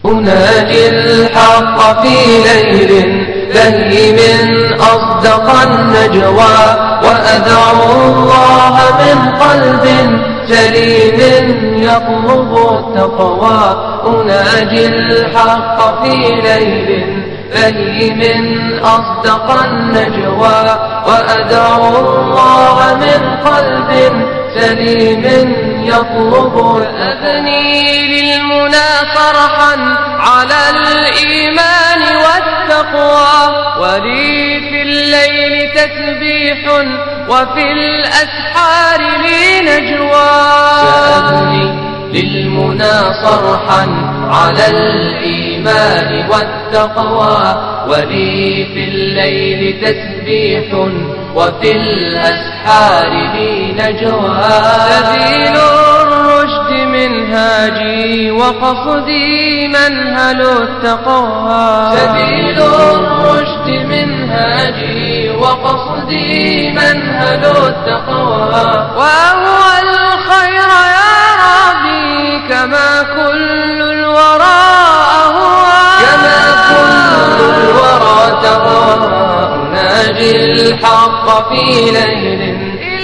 أناجي الحق في ليل بهيم أصدق النجوى وأدعو الله من قلب سليم يطلب التقوى أناجي الحق في ليل بهيم أصدق النجوى وأدعو الله من قلب سليم يطلب أبني للمنى فرحا على الإيمان والتقوى ولي في الليل تسبيح وفي الأسحار لي نجوى سأبني للمنى صرحا على الإيمان والتقوى ولي في الليل تسبيح وفي الأسحار لي نجوى سبيل الرشد منهاجي وقصدي منهل التقوى سبيل الرشد منهاجي وقصدي منهل التقوى وهو الخير يا ربي كما كل الورى أهوى كما كل الورى تهوى أناجي الحق في ليل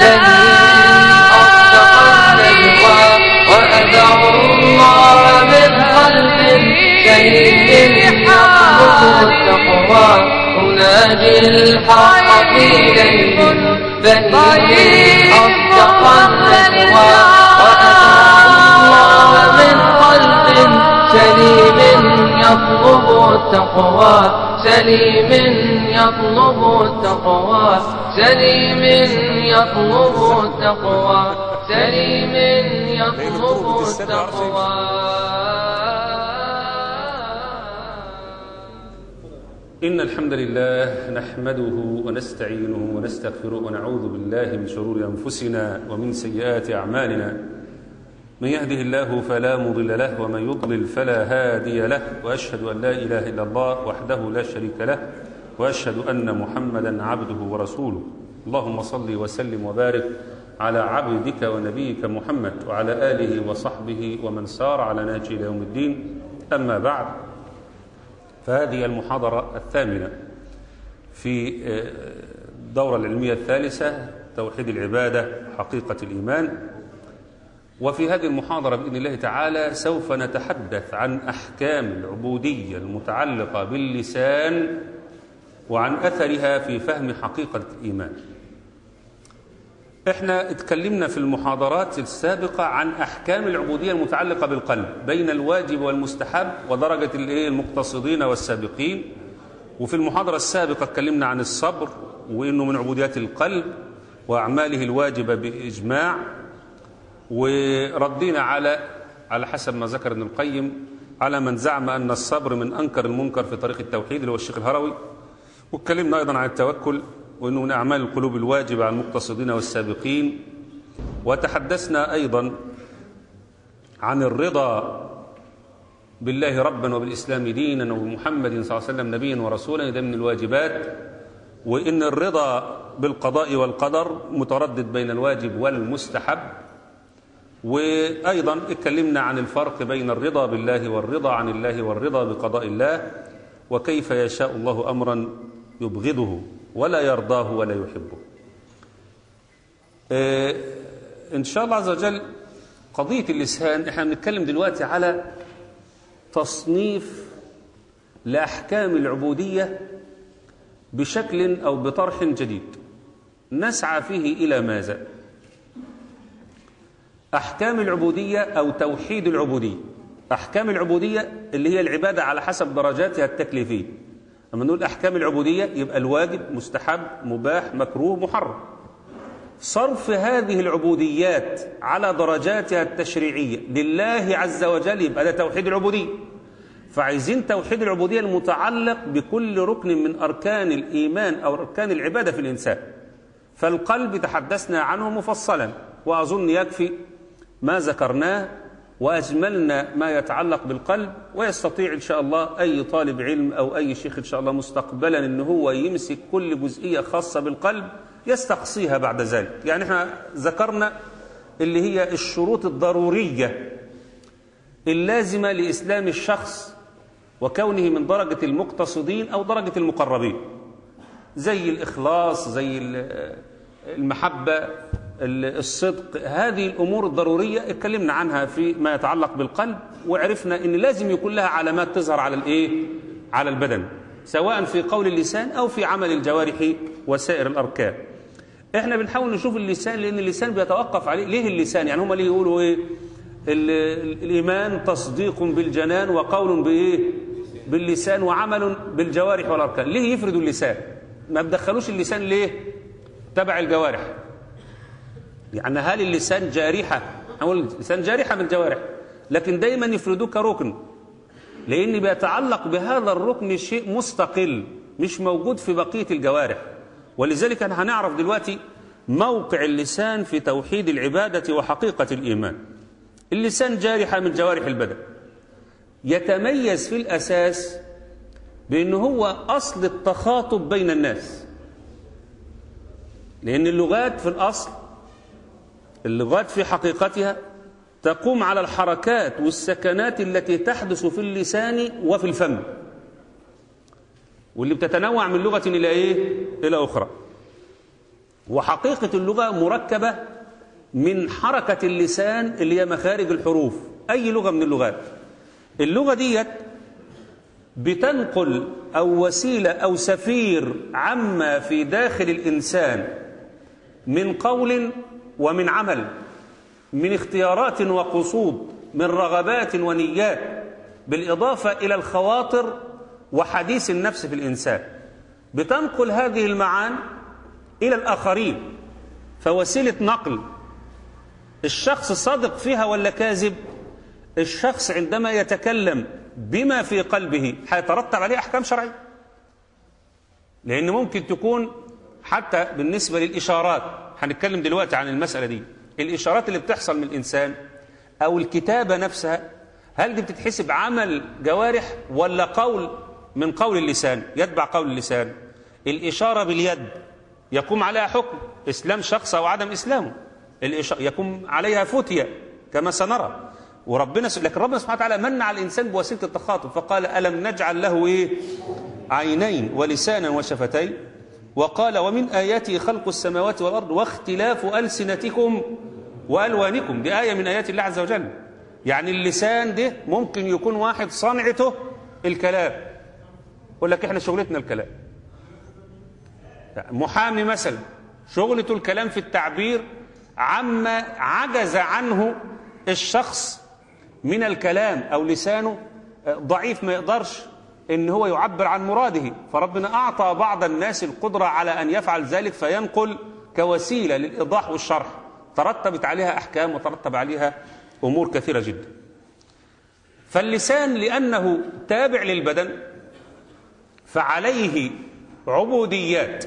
أصدق النجوى وأدعو الله من قلب سليم يطلب التقوى أناجي الحق في ليل بهيم أصدق النجوى وأدعو الله من قلب سليم يطلب التقوى سليم يطلب التقوى سليم يطلب التقوى سليم يطلب التقوى إن الحمد لله نحمده ونستعينه ونستغفره ونعوذ بالله من شرور أنفسنا ومن سيئات أعمالنا من يهده الله فلا مضل له ومن يضلل فلا هادي له وأشهد أن لا إله إلا الله وحده لا شريك له وأشهد أن محمدا عبده ورسوله اللهم صل وسلم وبارك على عبدك ونبيك محمد وعلى آله وصحبه ومن سار على نهجه إلى يوم الدين أما بعد فهذه المحاضرة الثامنة في الدورة العلمية الثالثة توحيد العبادة حقيقة الإيمان وفي هذه المحاضرة بإذن الله تعالى سوف نتحدث عن أحكام العبودية المتعلقة باللسان وعن أثرها في فهم حقيقة الإيمان احنا اتكلمنا في المحاضرات السابقة عن أحكام العبودية المتعلقة بالقلب بين الواجب والمستحب ودرجة الايه المقتصدين والسابقين وفي المحاضرة السابقة اتكلمنا عن الصبر وإنه من عبوديات القلب وأعماله الواجبة بإجماع وردينا على على حسب ما ذكر ابن القيم على من زعم أن الصبر من أنكر المنكر في طريق التوحيد اللي هو الشيخ الهروي واتكلمنا أيضا عن التوكل وأنه من أعمال القلوب الواجبة على المقتصدين والسابقين وتحدثنا أيضا عن الرضا بالله ربا وبالإسلام دينا وبمحمد صلى الله عليه وسلم نبيا ورسولا ده من الواجبات وإن الرضا بالقضاء والقدر متردد بين الواجب والمستحب وأيضا اتكلمنا عن الفرق بين الرضا بالله والرضا عن الله والرضا بقضاء الله وكيف يشاء الله أمرا يبغضه ولا يرضاه ولا يحبه اه إن شاء الله عز وجل قضية اللسان احنا بنتكلم دلوقتي على تصنيف لأحكام العبودية بشكل أو بطرح جديد نسعى فيه إلى ماذا أحكام العبودية أو توحيد العبودية أحكام العبودية اللي هي العبادة على حسب درجاتها التكليفية لما نقول أحكام العبودية يبقى الواجب مستحب مباح مكروه محرم صرف هذه العبوديات على درجاتها التشريعية لله عز وجل يبقى ده توحيد العبودية فعايزين توحيد العبودية المتعلق بكل ركن من أركان الإيمان أو أركان العبادة في الإنسان فالقلب تحدثنا عنه مفصلا وأظن يكفي ما ذكرناه وأجملنا ما يتعلق بالقلب ويستطيع إن شاء الله أي طالب علم أو أي شيخ إن شاء الله مستقبلا أن هو يمسك كل جزئية خاصة بالقلب يستقصيها بعد ذلك يعني احنا ذكرنا اللي هي الشروط الضرورية اللازمة لإسلام الشخص وكونه من درجة المقتصدين أو درجة المقربين زي الإخلاص زي ال- المحبة ال- الصدق هذه الأمور الضرورية اتكلمنا عنها في ما يتعلق بالقلب وعرفنا أن لازم يكون لها علامات تظهر على الإيه؟ على البدن سواء في قول اللسان أو في عمل الجوارح وسائر الأركان احنا بنحاول نشوف اللسان لأن اللسان بيتوقف عليه ليه اللسان يعني هم ليه يقولوا إيه ال- ال- الإيمان تصديق بالجنان وقول بإيه باللسان وعمل بالجوارح والأركان ليه يفردوا اللسان ما بدخلوش اللسان ليه تبع الجوارح يعني هل اللسان جارحة نقول اللسان جارحة من الجوارح لكن دايما يفردوه كركن لأن بيتعلق بهذا الركن شيء مستقل مش موجود في بقية الجوارح ولذلك احنا هنعرف دلوقتي موقع اللسان في توحيد العبادة وحقيقة الإيمان اللسان جارحة من جوارح البدن يتميز في الأساس بأنه هو أصل التخاطب بين الناس لأن اللغات في الأصل اللغات في حقيقتها تقوم على الحركات والسكنات التي تحدث في اللسان وفي الفم واللي بتتنوع من لغة إلى إيه؟ إلى أخرى وحقيقة اللغة مركبة من حركة اللسان اللي هي مخارج الحروف أي لغة من اللغات اللغة ديت بتنقل أو وسيلة أو سفير عما في داخل الإنسان من قول ومن عمل من اختيارات وقصود من رغبات ونيات بالإضافة إلى الخواطر وحديث النفس في الإنسان بتنقل هذه المعان إلى الآخرين فوسيلة نقل الشخص صادق فيها ولا كاذب الشخص عندما يتكلم بما في قلبه هيترتب عليه أحكام شرعية لأن ممكن تكون حتى بالنسبة للإشارات هنتكلم دلوقتي عن المسألة دي الإشارات اللي بتحصل من الإنسان أو الكتابة نفسها هل دي بتتحسب عمل جوارح ولا قول من قول اللسان يتبع قول اللسان الإشارة باليد يقوم عليها حكم إسلام شخص أو عدم إسلامه الإشارة يقوم عليها فتية كما سنرى وربنا س... لكن ربنا سبحانه وتعالى من على الإنسان بوسيلة التخاطب فقال ألم نجعل له إيه عينين ولسانا وشفتين وقال ومن آياته خلق السماوات والأرض واختلاف ألسنتكم وألوانكم دي آية من آيات الله عز وجل يعني اللسان ده ممكن يكون واحد صنعته الكلام يقول لك احنا شغلتنا الكلام محامي مثلا شغلته الكلام في التعبير عما عجز عنه الشخص من الكلام أو لسانه ضعيف ما يقدرش ان هو يعبر عن مراده فربنا اعطى بعض الناس القدره على ان يفعل ذلك فينقل كوسيله للايضاح والشرح ترتبت عليها احكام وترتب عليها امور كثيره جدا فاللسان لانه تابع للبدن فعليه عبوديات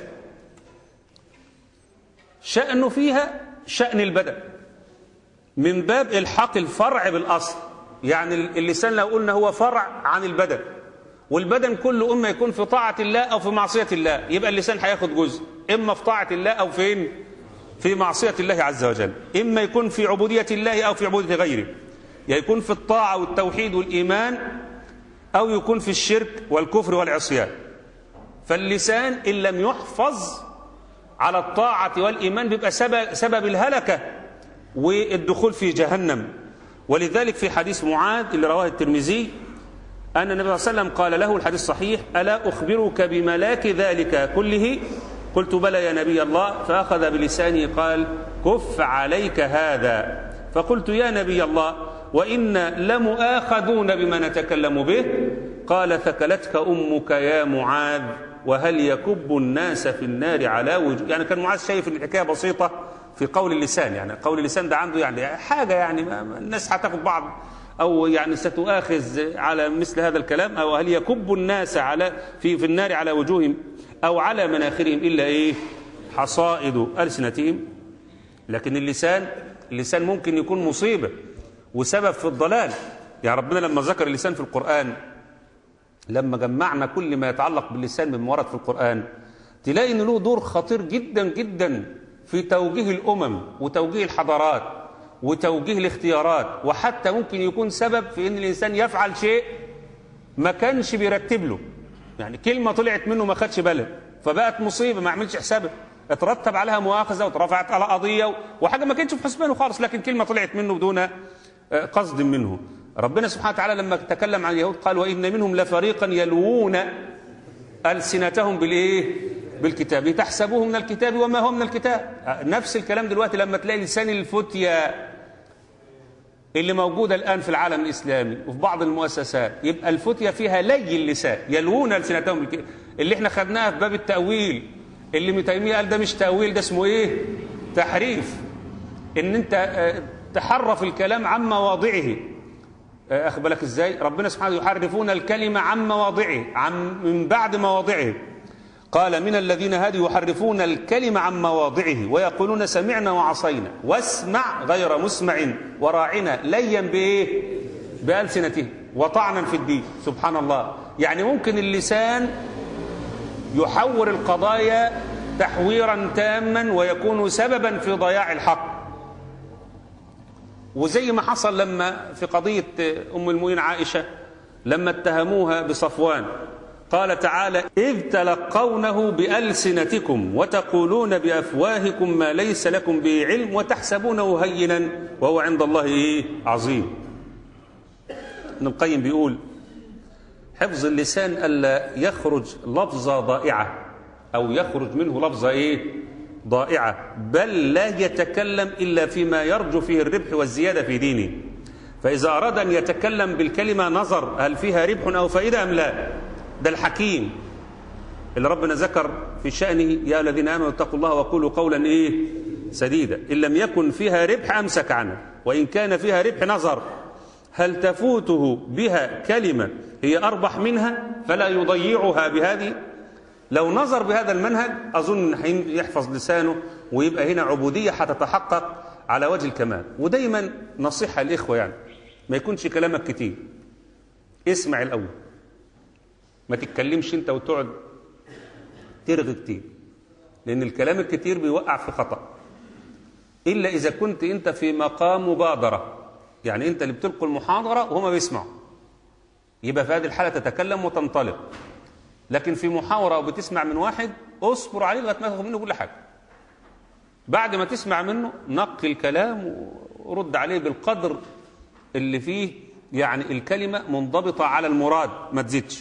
شأنه فيها شأن البدن من باب الحاق الفرع بالاصل يعني اللسان لو قلنا هو فرع عن البدن والبدن كله اما يكون في طاعه الله او في معصيه الله يبقى اللسان هياخد جزء اما في طاعه الله او فين في معصيه الله عز وجل اما يكون في عبوديه الله او في عبوديه غيره يا يكون في الطاعه والتوحيد والايمان او يكون في الشرك والكفر والعصيان فاللسان ان لم يحفظ على الطاعه والايمان بيبقى سبب, سبب الهلكه والدخول في جهنم ولذلك في حديث معاذ اللي رواه الترمذي أن النبي صلى الله عليه وسلم قال له الحديث الصحيح ألا أخبرك بملاك ذلك كله قلت بلى يا نبي الله فأخذ بلسانه قال كف عليك هذا فقلت يا نبي الله وإنا لمؤاخذون بما نتكلم به قال ثكلتك أمك يا معاذ وهل يكب الناس في النار على وجه يعني كان معاذ شايف ان الحكايه بسيطه في قول اللسان يعني قول اللسان ده عنده يعني حاجه يعني الناس هتاخد بعض أو يعني ستؤاخذ على مثل هذا الكلام أو هل يكب الناس على في في النار على وجوههم أو على مناخرهم إلا إيه حصائد ألسنتهم لكن اللسان اللسان ممكن يكون مصيبة وسبب في الضلال يعني ربنا لما ذكر اللسان في القرآن لما جمعنا كل ما يتعلق باللسان مما ورد في القرآن تلاقي إن له دور خطير جدا جدا في توجيه الأمم وتوجيه الحضارات وتوجيه الاختيارات وحتى ممكن يكون سبب في ان الانسان يفعل شيء ما كانش بيرتب له يعني كلمة طلعت منه ما خدش باله فبقت مصيبة ما عملش حسابه اترتب عليها مؤاخذة واترفعت على قضية وحاجة ما كانتش في حسبانه خالص لكن كلمة طلعت منه بدون آه، قصد منه ربنا سبحانه وتعالى لما تكلم عن اليهود قال وإن منهم لفريقا يلوون ألسنتهم بالإيه بالكتاب لتحسبوه من الكتاب وما هو من الكتاب آه، نفس الكلام دلوقتي لما تلاقي لسان الفتية اللي موجودة الآن في العالم الإسلامي وفي بعض المؤسسات يبقى الفتية فيها لي اللسان يلوون ألسنتهم بالكتاب اللي احنا خدناها في باب التأويل اللي ابن تيمية قال ده مش تأويل ده اسمه ايه تحريف ان انت آه، تحرف الكلام عن مواضعه آه، اخد بالك ازاي ربنا سبحانه يحرفون الكلمة عن مواضعه عن من بعد مواضعه قال من الذين هادوا يحرفون الكلمة عن مواضعه ويقولون سمعنا وعصينا واسمع غير مسمع وراعنا ليا بايه بألسنته وطعنا في الدين سبحان الله يعني ممكن اللسان يحور القضايا تحويرا تاما ويكون سببا في ضياع الحق وزي ما حصل لما في قضية أم المؤمنين عائشة لما اتهموها بصفوان قال تعالى إذ تلقونه بألسنتكم وتقولون بأفواهكم ما ليس لكم به علم وتحسبونه هينا وهو عند الله إيه عظيم ابن القيم بيقول حفظ اللسان ألا يخرج لفظة ضائعة أو يخرج منه لفظة إيه ضائعة بل لا يتكلم إلا فيما يرجو فيه الربح والزيادة في دينه فإذا أراد أن يتكلم بالكلمة نظر هل فيها ربح أو فائدة أم لا ده الحكيم اللي ربنا ذكر في شأنه يا الذين آمنوا اتقوا الله وقولوا قولا إيه سديدا إن لم يكن فيها ربح أمسك عنه وإن كان فيها ربح نظر هل تفوته بها كلمة هي أربح منها فلا يضيعها بهذه لو نظر بهذا المنهج أظن يحفظ لسانه ويبقى هنا عبودية هتتحقق على وجه الكمال ودايما نصيحة الإخوة يعني ما يكونش كلامك كتير اسمع الأول ما تتكلمش انت وتقعد ترغي كتير لأن الكلام الكتير بيوقع في خطأ إلا إذا كنت أنت في مقام مبادرة يعني أنت اللي بتلقي المحاضرة وهما بيسمعوا يبقى في هذه الحالة تتكلم وتنطلق لكن في محاورة وبتسمع من واحد اصبر عليه لغاية ما تاخد منه كل حاجة بعد ما تسمع منه نقي الكلام ورد عليه بالقدر اللي فيه يعني الكلمة منضبطة على المراد ما تزيدش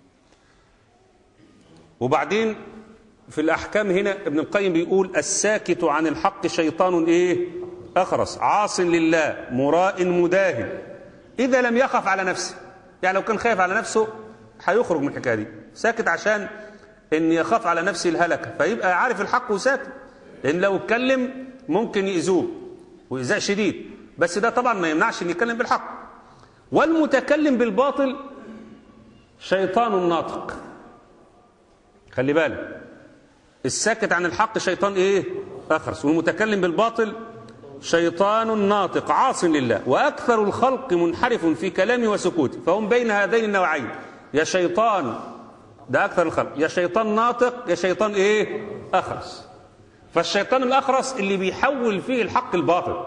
وبعدين في الأحكام هنا ابن القيم بيقول الساكت عن الحق شيطان إيه أخرس عاص لله مراء مداهن إذا لم يخف على نفسه يعني لو كان خايف على نفسه هيخرج من الحكاية دي ساكت عشان ان يخاف على نفسه الهلكة فيبقى عارف الحق وساكت لان لو اتكلم ممكن يأذوه وإيذاء شديد بس ده طبعا ما يمنعش ان يتكلم بالحق والمتكلم بالباطل شيطان ناطق خلي بالك الساكت عن الحق شيطان ايه اخرس والمتكلم بالباطل شيطان ناطق عاص لله واكثر الخلق منحرف في كلامه وسكوته فهم بين هذين النوعين يا شيطان ده اكثر الخلق يا شيطان ناطق يا شيطان ايه اخرس فالشيطان الاخرس اللي بيحول فيه الحق الباطل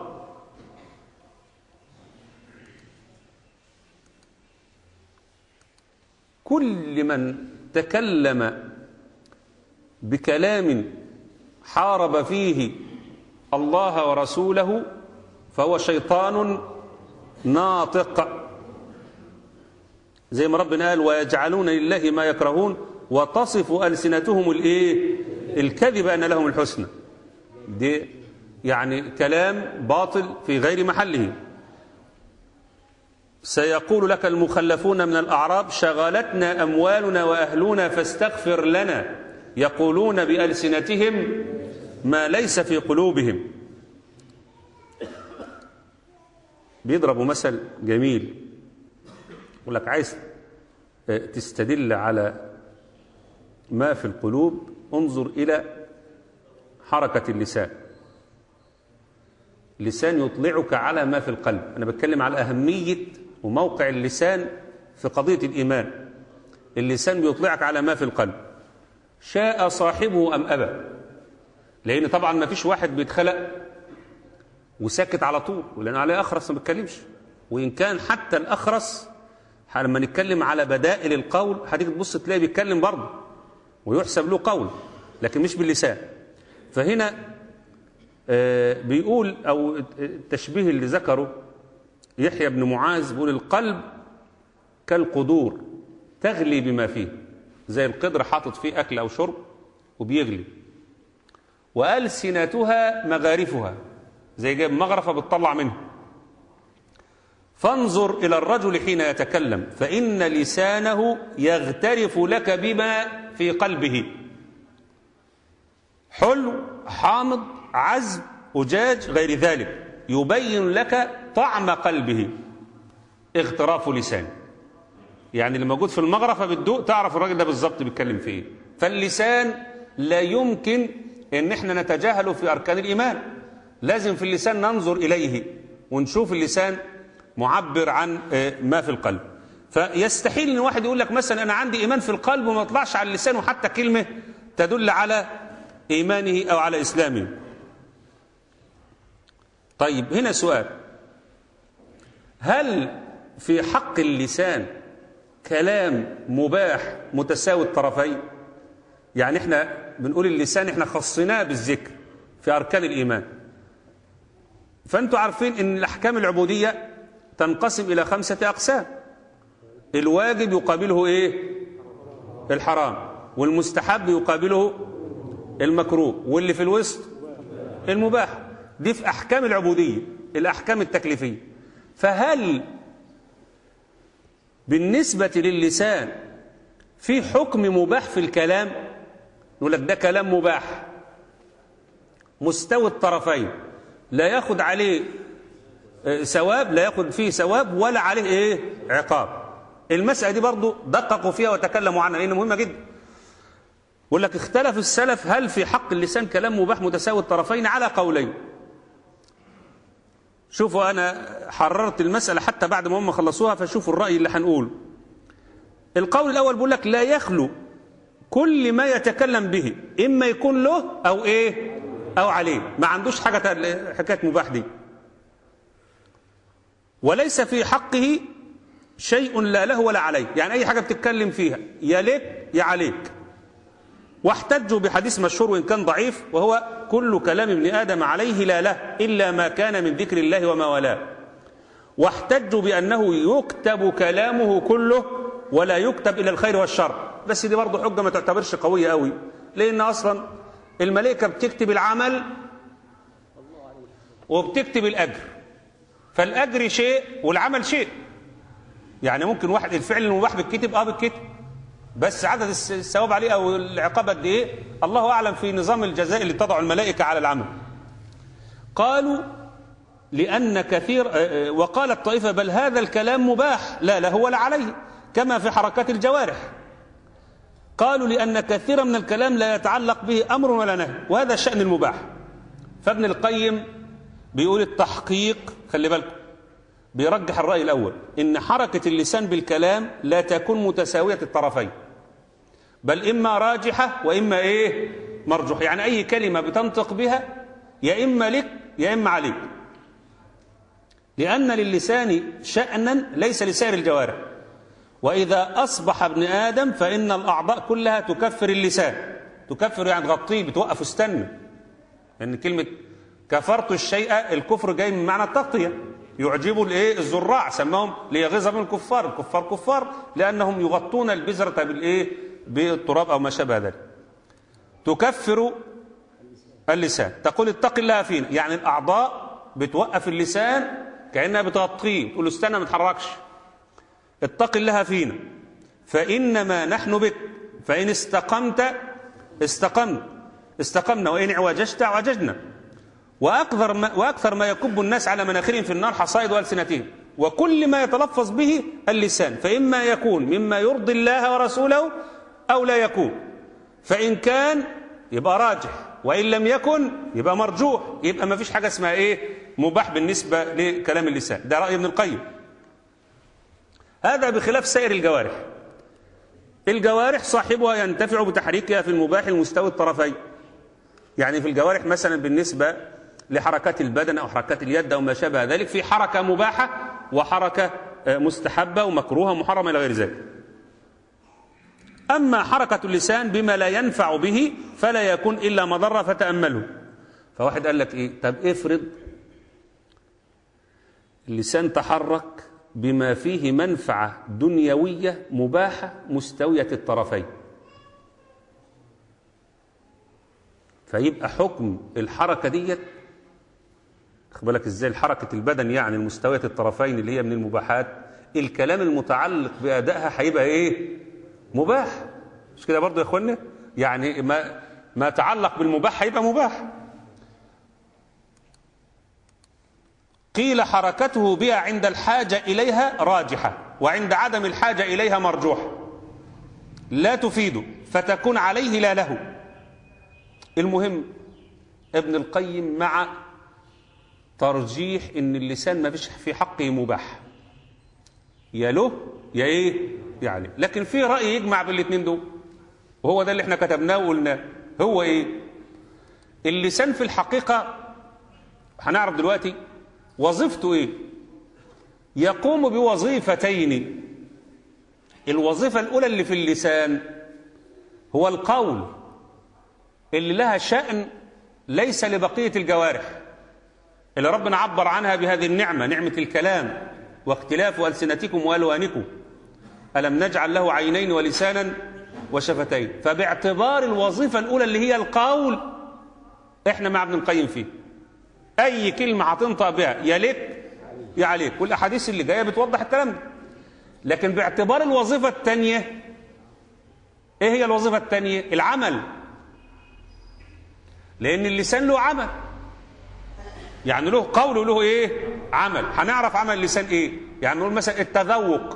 كل من تكلم بكلام حارب فيه الله ورسوله فهو شيطان ناطق زي ما ربنا قال ويجعلون لله ما يكرهون وتصف ألسنتهم الايه الكذب أن لهم الحسنى دي يعني كلام باطل في غير محله سيقول لك المخلفون من الأعراب شغلتنا أموالنا وأهلنا فاستغفر لنا يقولون بألسنتهم ما ليس في قلوبهم بيضربوا مثل جميل يقول لك عايز تستدل على ما في القلوب انظر إلى حركة اللسان اللسان يطلعك على ما في القلب أنا بتكلم على أهمية وموقع اللسان في قضية الإيمان اللسان بيطلعك على ما في القلب شاء صاحبه أم أبى لأن طبعا ما فيش واحد بيتخلق وساكت على طول ولأن عليه أخرس ما بيتكلمش وإن كان حتى الأخرس لما نتكلم على بدائل القول هتيجي تبص تلاقي بيتكلم برضه ويحسب له قول لكن مش باللسان فهنا آه، بيقول او التشبيه اللي ذكره يحيى بن معاذ بيقول القلب كالقدور تغلي بما فيه زي القدر حاطط فيه اكل او شرب وبيغلي والسنتها مغارفها زي جايب مغرفه بتطلع منها فانظر الى الرجل حين يتكلم فان لسانه يغترف لك بما في قلبه حلو حامض عذب أجاج غير ذلك يبين لك طعم قلبه اغتراف لسان يعني اللي موجود في المغرفة بتدوق تعرف الراجل ده بالظبط بيتكلم في ايه فاللسان لا يمكن ان احنا نتجاهله في اركان الايمان لازم في اللسان ننظر اليه ونشوف اللسان معبر عن آه، ما في القلب فيستحيل ان واحد يقول لك مثلا انا عندي ايمان في القلب وما يطلعش على اللسان وحتى كلمه تدل على ايمانه او على اسلامه طيب هنا سؤال هل في حق اللسان كلام مباح متساوي الطرفين يعني احنا بنقول اللسان احنا خصناه بالذكر في اركان الايمان فانتوا عارفين ان الاحكام العبوديه تنقسم الى خمسه اقسام الواجب يقابله ايه الحرام والمستحب يقابله المكروه واللي في الوسط المباح دي في احكام العبوديه الاحكام التكليفيه فهل بالنسبه للسان في حكم مباح في الكلام يقول لك ده كلام مباح مستوي الطرفين لا ياخد عليه آه، ثواب لا ياخد فيه ثواب ولا عليه ايه عقاب المسألة دي برضو دققوا فيها وتكلموا عنها لأنها مهمة جدا يقول لك اختلف السلف هل في حق اللسان كلام مباح متساوي الطرفين على قولين شوفوا أنا حررت المسألة حتى بعد ما هم خلصوها فشوفوا الرأي اللي هنقول القول الأول بيقول لك لا يخلو كل ما يتكلم به إما يكون له أو إيه أو عليه ما عندوش حاجة حكاية مباح دي وليس في حقه شيء لا له ولا عليه يعني أي حاجة بتتكلم فيها يا ليك يا عليك واحتجوا بحديث مشهور وإن كان ضعيف وهو كل كلام ابن آدم عليه لا له إلا ما كان من ذكر الله وما والاه واحتجوا بأنه يكتب كلامه كله ولا يكتب إلى الخير والشر بس دي برضه حجة ما تعتبرش قوية قوي لأن أصلا الملائكة بتكتب العمل وبتكتب الأجر فالأجر شيء والعمل شيء يعني ممكن واحد الفعل المباح بالكتب اه بالكتب بس عدد الثواب عليه او العقاب قد ايه الله اعلم في نظام الجزاء اللي تضع الملائكه على العمل قالوا لان كثير وقالت طائفه بل هذا الكلام مباح لا له ولا عليه كما في حركات الجوارح قالوا لان كثيرا من الكلام لا يتعلق به امر ولا نهي وهذا شان المباح فابن القيم بيقول التحقيق خلي بالكم بيرجح الرأي الأول إن حركة اللسان بالكلام لا تكون متساوية الطرفين بل إما راجحة وإما إيه مرجوح يعني أي كلمة بتنطق بها يا إما لك يا إما عليك لأن للسان شأنا ليس لسائر الجوارح وإذا أصبح ابن آدم فإن الأعضاء كلها تكفر اللسان تكفر يعني تغطيه بتوقف استنى لأن يعني كلمة كفرت الشيء الكفر جاي من معنى التغطية يعجب الايه الزراع سماهم ليغيظ من الكفار الكفار كفار لانهم يغطون البذره بالايه بالتراب او ما شابه ذلك تكفر اللسان تقول اتق الله فينا يعني الاعضاء بتوقف اللسان كانها بتغطيه تقول له استنى ما تتحركش اتق الله فينا فانما نحن بك فان استقمت استقمت استقمنا وان اعوججت اعوججنا وأكثر ما, وأكثر ما يكب الناس على مناخرهم في النار حصائد ألسنتهم وكل ما يتلفظ به اللسان فإما يكون مما يرضي الله ورسوله أو لا يكون فإن كان يبقى راجح وإن لم يكن يبقى مرجوح يبقى ما فيش حاجة اسمها إيه مباح بالنسبة لكلام اللسان ده رأي ابن القيم هذا بخلاف سائر الجوارح الجوارح صاحبها ينتفع بتحريكها في المباح المستوي الطرفين يعني في الجوارح مثلا بالنسبة لحركات البدن أو حركات اليد أو ما شابه ذلك في حركة مباحة وحركة آه، مستحبة ومكروهة ومحرمة إلى غير ذلك أما حركة اللسان بما لا ينفع به فلا يكون إلا مضرة فتأمله فواحد قال لك إيه طب افرض اللسان تحرك بما فيه منفعة دنيوية مباحة مستوية الطرفين فيبقى حكم الحركة ديت خد بالك ازاي حركة البدن يعني المستوية الطرفين اللي هي من المباحات الكلام المتعلق بأدائها هيبقى ايه مباح مش كده برضه يا اخوانا يعني ما ما يتعلق بالمباح هيبقى مباح قيل حركته بها عند الحاجة إليها راجحة وعند عدم الحاجة إليها مرجوحة لا تفيد فتكون عليه لا له المهم ابن القيم مع ترجيح ان اللسان ما فيش في حقه مباح يا له يا ايه يا عليه لكن في راي يجمع بين الاثنين دول وهو ده اللي احنا كتبناه وقلناه هو ايه اللسان في الحقيقه هنعرف دلوقتي وظيفته ايه يقوم بوظيفتين الوظيفه الاولى اللي في اللسان هو القول اللي لها شأن ليس لبقية الجوارح اللي ربنا عبر عنها بهذه النعمة نعمة الكلام واختلاف ألسنتكم وألوانكم ألم نجعل له عينين ولسانا وشفتين فباعتبار الوظيفة الأولى اللي هي القول احنا مع ابن القيم فيه أي كلمة هتنطق بها يا لك يا عليك والأحاديث اللي جاية بتوضح الكلام ده لكن باعتبار الوظيفة الثانية ايه هي الوظيفة الثانية العمل لأن اللسان له عمل يعني له قول وله ايه عمل هنعرف عمل اللسان ايه يعني نقول مثلا التذوق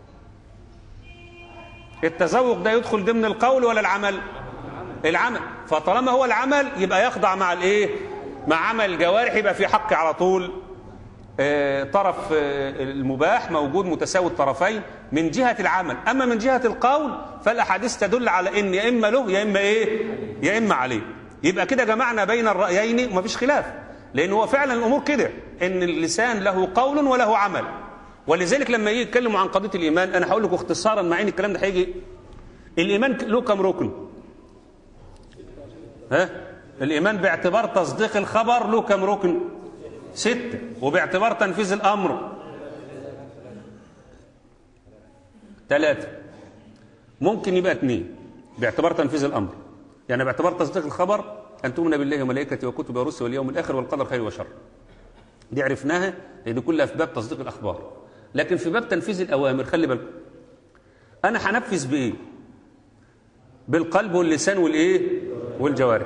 التذوق ده يدخل ضمن القول ولا العمل العمل فطالما هو العمل يبقى يخضع مع الايه مع عمل الجوارح يبقى في حق على طول آه، طرف آه، المباح موجود متساوي الطرفين من جهة العمل أما من جهة القول فالأحاديث تدل على إن يا إما له يا إما إيه يا إما عليه يبقى كده جمعنا بين الرأيين ومفيش خلاف لأن هو فعلا الأمور كده إن اللسان له قول وله عمل ولذلك لما يجي يتكلموا عن قضية الإيمان أنا هقول لكم اختصارا مع إن الكلام ده هيجي الإيمان له كم ركن ها الإيمان باعتبار تصديق الخبر له كم ركن ستة وباعتبار تنفيذ الأمر ثلاثة ممكن يبقى اثنين باعتبار تنفيذ الأمر يعني باعتبار تصديق الخبر أن تؤمن بالله وملائكته وكتبه ورسله واليوم الآخر والقدر خير وشر دي عرفناها لأن كلها في باب تصديق الأخبار لكن في باب تنفيذ الأوامر خلي بالكم أنا هنفذ بإيه بالقلب واللسان والإيه والجوارح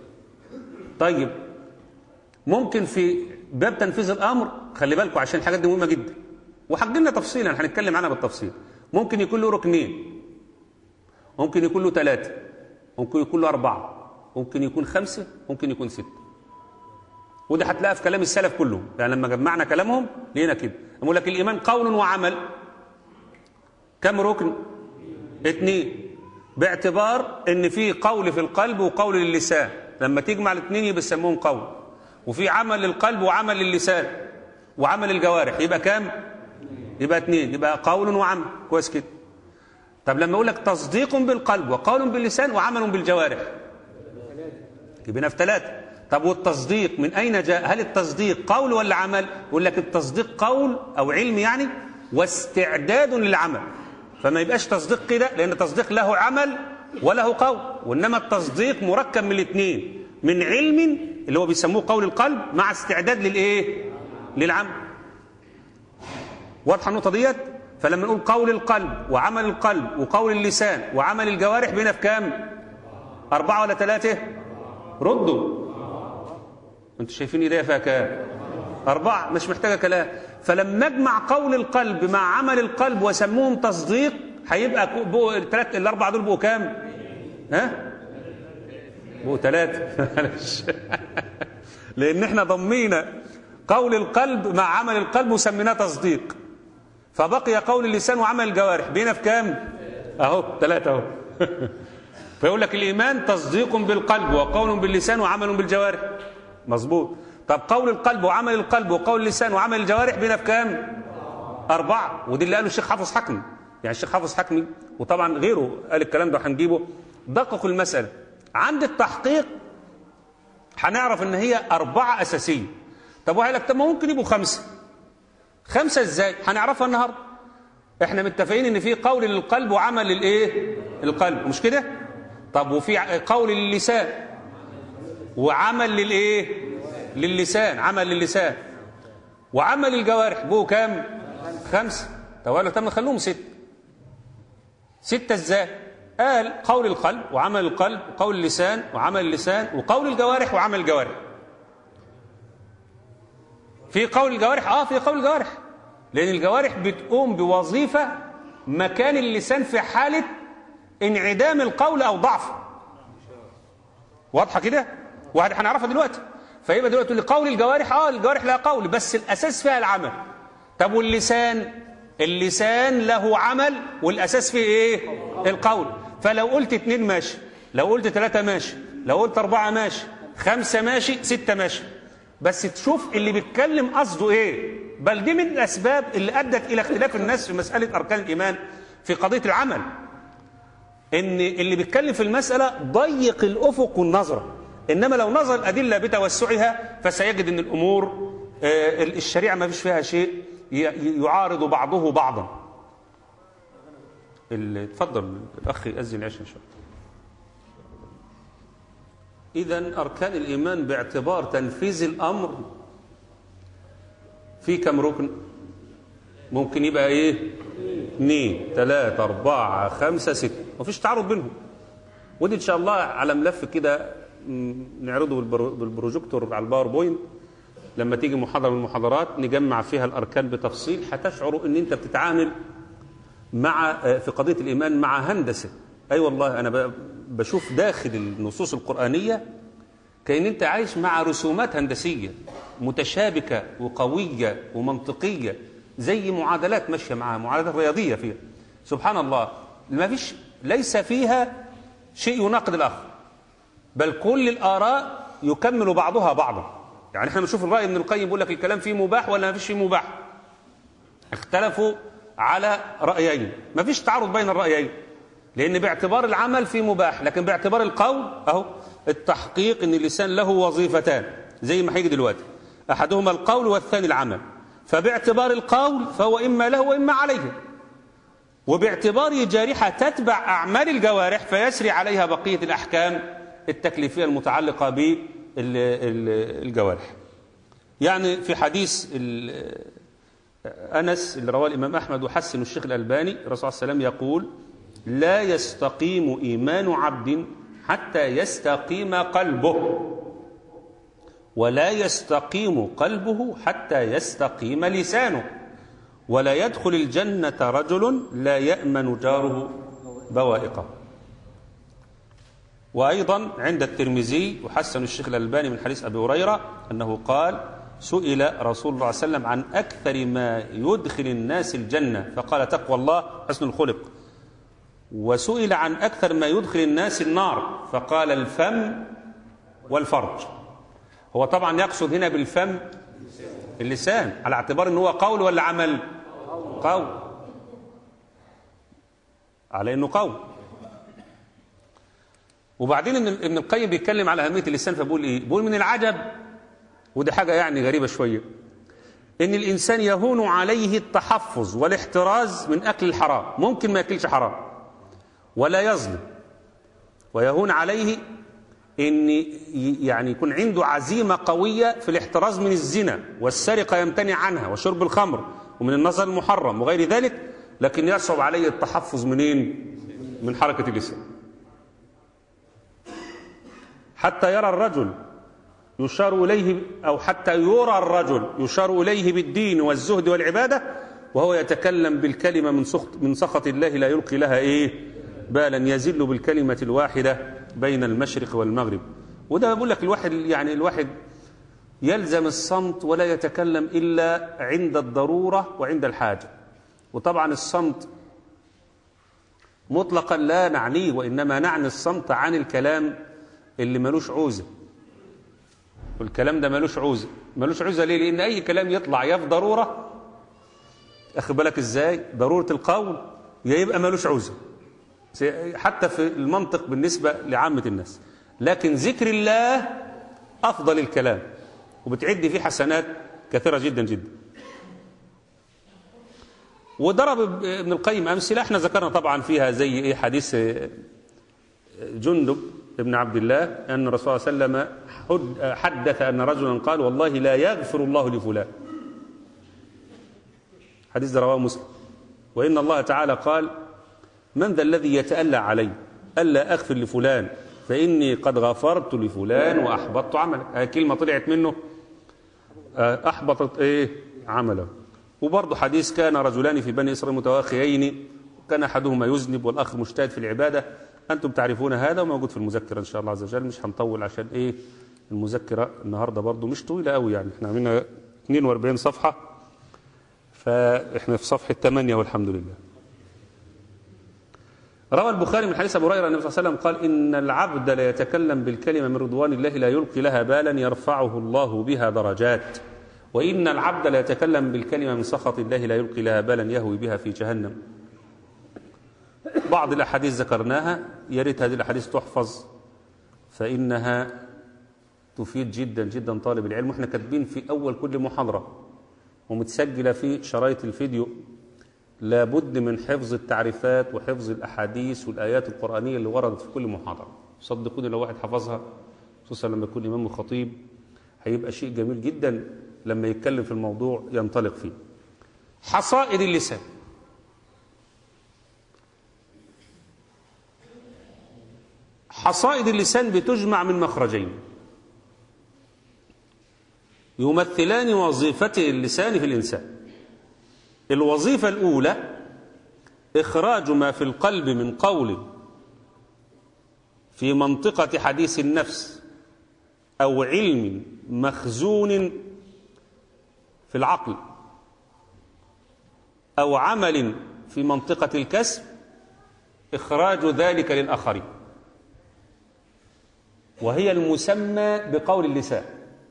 طيب ممكن في باب تنفيذ الامر خلي بالكم عشان الحاجات دي مهمه جدا وحاجة لنا تفصيلا هنتكلم عنها بالتفصيل ممكن يكون له ركنين ممكن يكون له ثلاثه ممكن يكون له اربعه ممكن يكون خمسه ممكن يكون سته وده هتلاقيها في كلام السلف كلهم يعني لما جمعنا كلامهم لقينا كده يقول لك الايمان قول وعمل كم ركن اثنين باعتبار ان في قول في القلب وقول للسان لما تجمع الاثنين يبقى يسموهم قول وفي عمل للقلب وعمل للسان وعمل الجوارح يبقى كام يبقى اثنين يبقى قول وعمل كويس كده طب لما اقول لك تصديق بالقلب وقول باللسان وعمل بالجوارح يبقى في ثلاثه طب والتصديق من اين جاء هل التصديق قول ولا عمل يقول لك التصديق قول او علم يعني واستعداد للعمل فما يبقاش تصديق كده لان التصديق له عمل وله قول وانما التصديق مركب من الاثنين من علم اللي هو بيسموه قول القلب مع استعداد للايه للعمل واضحه النقطه ديت فلما نقول قول القلب وعمل القلب وقول اللسان وعمل الجوارح بينا في كام أربعة ولا ثلاثة ردوا انتوا شايفين ايديا فيها كام أربعة مش محتاجة كلام فلما اجمع قول القلب مع عمل القلب وسموهم تصديق هيبقى بقوا الثلاث الأربعة دول بقوا كام ها بقوا ثلاثة معلش لأن احنا ضمينا قول القلب مع عمل القلب وسميناه تصديق فبقي قول اللسان وعمل الجوارح بينا في كام اهو ثلاثة اهو فيقول لك الإيمان تصديق بالقلب وقول باللسان وعمل بالجوارح مظبوط طب قول القلب وعمل القلب وقول اللسان وعمل الجوارح بينا في كام أربعة ودي اللي قاله الشيخ حافظ حكمي يعني الشيخ حافظ حكمي وطبعا غيره قال الكلام ده هنجيبه دققوا المسألة عند التحقيق هنعرف ان هي أربعة أساسية طب وهي لك طب ما ممكن يبقوا خمسة خمسة ازاي هنعرفها النهاردة احنا متفقين ان في قول للقلب وعمل للايه القلب مش كده طب وفي قول للسان وعمل للايه للسان عمل للسان وعمل الجوارح بقوا كام خمسة طب قال تم خلوهم ستة ستة ازاي قال قول القلب وعمل القلب وقول اللسان وعمل اللسان وقول الجوارح وعمل الجوارح في قول الجوارح اه في قول الجوارح لان الجوارح بتقوم بوظيفة مكان اللسان في حالة انعدام القول او ضعفه واضحة كده واحد هنعرفها دلوقتي فيبقى دلوقتي تقول لي قول الجوارح اه الجوارح لها قول بس الاساس فيها العمل طب واللسان اللسان له عمل والاساس فيه ايه القول فلو قلت اتنين ماشي لو قلت ثلاثة ماشي لو قلت أربعة ماشي خمسة ماشي ستة ماشي بس تشوف اللي بيتكلم قصده ايه بل دي من الاسباب اللي ادت الى اختلاف الناس في مساله اركان الايمان في قضيه العمل ان اللي بيتكلم في المساله ضيق الافق والنظره انما لو نظر الادله بتوسعها فسيجد ان الامور آه، الشريعه ما فيش فيها شيء ي- يعارض بعضه بعضا ال- اتفضل الاخ يأذن العشاء ان شاء الله اذا اركان الايمان باعتبار تنفيذ الامر في كم ركن ممكن يبقى ايه اثنين ثلاثة أربعة خمسة ستة مفيش تعارض بينهم ودي إن شاء الله على ملف كده م، نعرضه بالبرو- بالبروجيكتور على الباوربوينت لما تيجي محاضرة من المحاضرات نجمع فيها الأركان بتفصيل هتشعروا إن أنت بتتعامل مع آه، في قضية الإيمان مع هندسة أي أيوة والله أنا ب- بشوف داخل النصوص القرآنية كأن أنت عايش مع رسومات هندسية متشابكة وقوية ومنطقية زي معادلات ماشية معاها معادلات رياضية فيها سبحان الله ما فيش ليس فيها شيء يناقض الآخر بل كل الآراء يكمل بعضها بعضا يعني احنا بنشوف الرأي ابن القيم بيقول لك الكلام فيه مباح ولا ما فيش فيه مباح اختلفوا على رأيين ما فيش تعارض بين الرأيين لأن باعتبار العمل في مباح لكن باعتبار القول أهو التحقيق أن اللسان له وظيفتان زي ما هيجي دلوقتي أحدهما القول والثاني العمل فباعتبار القول فهو إما له وإما عليه وباعتباره جارحة تتبع أعمال الجوارح فيسري عليها بقية الأحكام التكليفية المتعلقة بالجوارح يعني في حديث ال- أنس اللي رواه الإمام أحمد وحسن الشيخ الألباني الرسول صلى الله عليه وسلم يقول لا يستقيم إيمان عبد حتى يستقيم قلبه ولا يستقيم قلبه حتى يستقيم لسانه ولا يدخل الجنة رجل لا يأمن جاره بوائقه وأيضا عند الترمذي وحسن الشيخ الألباني من حديث أبي هريرة أنه قال سئل رسول الله صلى الله عليه وسلم عن أكثر ما يدخل الناس الجنة فقال تقوى الله حسن الخلق وسئل عن أكثر ما يدخل الناس النار فقال الفم والفرج هو طبعا يقصد هنا بالفم اللسان على اعتبار ان هو قول ولا عمل قول على انه قول وبعدين ابن ابن القيم بيتكلم على اهميه اللسان فبيقول ايه بيقول من العجب ودي حاجه يعني غريبه شويه ان الانسان يهون عليه التحفظ والاحتراز من اكل الحرام ممكن ما ياكلش حرام ولا يظلم ويهون عليه ان ي- يعني يكون عنده عزيمه قويه في الاحتراز من الزنا والسرقه يمتنع عنها وشرب الخمر ومن النظر المحرم وغير ذلك لكن يصعب عليه التحفظ منين من حركه اللسان حتى يرى الرجل يشار إليه أو حتى يرى الرجل يشار إليه بالدين والزهد والعبادة وهو يتكلم بالكلمة من سخط, من سخط الله لا يلقي لها إيه بالا يزل بالكلمة الواحدة بين المشرق والمغرب وده بقول لك الواحد يعني الواحد يلزم الصمت ولا يتكلم إلا عند الضرورة وعند الحاجة وطبعا الصمت مطلقا لا نعنيه وإنما نعني الصمت عن الكلام اللي ملوش عوزة والكلام ده ملوش عوزة ملوش عوزة ليه لأن أي كلام يطلع يا في ضرورة أخد بالك إزاي ضرورة القول يا يبقى ملوش عذر حتى في المنطق بالنسبة لعامة الناس لكن ذكر الله أفضل الكلام وبتعد فيه حسنات كثيرة جدا جدا وضرب ابن القيم أمثلة احنا ذكرنا طبعا فيها زي ايه حديث جندب ابن عبد الله أن الرسول صلى الله عليه وسلم حدث أن رجلا قال والله لا يغفر الله لفلان حديث ده رواه مسلم وإن الله تعالى قال من ذا الذي يتألى علي ألا أغفر لفلان فإني قد غفرت لفلان وأحبطت عمله كلمة طلعت منه أحبطت إيه عمله وبرضه حديث كان رجلان في بني إسرائيل متواخيين كان أحدهما يذنب والآخر مجتهد في العبادة أنتم تعرفون هذا وموجود في المذكرة إن شاء الله عز وجل مش هنطول عشان إيه المذكرة النهاردة برضه مش طويلة قوي يعني احنا عاملين 42 صفحة فاحنا في صفحة 8 والحمد لله روى البخاري من حديث ابو هريره النبي صلى الله عليه وسلم قال ان العبد لا يتكلم بالكلمه من رضوان الله لا يلقي لها بالا يرفعه الله بها درجات وان العبد لا يتكلم بالكلمه من سخط الله لا يلقي لها بالا يهوي بها في جهنم بعض الاحاديث ذكرناها يا ريت هذه الاحاديث تحفظ فانها تفيد جدا جدا طالب العلم واحنا كاتبين في اول كل محاضره ومتسجله في شرايط الفيديو لابد من حفظ التعريفات وحفظ الأحاديث والآيات القرآنية اللي وردت في كل محاضرة صدقوني لو واحد حفظها خصوصا لما يكون إمام وخطيب هيبقى شيء جميل جدا لما يتكلم في الموضوع ينطلق فيه حصائد اللسان حصائد اللسان بتجمع من مخرجين يمثلان وظيفة اللسان في الإنسان الوظيفة الأولى إخراج ما في القلب من قول في منطقة حديث النفس أو علم مخزون في العقل أو عمل في منطقة الكسب إخراج ذلك للآخرين وهي المسمى بقول اللسان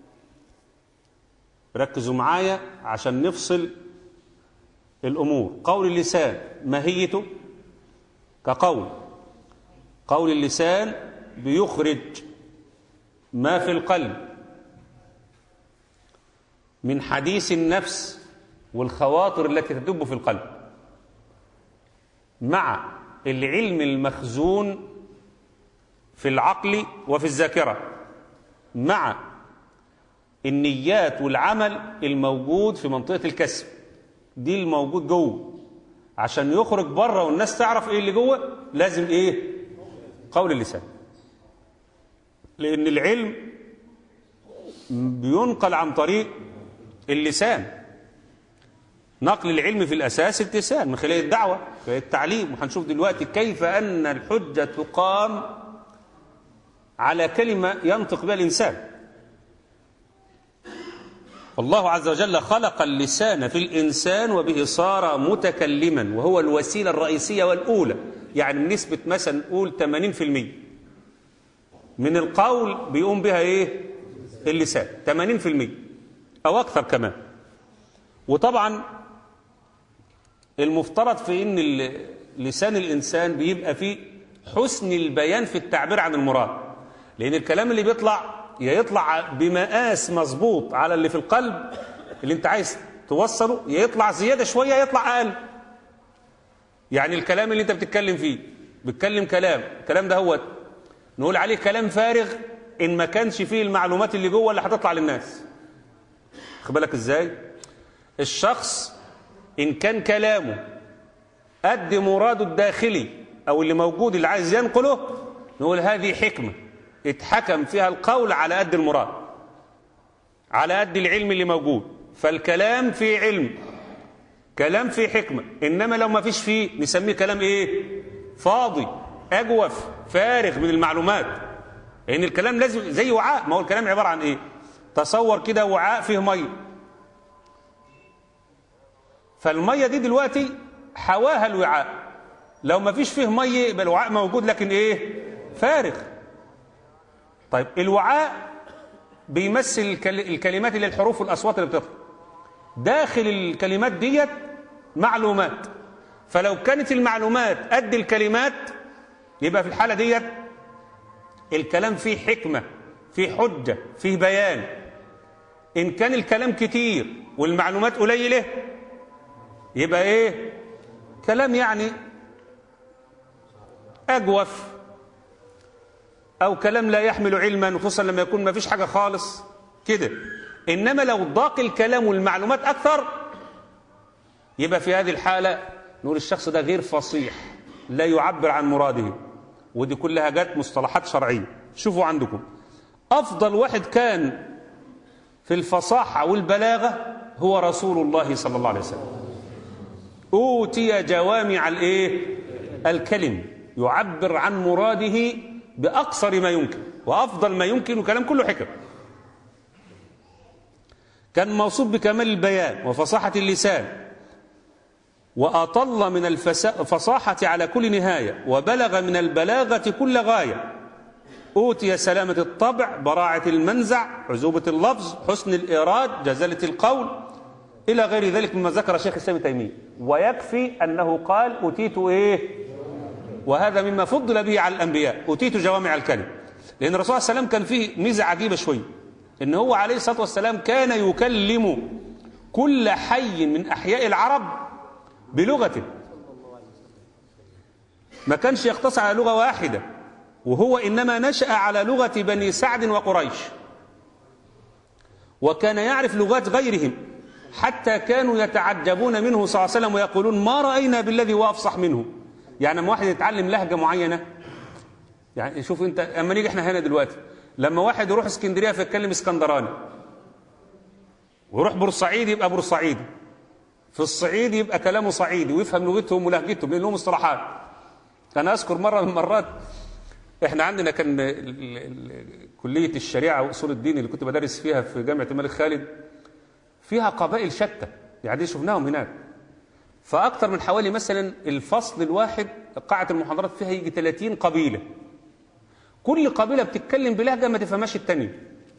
ركزوا معايا عشان نفصل الأمور قول اللسان ماهيته كقول قول اللسان بيخرج ما في القلب من حديث النفس والخواطر التي تدب في القلب مع العلم المخزون في العقل وفي الذاكرة مع النيات والعمل الموجود في منطقة الكسب دي الموجود جوه عشان يخرج بره والناس تعرف ايه اللي جوه لازم ايه قول اللسان لان العلم بينقل عن طريق اللسان نقل العلم في الاساس اللسان من خلال الدعوه خلال التعليم وهنشوف دلوقتي كيف ان الحجه تقام على كلمه ينطق بها الانسان والله عز وجل خلق اللسان في الإنسان وبه صار متكلما وهو الوسيلة الرئيسية والأولى يعني بنسبة مثلا نقول 80% من القول بيقوم بها إيه اللسان 80% أو أكثر كمان وطبعا المفترض في إن لسان الإنسان بيبقى فيه حسن البيان في التعبير عن المراد لأن الكلام اللي بيطلع يا يطلع بمقاس مظبوط على اللي في القلب اللي انت عايز توصله يا يطلع زيادة شوية يطلع أقل يعني الكلام اللي انت بتتكلم فيه بتكلم كلام الكلام ده هو نقول عليه كلام فارغ ان ما كانش فيه المعلومات اللي جوه اللي هتطلع للناس خد بالك ازاي الشخص ان كان كلامه قد مراده الداخلي او اللي موجود اللي عايز ينقله نقول هذه حكمه اتحكم فيها القول على قد المراد على قد العلم اللي موجود فالكلام فيه علم كلام فيه حكمة إنما لو ما فيش فيه نسميه كلام إيه فاضي أجوف فارغ من المعلومات لأن يعني الكلام لازم زي وعاء ما هو الكلام عبارة عن إيه تصور كده وعاء فيه مية فالمية دي دلوقتي حواها الوعاء لو ما فيش فيه مية يبقى الوعاء موجود لكن إيه فارغ طيب الوعاء بيمثل الكلمات اللي الحروف والأصوات اللي بتطلع داخل الكلمات ديت معلومات فلو كانت المعلومات قد الكلمات يبقى في الحالة ديت الكلام فيه حكمة فيه حجة فيه بيان إن كان الكلام كتير والمعلومات قليلة يبقى إيه كلام يعني أجوف أو كلام لا يحمل علما خصوصا لما يكون ما فيش حاجة خالص كده إنما لو ضاق الكلام والمعلومات أكثر يبقى في هذه الحالة نقول الشخص ده غير فصيح لا يعبر عن مراده ودي كلها جت مصطلحات شرعية شوفوا عندكم أفضل واحد كان في الفصاحة والبلاغة هو رسول الله صلى الله عليه وسلم أوتي جوامع الإيه؟ الكلم يعبر عن مراده بأقصر ما يمكن وأفضل ما يمكن وكلام كله حكم كان موصوف بكمال البيان وفصاحة اللسان وأطل من الفصاحة على كل نهاية وبلغ من البلاغة كل غاية أوتي سلامة الطبع براعة المنزع عزوبة اللفظ حسن الإيراد جزالة القول إلى غير ذلك مما ذكر شيخ الإسلام تيمية ويكفي أنه قال أتيت إيه وهذا مما فضل به على الأنبياء أتيت جوامع الكلم لأن الرسول صلى الله عليه وسلم كان فيه ميزة عجيبة شوية إن هو عليه الصلاة والسلام كان يكلم كل حي من أحياء العرب بلغته ما كانش يقتصر على لغة واحدة وهو إنما نشأ على لغة بني سعد وقريش وكان يعرف لغات غيرهم حتى كانوا يتعجبون منه صلى الله عليه وسلم ويقولون ما رأينا بالذي هو أفصح منه يعني لما واحد يتعلم لهجة معينة يعني شوف انت اما نيجي احنا هنا دلوقتي لما واحد يروح اسكندريه فيتكلم اسكندراني ويروح بورسعيد يبقى بورسعيدي في الصعيد يبقى كلامه صعيدي ويفهم لغتهم ولهجتهم لان لهم اصطلاحات انا اذكر مره من المرات احنا عندنا كان كليه الشريعه واصول الدين اللي كنت بدرس فيها في جامعه الملك خالد فيها قبائل شتى يعني شفناهم هناك فاكثر من حوالي مثلا الفصل الواحد قاعه المحاضرات فيها يجي 30 قبيله كل قبيله بتتكلم بلهجه ما تفهمهاش الثانيه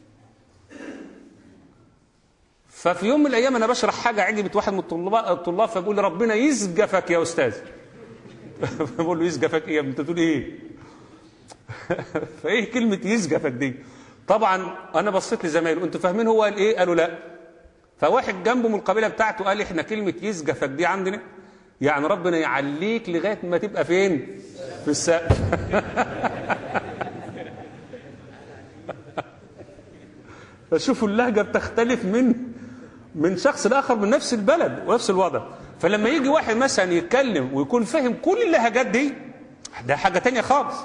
ففي يوم من الايام انا بشرح حاجه عجبت واحد من الطلاب الطلاب فبيقول لي ربنا يسجفك يا استاذ بقول له يسجفك ايه يا ابني انت تقول ايه فايه كلمه يسجفك دي طبعا انا بصيت لزمايله انتوا فاهمين هو قال ايه قالوا لا فواحد جنبه من القبيله بتاعته قال احنا كلمه يسجفك دي عندنا يعني ربنا يعليك لغايه ما تبقى فين في السقف فشوفوا اللهجه بتختلف من من شخص لاخر من نفس البلد ونفس الوضع فلما يجي واحد مثلا يتكلم ويكون فاهم كل اللهجات دي ده حاجه تانية خالص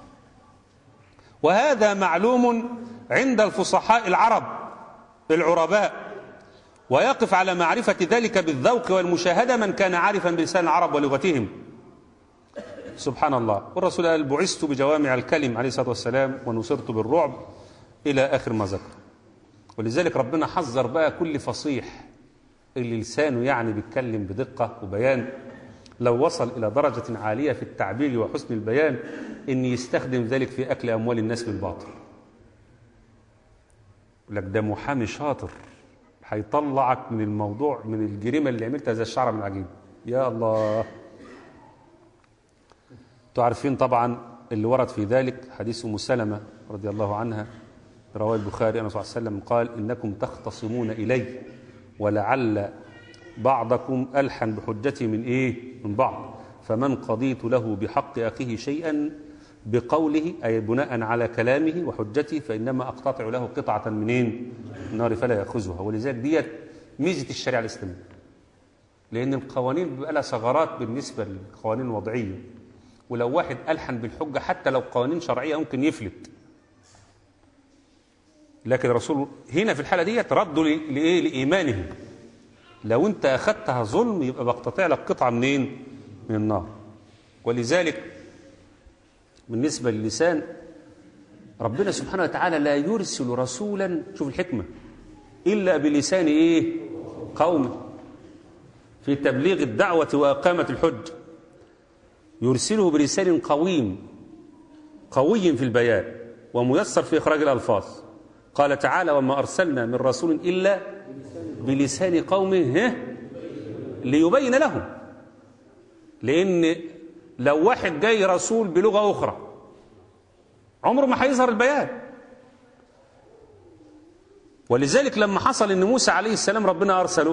وهذا معلوم عند الفصحاء العرب العرباء ويقف على معرفة ذلك بالذوق والمشاهدة من كان عارفا بلسان العرب ولغتهم سبحان الله والرسول قال بعثت بجوامع الكلم عليه الصلاة والسلام ونصرت بالرعب إلى آخر ما ذكر ولذلك ربنا حذر بقى كل فصيح اللي لسانه يعني بيتكلم بدقة وبيان لو وصل إلى درجة عالية في التعبير وحسن البيان إن يستخدم ذلك في أكل أموال الناس بالباطل لك ده محامي شاطر هيطلعك من الموضوع من الجريمة اللي عملتها زي الشعر من العجيب يا الله تعرفين طبعا اللي ورد في ذلك حديث أم سلمة رضي الله عنها رواه البخاري أن صلى الله عليه وسلم قال إنكم تختصمون إلي ولعل بعضكم ألحن بحجتي من إيه من بعض فمن قضيت له بحق أخيه شيئا بقوله أي بناء على كلامه وحجته فإنما أقتطع له قطعة منين النار فلا يأخذها ولذلك ديت ميزة الشريعة الإسلامية لأن القوانين بيبقى لها ثغرات بالنسبة للقوانين الوضعية ولو واحد ألحن بالحجة حتى لو قوانين شرعية ممكن يفلت لكن الرسول هنا في الحالة ديت ردوا لإيه لإيمانه لو أنت أخذتها ظلم يبقى بقتطع لك قطعة منين من النار ولذلك بالنسبة للسان ربنا سبحانه وتعالى لا يرسل رسولا شوف الحكمة إلا بلسان إيه قومه في تبليغ الدعوة وإقامة الحج يرسله بلسان قويم قوي في البيان وميسر في إخراج الألفاظ قال تعالى وما أرسلنا من رسول إلا بلسان قومه ليبين لهم لأن لو واحد جاي رسول بلغة أخرى عمره ما هيظهر البيان ولذلك لما حصل ان موسى عليه السلام ربنا ارسله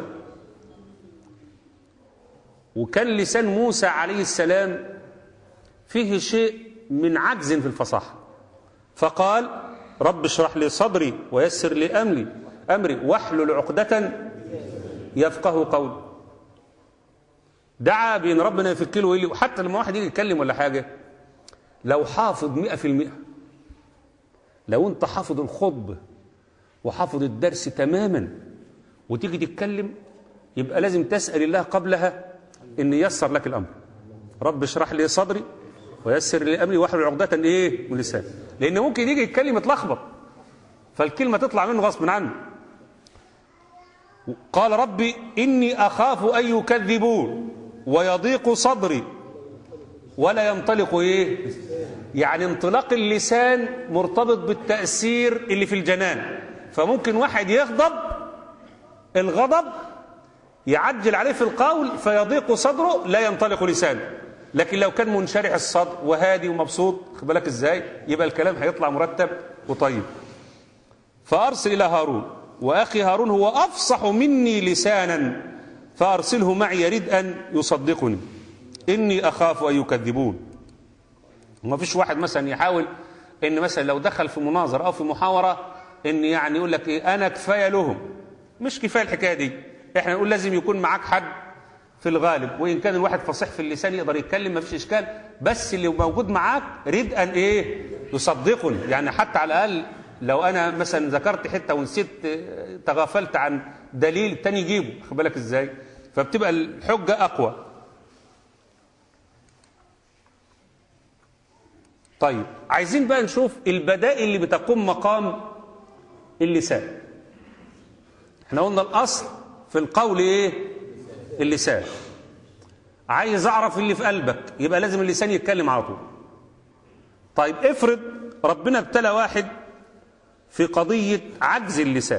وكان لسان موسى عليه السلام فيه شيء من عجز في الفصاحه فقال رب اشرح لي صدري ويسر لي امري امري واحلل عقدة يفقه قولي دعا بين ربنا يفك له ويلي وحتى لما واحد يجي يتكلم ولا حاجه لو حافظ مئة في المئة لو انت حافظ الخطبه وحافظ الدرس تماما وتيجي تتكلم يبقى لازم تسأل الله قبلها ان ييسر لك الامر رب اشرح لي صدري ويسر لي امري واحلل عقدة ايه من لساني لان ممكن يجي يتكلم يتلخبط فالكلمه تطلع منه غصب عنه قال ربي اني اخاف ان يكذبون ويضيق صدري ولا ينطلق ايه يعني انطلاق اللسان مرتبط بالتأثير اللي في الجنان فممكن واحد يغضب الغضب يعجل عليه في القول فيضيق صدره لا ينطلق لسانه لكن لو كان منشرح الصدر وهادي ومبسوط خد بالك ازاي يبقى الكلام هيطلع مرتب وطيب فارسل الى هارون واخي هارون هو افصح مني لسانا فارسله معي يريد ان يصدقني اني اخاف ان يكذبون ما فيش واحد مثلا يحاول ان مثلا لو دخل في مناظره او في محاوره ان يعني يقول لك ايه انا كفايه لهم مش كفايه الحكايه دي احنا نقول لازم يكون معاك حد في الغالب وان كان الواحد فصيح في اللسان يقدر يتكلم ما فيش اشكال بس اللي موجود معاك ريد ان ايه يصدقني يعني حتى على الاقل لو انا مثلا ذكرت حته ونسيت تغافلت عن دليل تاني يجيبه خد بالك ازاي فبتبقى الحجه اقوى طيب عايزين بقى نشوف البدائل اللي بتقوم مقام اللسان احنا قلنا الاصل في القول ايه اللسان عايز اعرف اللي في قلبك يبقى لازم اللسان يتكلم على طول طيب افرض ربنا ابتلى واحد في قضية عجز اللسان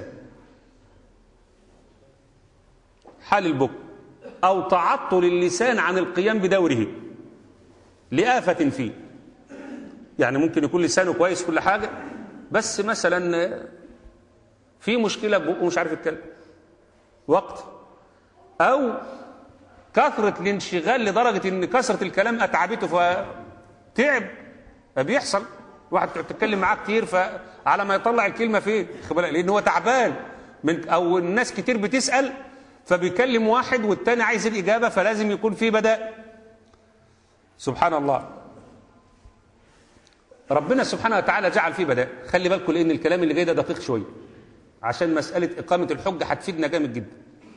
حال البكم أو تعطل اللسان عن القيام بدوره لآفة فيه يعني ممكن يكون لسانه كويس كل حاجة بس مثلا في مشكلة ببقه مش عارف يتكلم وقت أو كثرة الانشغال لدرجة إن كثرة الكلام أتعبته فتعب فبيحصل واحد تتكلم معاه كتير فعلى ما يطلع الكلمة فين لأن هو تعبان من أو الناس كتير بتسأل فبيكلم واحد والتاني عايز الإجابة فلازم يكون في بداء سبحان الله ربنا سبحانه وتعالى جعل فيه بداء خلي بالكم لأن الكلام اللي جاي ده دقيق شوية عشان مسألة إقامة الحجة هتفيدنا جامد جدا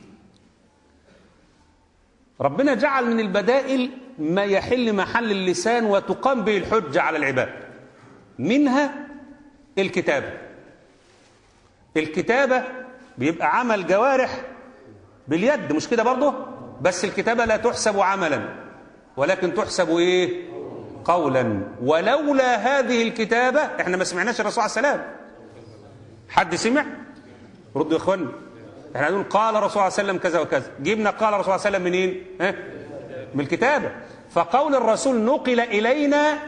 ربنا جعل من البدائل ما يحل محل اللسان وتقام به الحجة على العباد منها الكتابة الكتابة بيبقى عمل جوارح باليد مش كده برضه بس الكتابة لا تحسب عملا ولكن تحسب ايه قولا ولولا هذه الكتابة احنا ما سمعناش الرسول عليه السلام حد سمع ردوا يا اخوانا احنا هنقول قال الرسول عليه وسلم كذا وكذا جبنا قال الرسول عليه وسلم منين ها من الكتابة فقول الرسول نقل إلينا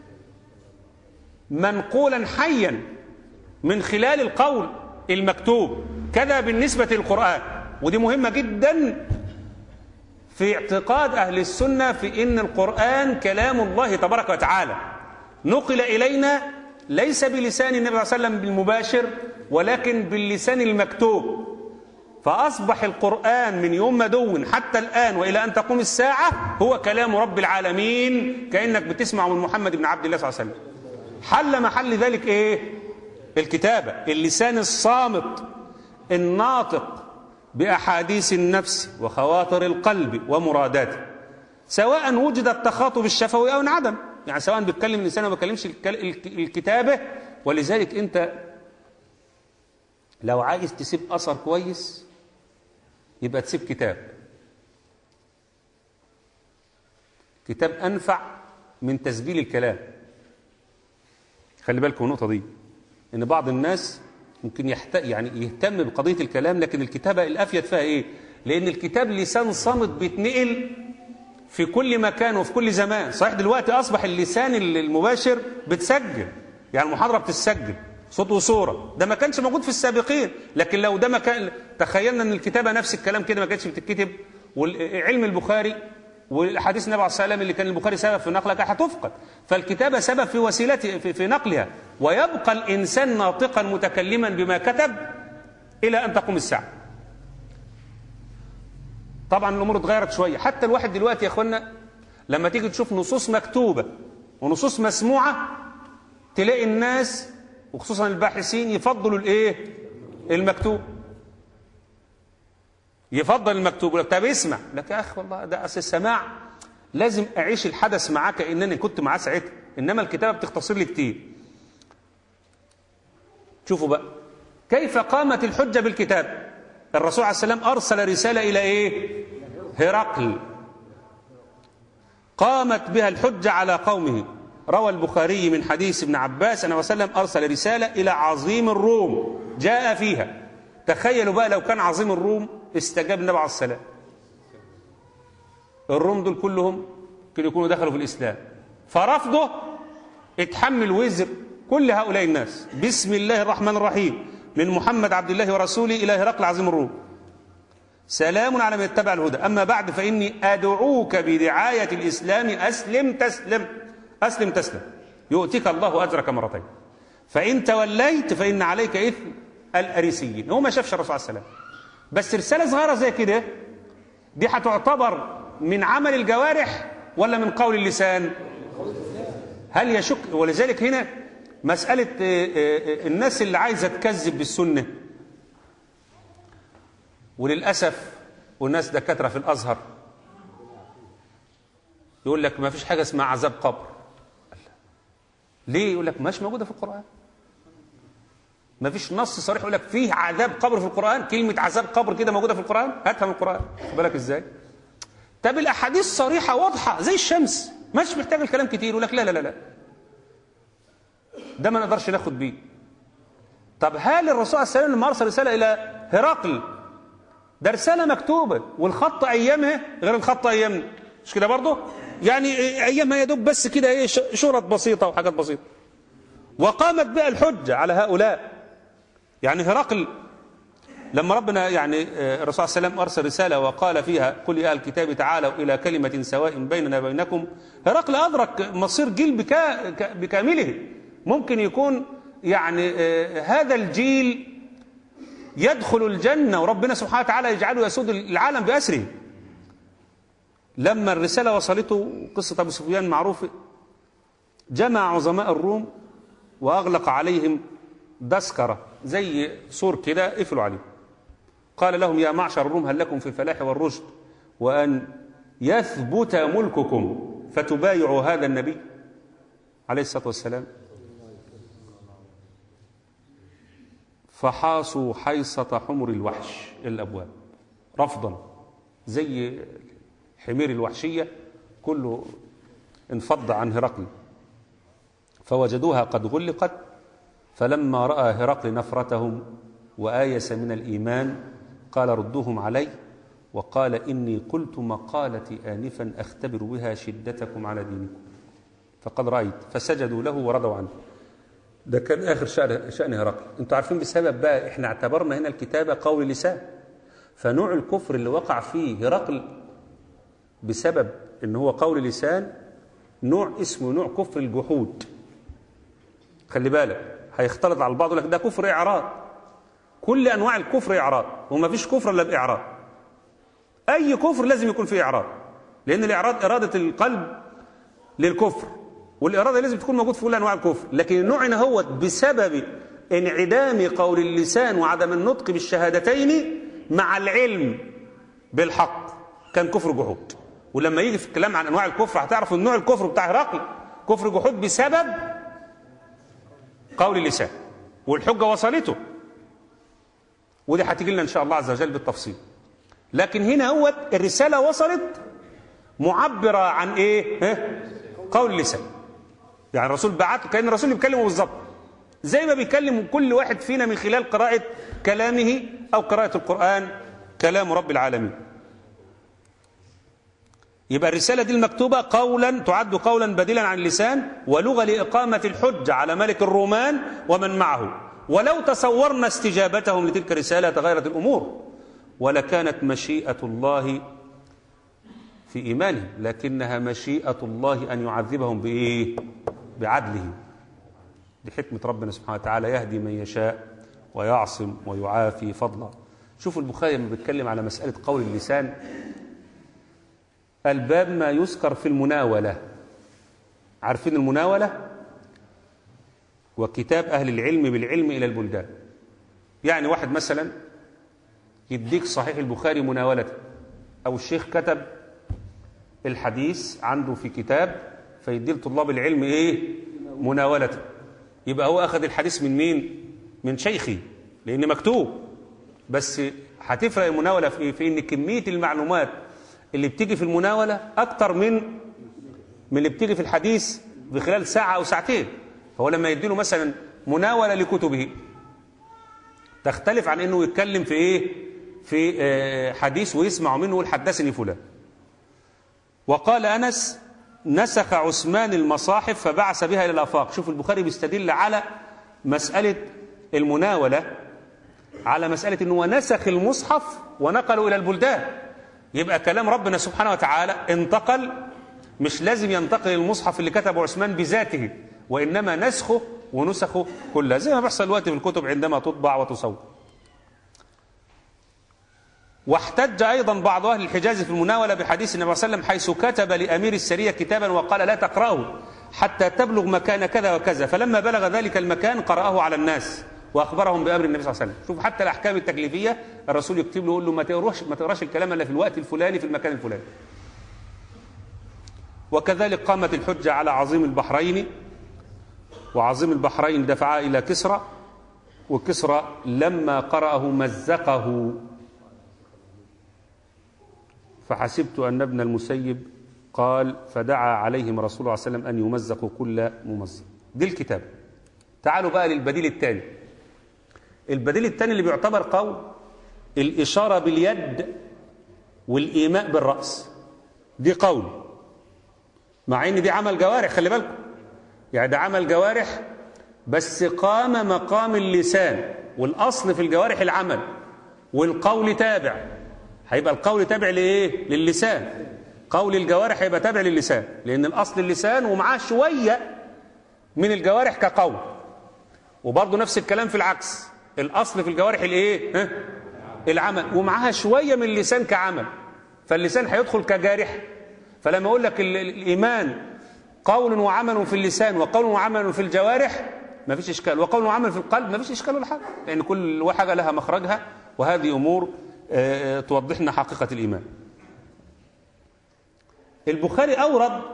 منقولا حيا من خلال القول المكتوب كذا بالنسبة للقرآن ودي مهمة جدا في اعتقاد أهل السنة في إن القرآن كلام الله تبارك وتعالى نقل إلينا ليس بلسان النبي صلى الله عليه وسلم بالمباشر ولكن باللسان المكتوب فأصبح القرآن من يوم ما دون حتى الآن وإلى أن تقوم الساعة هو كلام رب العالمين كأنك بتسمع من محمد بن عبد الله صلى الله عليه وسلم حل محل ذلك إيه الكتابة اللسان الصامت الناطق بأحاديث النفس وخواطر القلب ومراداته سواء وجد التخاطب الشفوي أو انعدم يعني سواء بيتكلم الإنسان أو ما بيتكلمش الكتابة ولذلك أنت لو عايز تسيب أثر كويس يبقى تسيب كتاب كتاب أنفع من تسجيل الكلام خلي بالكم النقطة دي إن بعض الناس ممكن يحت... يعني يهتم بقضية الكلام لكن الكتابة الأفيد فيها إيه لأن الكتاب لسان صامت بيتنقل في كل مكان وفي كل زمان صحيح دلوقتي أصبح اللسان المباشر بتسجل يعني المحاضرة بتسجل صوت وصورة ده ما كانش موجود في السابقين لكن لو ده ما كان تخيلنا ان الكتابة نفس الكلام كده ما كانتش بتتكتب وعلم البخاري والحديث النبي عليه الصلاه والسلام اللي كان البخاري سبب في نقلها كانت هتفقد فالكتابه سبب في وسيلته في, في نقلها ويبقى الانسان ناطقا متكلما بما كتب الى ان تقوم الساعه طبعا الامور اتغيرت شويه حتى الواحد دلوقتي يا اخوانا لما تيجي تشوف نصوص مكتوبه ونصوص مسموعه تلاقي الناس وخصوصا الباحثين يفضلوا الايه المكتوب يفضل المكتوب لك طب اسمع لك يا اخي والله ده اصل السماع لازم اعيش الحدث معاك كانني كنت معاه ساعتها انما الكتابه بتختصر لي كتير شوفوا بقى كيف قامت الحجه بالكتاب الرسول عليه السلام ارسل رساله الى ايه هرقل قامت بها الحجه على قومه روى البخاري من حديث ابن عباس أنه وسلم أرسل رسالة إلى عظيم الروم جاء فيها تخيلوا بقى لو كان عظيم الروم استجاب النبي عليه السلام الروم دول كلهم كانوا يكونوا دخلوا في الإسلام فرفضه اتحمل وزر كل هؤلاء الناس بسم الله الرحمن الرحيم من محمد عبد الله ورسوله إلى هرقل عظيم الروم سلام على من اتبع الهدى أما بعد فإني أدعوك بدعاية الإسلام أسلم تسلم أسلم تسلم يؤتيك الله أجرك مرتين فإن توليت فإن عليك إثم الأريسيين هو ما شافش الرسول عليه السلام بس رسالة صغيرة زي كده دي هتعتبر من عمل الجوارح ولا من قول اللسان هل يشك ولذلك هنا مسألة الناس اللي عايزة تكذب بالسنة وللأسف والناس دكاترة في الأزهر يقول لك ما فيش حاجة اسمها عذاب قبر ليه يقول لك مش موجودة في القرآن ما فيش نص صريح يقول لك فيه عذاب قبر في القرآن كلمة عذاب قبر كده موجودة في القرآن هاتها من القرآن خد بالك ازاي طب الأحاديث صريحة واضحة زي الشمس مش محتاج الكلام كتير يقول لك لا لا لا لا ده ما نقدرش ناخد بيه طب هل الرسول عليه السلام لما أرسل رسالة إلى هرقل ده رسالة مكتوبة والخط أيامها غير الخط أيامنا مش كده برضه يعني أيامها يدوب بس كده إيه شرط بسيطة وحاجات بسيطة وقامت بها الحجة على هؤلاء يعني هرقل لما ربنا يعني الرسول صلى الله عليه وسلم أرسل رسالة وقال فيها قل يا الكتاب تعالوا إلى كلمة سواء بيننا وبينكم هرقل أدرك مصير جيل بكا بكامله ممكن يكون يعني هذا الجيل يدخل الجنة وربنا سبحانه وتعالى يجعله يسود العالم بأسره لما الرسالة وصلته قصة أبو سفيان معروفة جمع عظماء الروم وأغلق عليهم دسكرة زي سور كده قفلوا عليه قال لهم يا معشر الروم هل لكم في الفلاح والرشد وأن يثبت ملككم فتبايعوا هذا النبي عليه الصلاة والسلام فحاصوا حيصة حمر الوحش الأبواب رفضا زي حمير الوحشية كله انفض عن هرقل فوجدوها قد غلقت فلما رأى هرقل نفرتهم وآيس من الإيمان قال ردوهم علي وقال إني قلت مقالتي آنفا أختبر بها شدتكم على دينكم فقد رأيت فسجدوا له ورضوا عنه ده كان آخر شأن, شأن هرقل انتوا عارفين بسبب بقى احنا اعتبرنا هنا الكتابة قول لسان فنوع الكفر اللي وقع فيه هرقل بسبب ان هو قول لسان نوع اسمه نوع كفر الجحود خلي بالك هيختلط على البعض لك ده كفر اعراض كل انواع الكفر اعراض وما فيش كفر الا باعراض اي كفر لازم يكون فيه اعراض لان الاعراض اراده القلب للكفر والاراده لازم تكون موجود في كل انواع الكفر لكن النوع هنا هو بسبب انعدام قول اللسان وعدم النطق بالشهادتين مع العلم بالحق كان كفر جحود ولما يجي في الكلام عن انواع الكفر هتعرف ان نوع الكفر بتاع هرقل كفر جحود بسبب قول اللسان والحجه وصلته ودي هتيجي لنا ان شاء الله عز وجل بالتفصيل لكن هنا هو الرساله وصلت معبره عن ايه ها؟ قول اللسان يعني الرسول بعته كان الرسول اللي بيكلمه بالظبط زي ما بيكلم كل واحد فينا من خلال قراءه كلامه او قراءه القران كلام رب العالمين يبقى الرسالة دي المكتوبة قولا تعد قولا بديلا عن اللسان ولغة لإقامة الحجة على ملك الرومان ومن معه ولو تصورنا استجابتهم لتلك الرسالة تغيرت الأمور ولكانت مشيئة الله في إيمانهم لكنها مشيئة الله أن يعذبهم بإيه؟ بعدله دي حكمة ربنا سبحانه وتعالى يهدي من يشاء ويعصم ويعافي فضلا شوفوا البخاري لما بيتكلم على مسألة قول اللسان الباب ما يذكر في المناولة عارفين المناولة وكتاب أهل العلم بالعلم إلى البلدان يعني واحد مثلا يديك صحيح البخاري مناولة أو الشيخ كتب الحديث عنده في كتاب فيدي لطلاب العلم إيه مناولة يبقى هو أخذ الحديث من مين من شيخي لأن مكتوب بس هتفرق المناولة في إيه في إن كمية المعلومات اللي بتيجي في المناولة أكتر من من اللي بتيجي في الحديث في خلال ساعة أو ساعتين فهو لما يديله مثلا مناولة لكتبه تختلف عن انه يتكلم في ايه في آه حديث ويسمع منه يقول حدثني فلان وقال انس نسخ عثمان المصاحف فبعث بها الى الافاق شوف البخاري بيستدل على مساله المناوله على مساله انه نسخ المصحف ونقله الى البلدان يبقى كلام ربنا سبحانه وتعالى انتقل مش لازم ينتقل المصحف اللي كتبه عثمان بذاته وإنما نسخه ونسخه كلها زي ما بيحصل دلوقتي في الكتب عندما تطبع وتصور واحتج أيضا بعض أهل الحجاز في المناولة بحديث النبي صلى الله عليه وسلم حيث كتب لأمير السرية كتابا وقال لا تقرأه حتى تبلغ مكان كذا وكذا فلما بلغ ذلك المكان قرأه على الناس وأخبرهم بأمر النبي صلى الله عليه وسلم شوف حتى الأحكام التكليفية الرسول يكتب له يقول له ما تقراش ما تقراش الكلام إلا في الوقت الفلاني في المكان الفلاني وكذلك قامت الحجة على عظيم البحرين وعظيم البحرين دفعا إلى كسرى وكسرى لما قرأه مزقه فحسبت أن ابن المسيب قال فدعا عليهم رسول الله صلى الله عليه وسلم أن يمزقوا كل ممزق دي الكتاب تعالوا بقى للبديل الثاني البديل الثاني اللي بيعتبر قول الإشارة باليد والإيماء بالرأس دي قول مع ان دي عمل جوارح خلي بالكم يعني ده عمل جوارح بس قام مقام اللسان والاصل في الجوارح العمل والقول تابع هيبقى القول تابع لايه للسان قول الجوارح هيبقى تابع للسان لان الاصل اللسان ومعاه شويه من الجوارح كقول وبرضه نفس الكلام في العكس الاصل في الجوارح الايه ها؟ العمل ومعاها شويه من اللسان كعمل فاللسان هيدخل كجارح فلما اقول لك الايمان قول وعمل في اللسان وقول وعمل في الجوارح ما فيش اشكال وقول وعمل في القلب ما فيش اشكال ولا حاجه لان كل حاجه لها مخرجها وهذه امور توضح لنا حقيقه الايمان البخاري اورد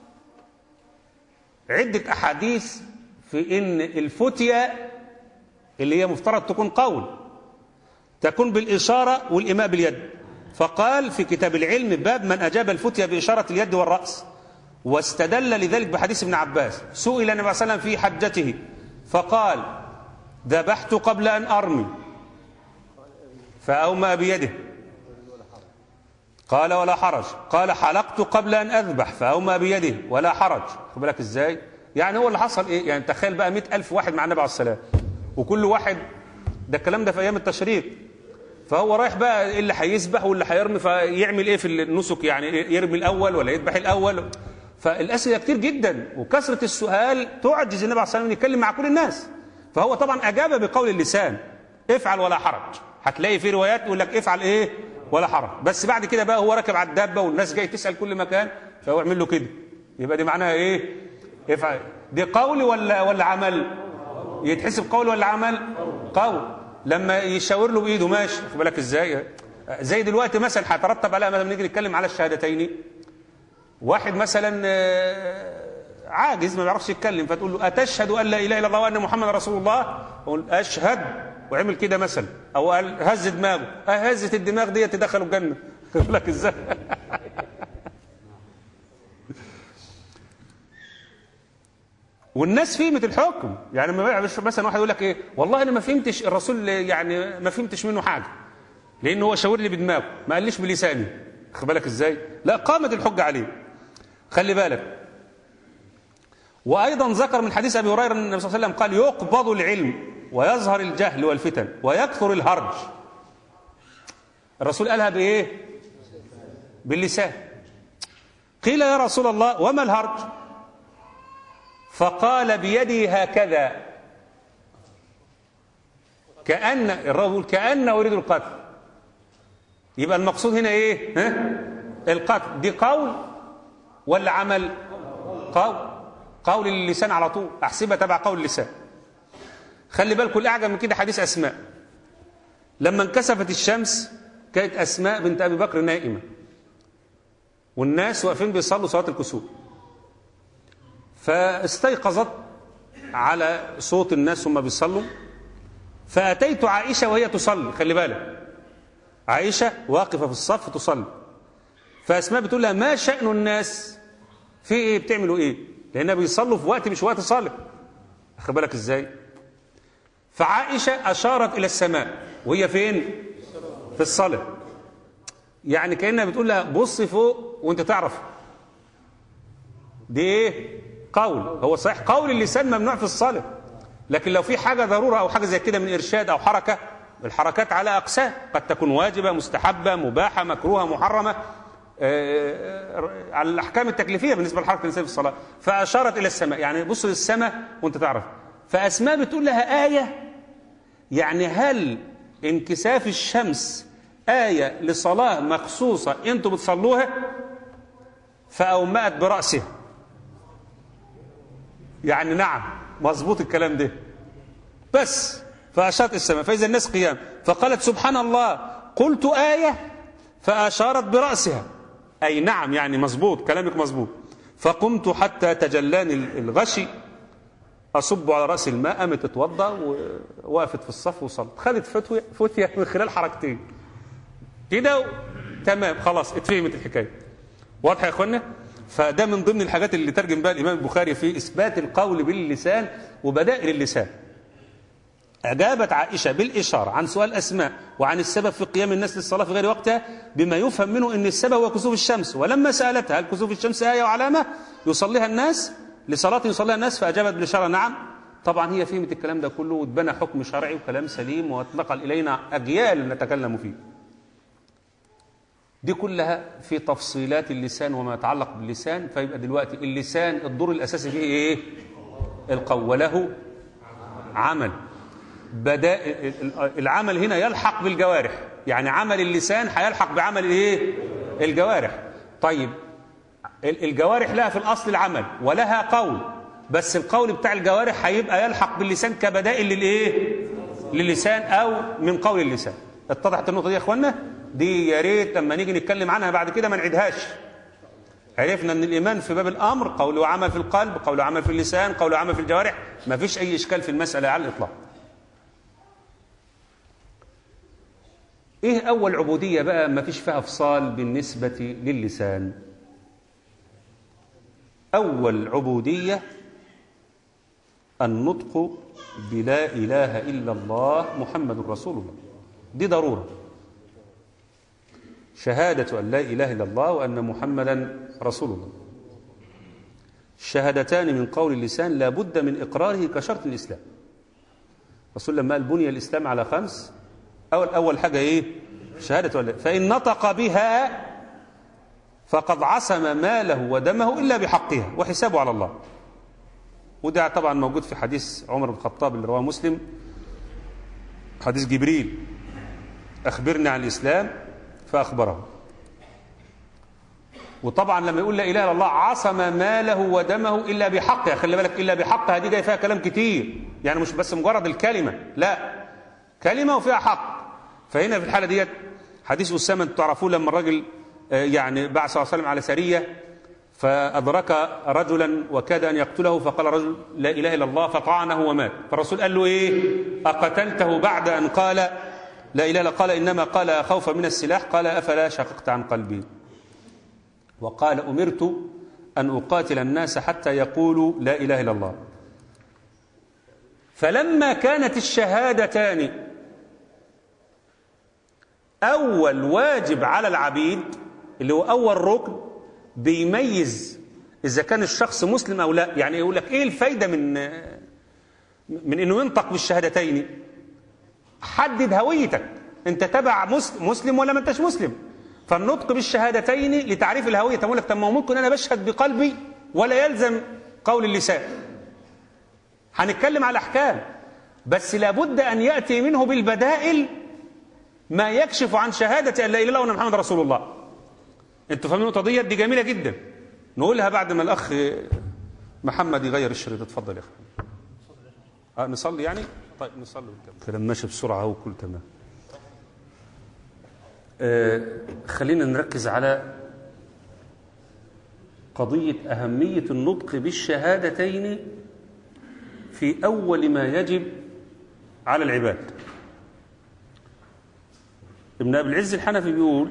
عده احاديث في ان الفتيه اللي هي مفترض تكون قول تكون بالاشاره والايماء باليد فقال في كتاب العلم باب من أجاب الفتية بإشارة اليد والرأس واستدل لذلك بحديث ابن عباس سئل النبي صلى الله عليه وسلم في حجته فقال ذبحت قبل أن أرمي فأومأ بيده قال ولا حرج قال حلقت قبل أن أذبح فأومأ بيده ولا حرج خد بالك إزاي يعني هو اللي حصل إيه يعني تخيل بقى مئة ألف واحد مع النبي عليه السلام وكل واحد ده الكلام ده في أيام التشريق فهو رايح بقى اللي هيسبح واللي هيرمي فيعمل ايه في النسك يعني يرمي الاول ولا يذبح الاول فالاسئله كتير جدا وكثره السؤال تعجز النبي عليه الصلاه والسلام يتكلم مع كل الناس فهو طبعا اجاب بقول اللسان افعل ولا حرج هتلاقي في روايات يقول لك افعل ايه ولا حرج بس بعد كده بقى هو راكب على الدابه والناس جاي تسال كل مكان فهو يعمل له كده يبقى دي معناها ايه افعل دي قول ولا ولا عمل يتحسب قول ولا عمل قول لما يشاور له بايده ماشي خد بالك ازاي زي دلوقتي مثلا هيترتب عليها لما نيجي نتكلم على الشهادتين واحد مثلا عاجز ما بيعرفش يتكلم فتقول له اتشهد ان لا اله الا الله وان محمد رسول الله يقول اشهد وعمل كده مثلا او قال هز دماغه هزت الدماغ دي تدخله الجنه خد بالك ازاي والناس فهمت الحكم يعني ما مثلا واحد يقول لك ايه والله انا ما فهمتش الرسول يعني ما فهمتش منه حاجه لأنه هو شاور لي بدماغه ما قاليش بلساني خد بالك ازاي لا قامت الحجة عليه خلي بالك وأيضا ذكر من حديث أبي هريرة أن النبي صلى الله عليه وسلم قال يقبض العلم ويظهر الجهل والفتن ويكثر الهرج الرسول قالها بإيه باللسان قيل يا رسول الله وما الهرج فقال بيدي هكذا كأن الرجل يقول كأنه يريد القتل يبقى المقصود هنا ايه ها؟ القتل دي قول ولا عمل قول قول اللسان على طول احسبها تبع قول اللسان خلي بالكم الاعجب من كده حديث اسماء لما انكسفت الشمس كانت اسماء بنت ابي بكر نائمه والناس واقفين بيصلوا صلاه الكسوف فاستيقظت على صوت الناس هم بيصلوا فاتيت عائشه وهي تصلي خلي بالك عائشه واقفه في الصف تصلي فاسماء بتقول لها ما شان الناس في ايه بتعملوا ايه لانها بيصلوا في وقت مش وقت صالح خلي بالك ازاي فعائشه اشارت الى السماء وهي فين في الصلاه يعني كانها بتقول لها بص فوق وانت تعرف دي ايه قول هو صحيح قول اللسان ممنوع في الصلاه لكن لو في حاجه ضروره او حاجه زي كده من ارشاد او حركه الحركات على اقسام قد تكون واجبه مستحبه مباحه مكروهه محرمه على الاحكام التكليفيه بالنسبه لحركه الانسان في الصلاه فاشارت الى السماء يعني بص للسماء وانت تعرف فاسماء بتقول لها ايه يعني هل انكساف الشمس ايه لصلاه مخصوصه انتوا بتصلوها فاومأت براسها يعني نعم مظبوط الكلام ده بس فاشارت السماء فاذا الناس قيام فقالت سبحان الله قلت ايه فاشارت براسها أي نعم يعني مظبوط كلامك مظبوط فقمت حتى تجلاني الغشي أصب على رأس الماء قامت تتوضأ ووقفت في الصف وصلت خدت فتوية فتية من خلال حركتين كده و... تمام خلاص اتفهمت الحكاية واضحة يا اخوانا فده من ضمن الحاجات اللي ترجم بها الإمام البخاري في إثبات القول باللسان وبدائل اللسان أجابت عائشة بالإشارة عن سؤال أسماء وعن السبب في قيام الناس للصلاة في غير وقتها بما يفهم منه أن السبب هو كسوف الشمس ولما سألتها هل كسوف الشمس آية وعلامة يصليها الناس لصلاة يصليها الناس فأجابت بالإشارة نعم طبعا هي فهمت الكلام ده كله واتبنى حكم شرعي وكلام سليم واتنقل إلينا أجيال نتكلم فيه دي كلها في تفصيلات اللسان وما يتعلق باللسان فيبقى دلوقتي اللسان الدور الأساسي فيه إيه القول وله عمل بداء العمل هنا يلحق بالجوارح يعني عمل اللسان هيلحق بعمل الايه الجوارح طيب الجوارح لها في الاصل العمل ولها قول بس القول بتاع الجوارح هيبقى يلحق باللسان كبدائل للايه للسان او من قول اللسان اتضحت النقطه دي يا اخوانا دي يا ريت لما نيجي نتكلم عنها بعد كده ما نعيدهاش عرفنا ان الايمان في باب الامر قول وعمل في القلب قول وعمل في اللسان قول وعمل في الجوارح ما فيش اي اشكال في المساله على الاطلاق ايه اول عبوديه بقى ما فيش فيها افصال بالنسبه للسان اول عبوديه النطق بلا اله الا الله محمد رسول الله دي ضروره شهاده ان لا اله الا الله وان محمدا رسول الله الشهادتان من قول اللسان لا بد من اقراره كشرط الاسلام رسول لما قال بني الاسلام على خمس أول أول حاجة إيه شهادة ولا فإن نطق بها فقد عصم ماله ودمه إلا بحقها وحسابه على الله وده طبعا موجود في حديث عمر بن الخطاب اللي رواه مسلم حديث جبريل أخبرني عن الإسلام فأخبره وطبعا لما يقول لا إله إلا الله عصم ماله ودمه إلا بحقها خلي بالك إلا بحقها دي جاي فيها كلام كتير يعني مش بس مجرد الكلمة لا كلمة وفيها حق فهنا في الحالة ديت حديث أسامة تعرفوه لما الرجل يعني بعث صلى الله عليه وسلم على سرية فأدرك رجلا وكاد أن يقتله فقال رجل لا إله إلا الله فطعنه ومات فالرسول قال له إيه أقتلته بعد أن قال لا إله إلا قال إنما قال خوفا من السلاح قال أفلا شققت عن قلبي وقال أمرت أن أقاتل الناس حتى يقولوا لا إله إلا الله فلما كانت الشهادتان أول واجب على العبيد اللي هو أول ركن بيميز إذا كان الشخص مسلم أو لا يعني يقول لك إيه الفايدة من من إنه ينطق بالشهادتين حدد هويتك أنت تبع مسلم, مسلم ولا ما أنتش مسلم فالنطق بالشهادتين لتعريف الهوية تقول لك طب ما ممكن أنا بشهد بقلبي ولا يلزم قول اللسان هنتكلم على أحكام بس لابد أن يأتي منه بالبدائل ما يكشف عن شهادة أن لا إله إلا الله وأن محمد رسول الله أنتوا فاهمين النقطة ديت دي جميلة جدا نقولها بعد ما الأخ محمد يغير الشريط اتفضل يا أخي أه نصلي يعني طيب نصلي ونكمل كلام ماشي بسرعة هو كل تمام آه خلينا نركز على قضية أهمية النطق بالشهادتين في أول ما يجب على العباد ابن أبي العز الحنفي بيقول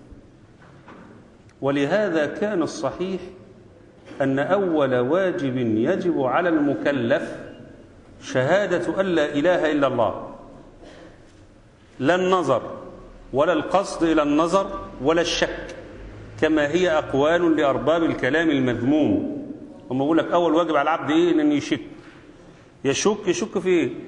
ولهذا كان الصحيح أن أول واجب يجب على المكلف شهادة أن لا إله إلا الله لا النظر ولا القصد إلى النظر ولا الشك كما هي أقوال لأرباب الكلام المذموم هم يقول لك أول واجب على العبد إيه إن يشك يشك يشك في إيه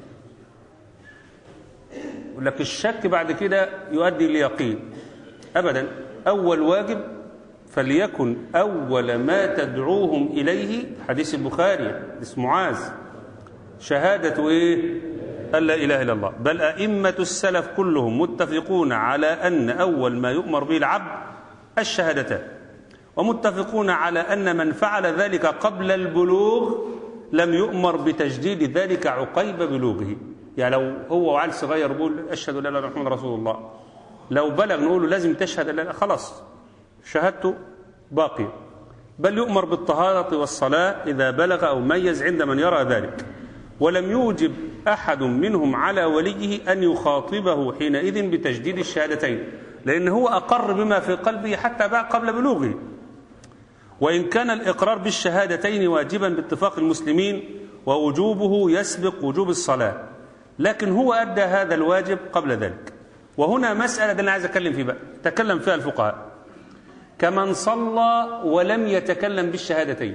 يقول لك الشك بعد كده يؤدي ليقين أبدا أول واجب فليكن أول ما تدعوهم إليه حديث البخاري حديث معاذ شهادة إيه أن لا إله إلا الله بل أئمة السلف كلهم متفقون على أن أول ما يؤمر به العبد الشهادتان ومتفقون على أن من فعل ذلك قبل البلوغ لم يؤمر بتجديد ذلك عقيب بلوغه يعني لو هو وعيل صغير يقول أشهد أن لا إله إلا الله رسول الله لو بلغ نقول له لازم تشهد لا خلاص شهادته باقية بل يؤمر بالطهارة والصلاة إذا بلغ أو ميز عند من يرى ذلك ولم يوجب أحد منهم على وليه أن يخاطبه حينئذ بتجديد الشهادتين لأن هو أقر بما في قلبه حتى قبل بلوغه وإن كان الإقرار بالشهادتين واجبا باتفاق المسلمين ووجوبه يسبق وجوب الصلاة لكن هو أدى هذا الواجب قبل ذلك وهنا مسألة ده أنا عايز أتكلم فيه بقى تكلم فيها الفقهاء كمن صلى ولم يتكلم بالشهادتين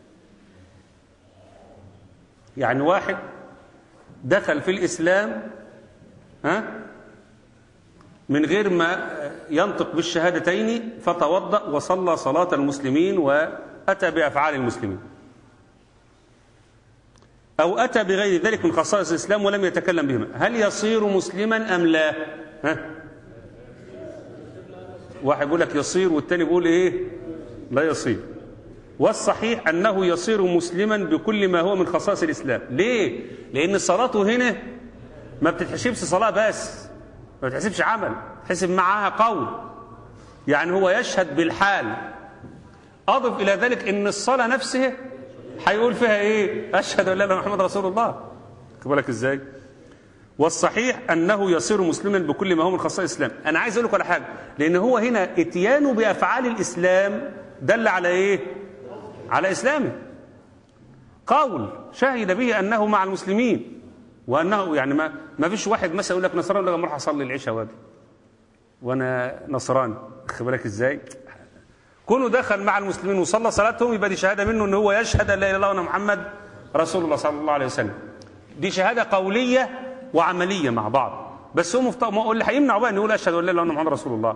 يعني واحد دخل في الإسلام ها من غير ما ينطق بالشهادتين فتوضأ وصلى صلاة المسلمين وأتى بأفعال المسلمين أو أتى بغير ذلك من خصائص الإسلام ولم يتكلم بهما هل يصير مسلما أم لا ها؟ واحد يقول لك يصير والتاني بيقول إيه لا يصير والصحيح أنه يصير مسلما بكل ما هو من خصائص الإسلام ليه لأن صلاته هنا ما بتتحسبش صلاة بس ما بتحسبش عمل تحسب معاها قول يعني هو يشهد بالحال أضف إلى ذلك أن الصلاة نفسها هيقول فيها إيه أشهد أن لا إله إلا محمد رسول الله بالك إزاي والصحيح أنه يصير مسلما بكل ما هو من خصائص الإسلام أنا عايز أقول لك على حاجة لأن هو هنا اتيانه بأفعال الإسلام دل على إيه على إسلامه قول شهد به أنه مع المسلمين وأنه يعني ما ما فيش واحد مثلا يقول لك نصراني لما اروح أصلي العشاء وادي وأنا نصراني خد بالك إزاي كونه دخل مع المسلمين وصلى صلاتهم يبقى دي شهادة منه أن هو يشهد أن لا إله إلا الله وأن محمد رسول الله صلى الله عليه وسلم دي شهادة قولية وعملية مع بعض بس هو مفت... ما اللي هيمنع بقى ان يقول اشهد ان لا اله الا الله محمد رسول الله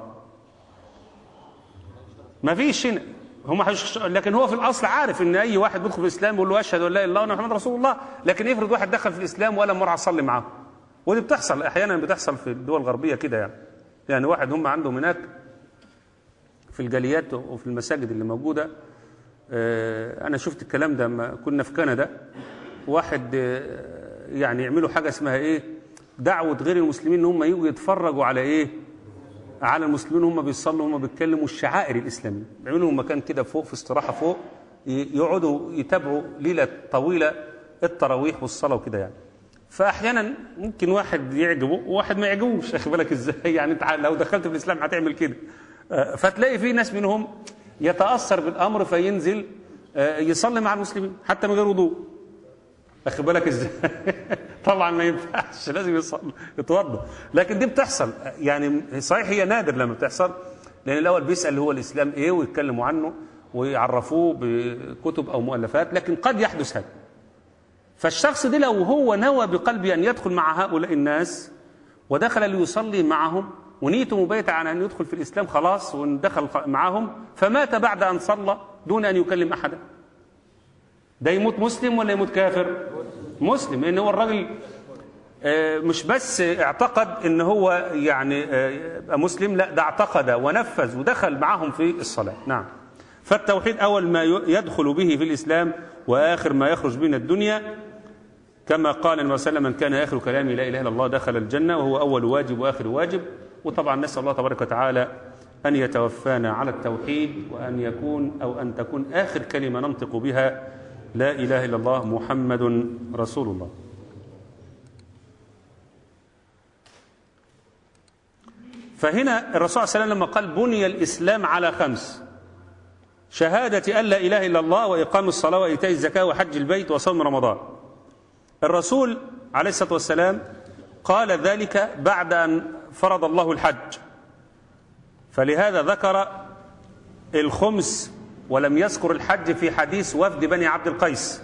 ما فيش هنا هم حش... لكن هو في الاصل عارف ان اي واحد بيدخل في الاسلام يقول له اشهد ان لا اله الا الله محمد رسول الله لكن افرض واحد دخل في الاسلام ولا مره اصلي معاه ودي بتحصل احيانا بتحصل في الدول الغربيه كده يعني يعني واحد هم عندهم هناك في الجاليات وفي المساجد اللي موجوده آه انا شفت الكلام ده لما كنا في كندا واحد آه يعني يعملوا حاجة اسمها ايه دعوة غير المسلمين ان هم يجوا يتفرجوا على ايه على المسلمين هم بيصلوا هم بيتكلموا الشعائر الإسلامية بيعملوا لهم مكان كده فوق في استراحة فوق يقعدوا يتابعوا ليلة طويلة التراويح والصلاة وكده يعني فأحيانا ممكن واحد يعجبه وواحد ما يعجبوش واخد بالك ازاي يعني انت لو دخلت في الإسلام هتعمل كده فتلاقي في ناس منهم يتأثر بالأمر فينزل يصلي مع المسلمين حتى من غير وضوء اخد بالك ازاي طبعا ما ينفعش لازم يصلي يتوضا لكن دي بتحصل يعني صحيح هي نادر لما بتحصل لان الاول بيسال هو الاسلام ايه ويتكلموا عنه ويعرفوه بكتب او مؤلفات لكن قد يحدث هذا فالشخص دي لو هو نوى بقلبه ان يدخل مع هؤلاء الناس ودخل ليصلي معهم ونيته مبيتة على ان يدخل في الاسلام خلاص ودخل معهم فمات بعد ان صلى دون ان يكلم احدا ده يموت مسلم ولا يموت كافر مسلم لان هو الراجل آه، مش بس اعتقد ان هو يعني آه، يبقى مسلم لا ده اعتقد ونفذ ودخل معهم في الصلاة نعم فالتوحيد اول ما ي- يدخل به في الاسلام واخر ما يخرج به من الدنيا كما قال النبي صلى الله عليه وسلم من كان اخر كلامه لا اله الا الله دخل الجنه وهو اول واجب واخر واجب وطبعا نسال الله تبارك وتعالى ان يتوفانا على التوحيد وان يكون او ان تكون اخر كلمه ننطق بها لا اله الا الله محمد رسول الله فهنا الرسول صلى الله عليه وسلم لما قال بني الاسلام على خمس شهاده ان لا اله الا الله واقام الصلاه وايتاء الزكاه وحج البيت وصوم رمضان الرسول عليه الصلاه والسلام قال ذلك بعد ان فرض الله الحج فلهذا ذكر الخمس ولم يذكر الحج في حديث وفد بني عبد القيس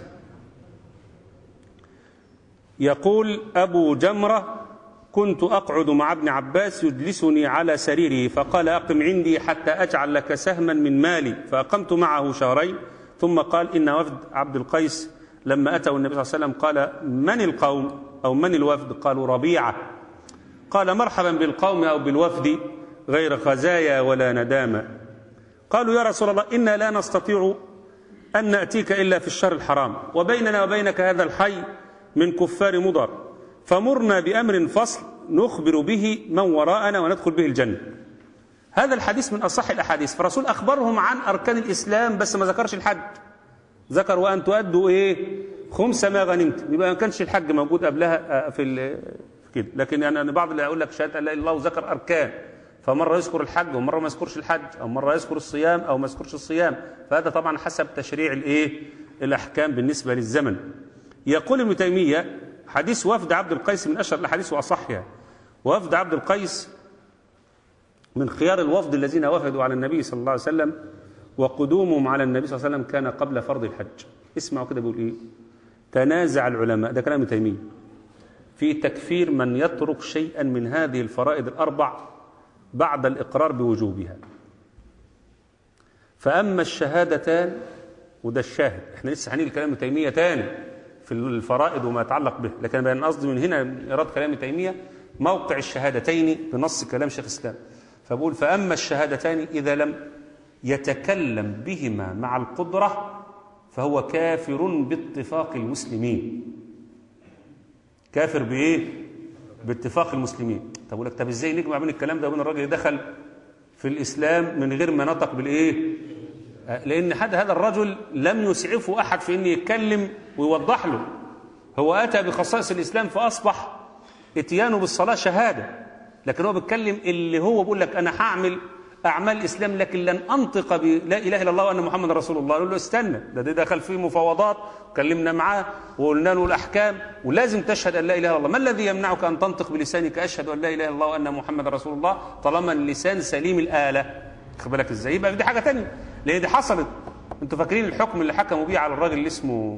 يقول ابو جمره كنت اقعد مع ابن عباس يجلسني على سريره فقال اقم عندي حتى اجعل لك سهما من مالي فاقمت معه شهرين ثم قال ان وفد عبد القيس لما اتوا النبي صلى الله عليه وسلم قال من القوم او من الوفد قالوا ربيعه قال مرحبا بالقوم او بالوفد غير خزايا ولا ندامه قالوا يا رسول الله انا لا نستطيع ان ناتيك الا في الشهر الحرام وبيننا وبينك هذا الحي من كفار مضر فمرنا بامر فصل نخبر به من وراءنا وندخل به الجنه هذا الحديث من اصح الاحاديث فالرسول اخبرهم عن اركان الاسلام بس ما ذكرش الحج ذكر وان تؤدوا ايه خمس ما غنمت يبقى ما كانش الحج موجود قبلها آه، في ال- في كده لكن يعني أنا بعض اللي يقول لك شهاده لا اله الا الله وذكر اركان فمره يذكر الحج ومره ما يذكرش الحج او مره يذكر الصيام او ما يذكرش الصيام فهذا طبعا حسب تشريع الايه الاحكام بالنسبه للزمن يقول ابن تيميه حديث وفد عبد القيس من اشهر الاحاديث واصحها وفد عبد القيس من خيار الوفد الذين وفدوا على النبي صلى الله عليه وسلم وقدومهم على النبي صلى الله عليه وسلم كان قبل فرض الحج اسمعوا كده بيقول ايه تنازع العلماء ده كلام ابن تيميه في تكفير من يترك شيئا من هذه الفرائض الاربع بعد الاقرار بوجوبها فاما الشهادتان وده الشاهد احنا لسه هنيجي لكلام ابن تيميه تاني في الفرائض وما يتعلق به لكن انا قصدي من هنا ايراد كلام ابن تيميه موقع الشهادتين بنص كلام شيخ الاسلام فبقول فاما الشهادتان اذا لم يتكلم بهما مع القدره فهو كافر باتفاق المسلمين كافر بايه باتفاق المسلمين طب اقول لك طب ازاي نجمع بين الكلام ده وبين الراجل اللي دخل في الاسلام من غير ما نطق بالايه آه، لان حد هذا الرجل لم يسعفه احد في ان يتكلم ويوضح له هو اتى بخصائص الاسلام فاصبح اتيانه بالصلاه شهاده لكن هو بيتكلم اللي هو بيقول لك انا هعمل اعمال الاسلام لكن لن انطق بلا اله الا الله وان محمد رسول الله يقول له استنى ده ده دخل فيه مفاوضات كلمنا معاه وقلنا له الاحكام ولازم تشهد ان لا اله الا الله ما الذي يمنعك ان تنطق بلسانك اشهد ان لا اله الا الله وان محمد رسول الله طالما اللسان سليم الاله خد بالك ازاي يبقى دي حاجه تانية لان دي حصلت انتوا فاكرين الحكم اللي حكموا بيه على الراجل اللي اسمه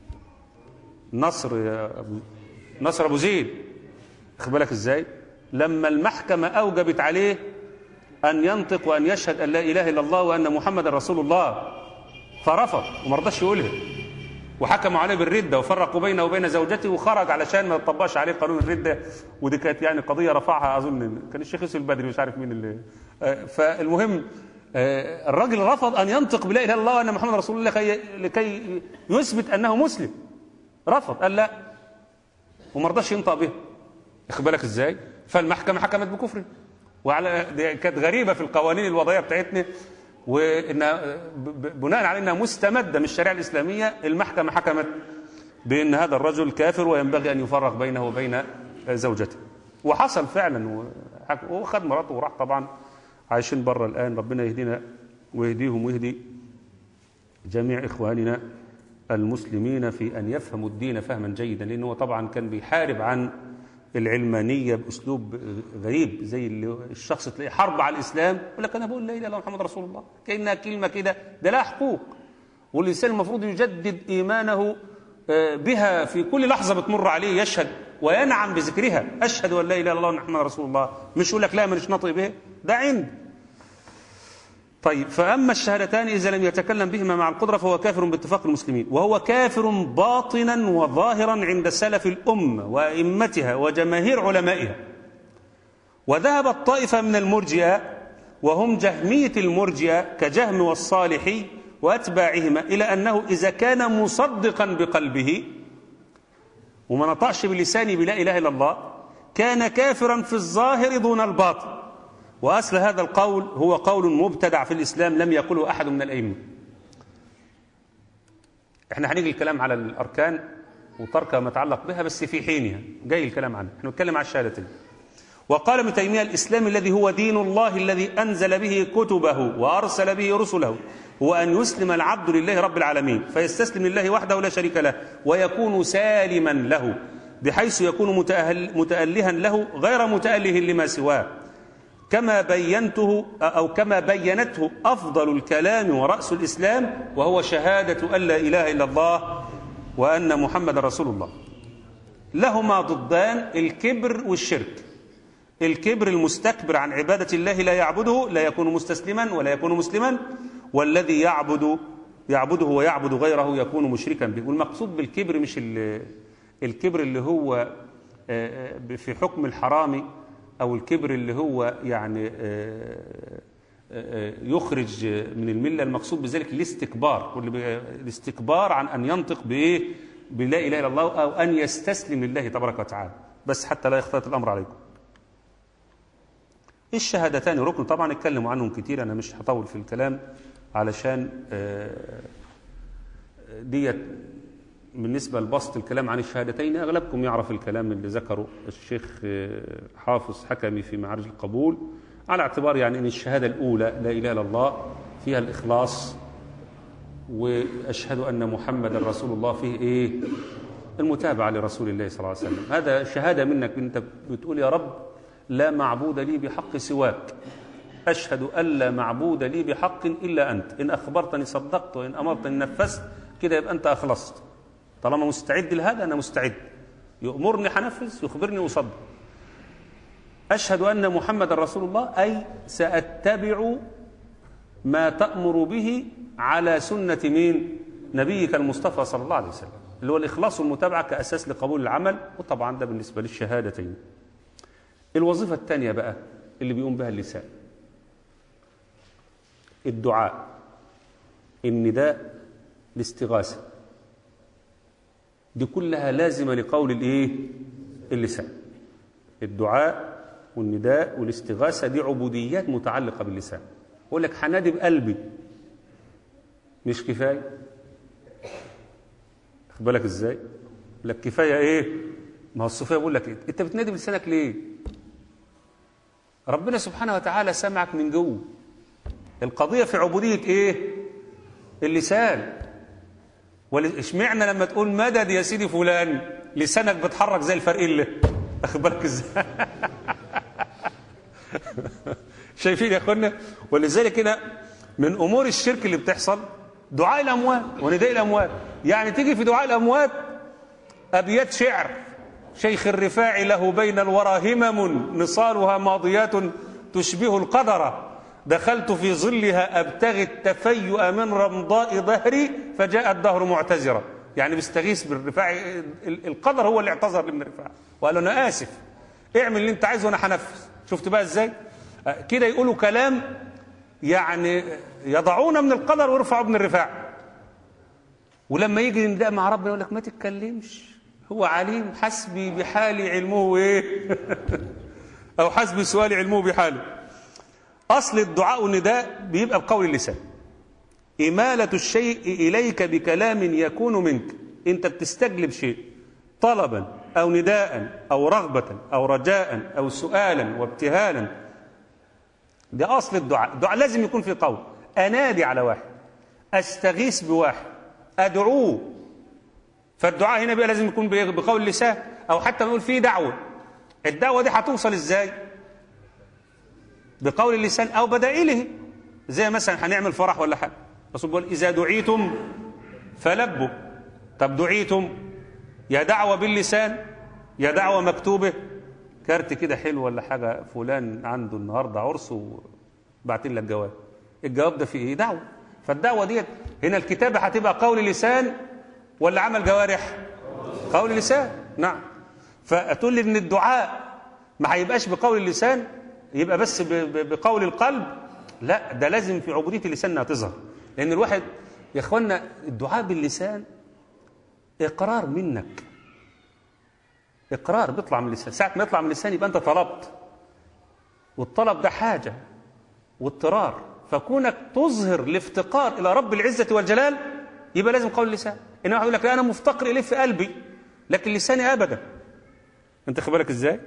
نصر يا أبو نصر ابو زيد خد بالك ازاي لما المحكمه اوجبت عليه ان ينطق وان يشهد ان لا اله الا الله وان محمد رسول الله فرفض وما رضاش يقولها وحكموا عليه بالرده وفرقوا بينه وبين زوجته وخرج علشان ما يطبقش عليه قانون الرده ودي كانت يعني قضيه رفعها اظن كان الشيخ يوسف البدري مش عارف مين اللي آه، فالمهم آه، الراجل رفض ان ينطق بلا اله الا الله وان محمد رسول الله لكي, لكي يثبت انه مسلم رفض قال لا وما رضاش ينطق به واخد بالك ازاي فالمحكمه حكمت بكفره وعلى دي كانت غريبه في القوانين الوضعيه بتاعتنا وانها ب- ب- بناء على انها مستمده من الشريعه الاسلاميه المحكمه حكمت بان هذا الرجل كافر وينبغي ان يفرق بينه وبين زوجته وحصل فعلا وحك- وخد مراته وراح طبعا عايشين بره الان ربنا يهدينا ويهديهم ويهدي جميع اخواننا المسلمين في أن يفهموا الدين فهما جيدا لأنه طبعا كان بيحارب عن العلمانية بأسلوب غريب زي اللي الشخص تلاقيه حرب على الإسلام يقول لك أنا بقول لا إله إلا الله محمد رسول الله كأنها كلمة كده ده لها حقوق والإنسان المفروض يجدد إيمانه آه، بها في كل لحظة بتمر عليه يشهد وينعم بذكرها أشهد أن لا إله إلا الله محمد رسول الله مش يقول لك لا مش ناطق به ده عند طيب فأما الشهادتان إذا لم يتكلم بهما مع القدرة فهو كافر باتفاق المسلمين وهو كافر باطنا وظاهرا عند سلف الأمة وأئمتها وجماهير علمائها وذهبت طائفة من المرجئة وهم جهمية المرجئة كجهم والصالحي وأتباعهما إلى أنه إذا كان مصدقا بقلبه وما نطقش بلسانه بلا إله إلا الله كان كافرا في الظاهر دون الباطن وأصل هذا القول هو قول مبتدع في الإسلام لم يقله أحد من الأئمة احنا هنيجي الكلام على الأركان وتركها ما يتعلق بها بس في حينها جاي الكلام عنها احنا نتكلم على الشهادتين وقال ابن تيمية الإسلام الذي هو دين الله الذي أنزل به كتبه وأرسل به رسله هو أن يسلم العبد لله رب العالمين فيستسلم لله وحده لا شريك له ويكون سالما له بحيث يكون متأهل متألها له غير متأله لما سواه كما بينته أو كما بينته أفضل الكلام ورأس الإسلام وهو شهادة أن لا إله إلا الله وأن محمد رسول الله لهما ضدان الكبر والشرك الكبر المستكبر عن عبادة الله لا يعبده لا يكون مستسلما ولا يكون مسلما والذي يعبد يعبده ويعبد غيره يكون مشركا به والمقصود بالكبر مش الكبر اللي هو في حكم الحرام أو الكبر اللي هو يعني يخرج من الملة المقصود بذلك الاستكبار الاستكبار عن أن ينطق بإيه بلا إله إلا الله أو أن يستسلم لله تبارك وتعالى بس حتى لا يختلط الأمر عليكم الشهادتان ركن طبعا اتكلموا عنهم كتير أنا مش هطول في الكلام علشان ديت بالنسبة لبسط الكلام عن الشهادتين أغلبكم يعرف الكلام اللي ذكره الشيخ حافظ حكمي في معارج القبول على اعتبار يعني أن الشهادة الأولى لا إله إلا الله فيها الإخلاص وأشهد أن محمد رسول الله فيه إيه المتابعة لرسول الله صلى الله عليه وسلم هذا شهادة منك أنت بتقول يا رب لا معبود لي بحق سواك أشهد أن لا معبود لي بحق إلا أنت إن أخبرتني صدقت وإن أمرتني نفذت كده يبقى أنت أخلصت طالما مستعد لهذا أنا مستعد يأمرني حنفذ يخبرني وصدق أشهد أن محمد رسول الله أي سأتبع ما تأمر به على سنة مين نبيك المصطفى صلى الله عليه وسلم اللي هو الإخلاص والمتابعة كأساس لقبول العمل وطبعا ده بالنسبة للشهادتين الوظيفة الثانية بقى اللي بيقوم بها اللسان الدعاء النداء الاستغاثة دي كلها لازمة لقول الايه اللسان الدعاء والنداء والاستغاثة دي عبوديات متعلقة باللسان يقول لك حنادي بقلبي مش كفاية خد بالك ازاي يقول لك كفاية ايه ما هو الصوفية بيقول لك إيه؟ انت بتنادي بلسانك ليه ربنا سبحانه وتعالى سمعك من جوه القضية في عبودية ايه اللسان اشمعنى لما تقول مدد يا سيدي فلان لسانك بيتحرك زي الفرقله اخد بالك ازاي شايفين يا اخوانا ولذلك هنا من امور الشرك اللي بتحصل دعاء الاموات ونداء الاموات يعني تيجي في دعاء الاموات ابيات شعر شيخ الرفاع له بين الورى همم نصالها ماضيات تشبه القدر دخلت في ظلها أبتغي التفيؤ من رمضاء ظهري فجاء الدهر معتذرا يعني بيستغيث بالرفاع القدر هو اللي اعتذر لابن الرفاع وقال له انا اسف اعمل اللي انت عايزه وانا هنفذ شفت بقى ازاي كده يقولوا كلام يعني يضعون من القدر ويرفعوا ابن الرفاع ولما يجي نداء مع ربنا يقول لك ما تتكلمش هو عليم حسبي بحالي علمه ايه او حسبي سؤالي علمه بحالي أصل الدعاء والنداء بيبقى بقول اللسان إمالة الشيء إليك بكلام يكون منك أنت بتستجلب شيء طلبا أو نداء أو رغبة أو رجاء أو سؤالا وابتهالا ده أصل الدعاء الدعاء لازم يكون في قول أنادي على واحد أستغيث بواحد أدعوه فالدعاء هنا بقى لازم يكون بإيه؟ بقول اللسان او حتى نقول فيه دعوه الدعوه دي هتوصل ازاي بقول اللسان او بدائله زي مثلا هنعمل فرح ولا حاجه الرسول بيقول اذا دعيتم فلبوا طب دعيتم يا دعوه باللسان يا دعوه مكتوبه كارت كده حلو ولا حاجه فلان عنده النهارده عرس وبعتين لك جواب الجواب ده فيه ايه دعوه فالدعوه ديت هنا الكتابه هتبقى قول لسان ولا عمل جوارح قول لسان نعم فتقول لي ان الدعاء ما هيبقاش بقول اللسان يبقى بس ب- ب- بقول القلب لا ده لازم في عبوديه اللسان انها تظهر لان الواحد يا اخوانا الدعاء باللسان اقرار منك اقرار بيطلع من اللسان ساعه ما يطلع من اللسان يبقى انت طلبت والطلب ده حاجه واضطرار فكونك تظهر الافتقار الى رب العزه والجلال يبقى لازم قول اللسان انما واحد يقول لك لا انا مفتقر اليه في قلبي لكن لساني ابدا انت خد بالك ازاي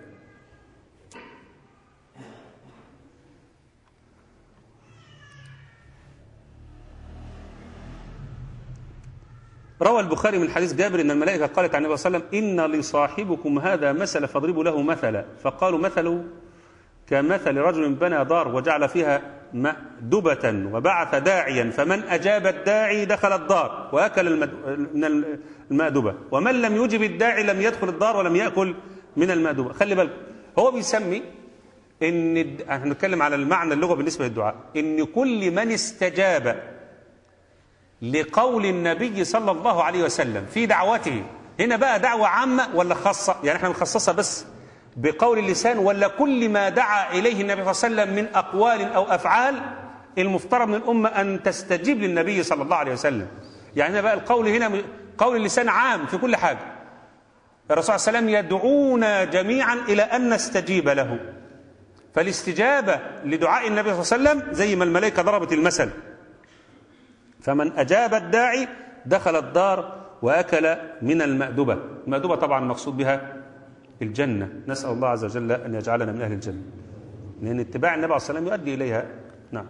روى البخاري من حديث جابر ان الملائكه قالت عن النبي صلى الله عليه وسلم ان لصاحبكم هذا مثل فاضربوا له مثلا فقالوا مثله كمثل رجل بنى دار وجعل فيها مأدبة وبعث داعيا فمن أجاب الداعي دخل الدار وأكل المد- من المأدبة ومن لم يجب الداعي لم يدخل الدار ولم يأكل من المأدبة خلي بالك هو بيسمي ان الد- احنا بنتكلم على المعنى اللغه بالنسبه للدعاء ان كل من استجاب لقول النبي صلى الله عليه وسلم في دعوته هنا بقى دعوة عامة ولا خاصة يعني احنا بنخصصها بس بقول اللسان ولا كل ما دعا إليه النبي صلى الله عليه وسلم من أقوال أو أفعال المفترض من الأمة أن تستجيب للنبي صلى الله عليه وسلم يعني هنا بقى القول هنا قول اللسان عام في كل حاجة الرسول صلى الله عليه وسلم يدعونا جميعا إلى أن نستجيب له فالاستجابة لدعاء النبي صلى الله عليه وسلم زي ما الملائكة ضربت المثل فمن أجاب الداعي دخل الدار وأكل من المأدبة المأدبة طبعا مقصود بها الجنة نسأل الله عز وجل أن يجعلنا من أهل الجنة لأن اتباع النبي عليه الصلاة والسلام يؤدي إليها نعم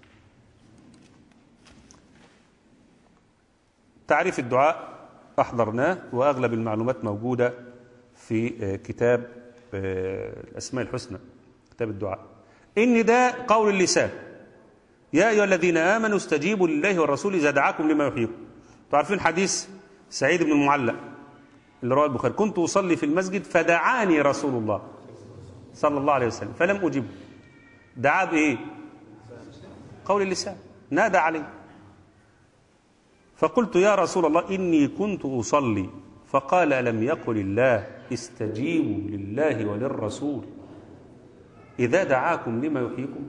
تعريف الدعاء أحضرناه وأغلب المعلومات موجودة في آه، كتاب آه، الأسماء الحسنى كتاب الدعاء النداء قول اللسان يا أيها الذين آمنوا استجيبوا لله والرسول إذا دعاكم لما يحييكم تعرفين حديث سعيد بن المعلق اللي رواه البخاري كنت أصلي في المسجد فدعاني رسول الله صلى الله عليه وسلم فلم أجبه دعا بإيه قول اللسان نادى عليه فقلت يا رسول الله إني كنت أصلي فقال ألم يقل الله استجيبوا لله وللرسول إذا دعاكم لما يحييكم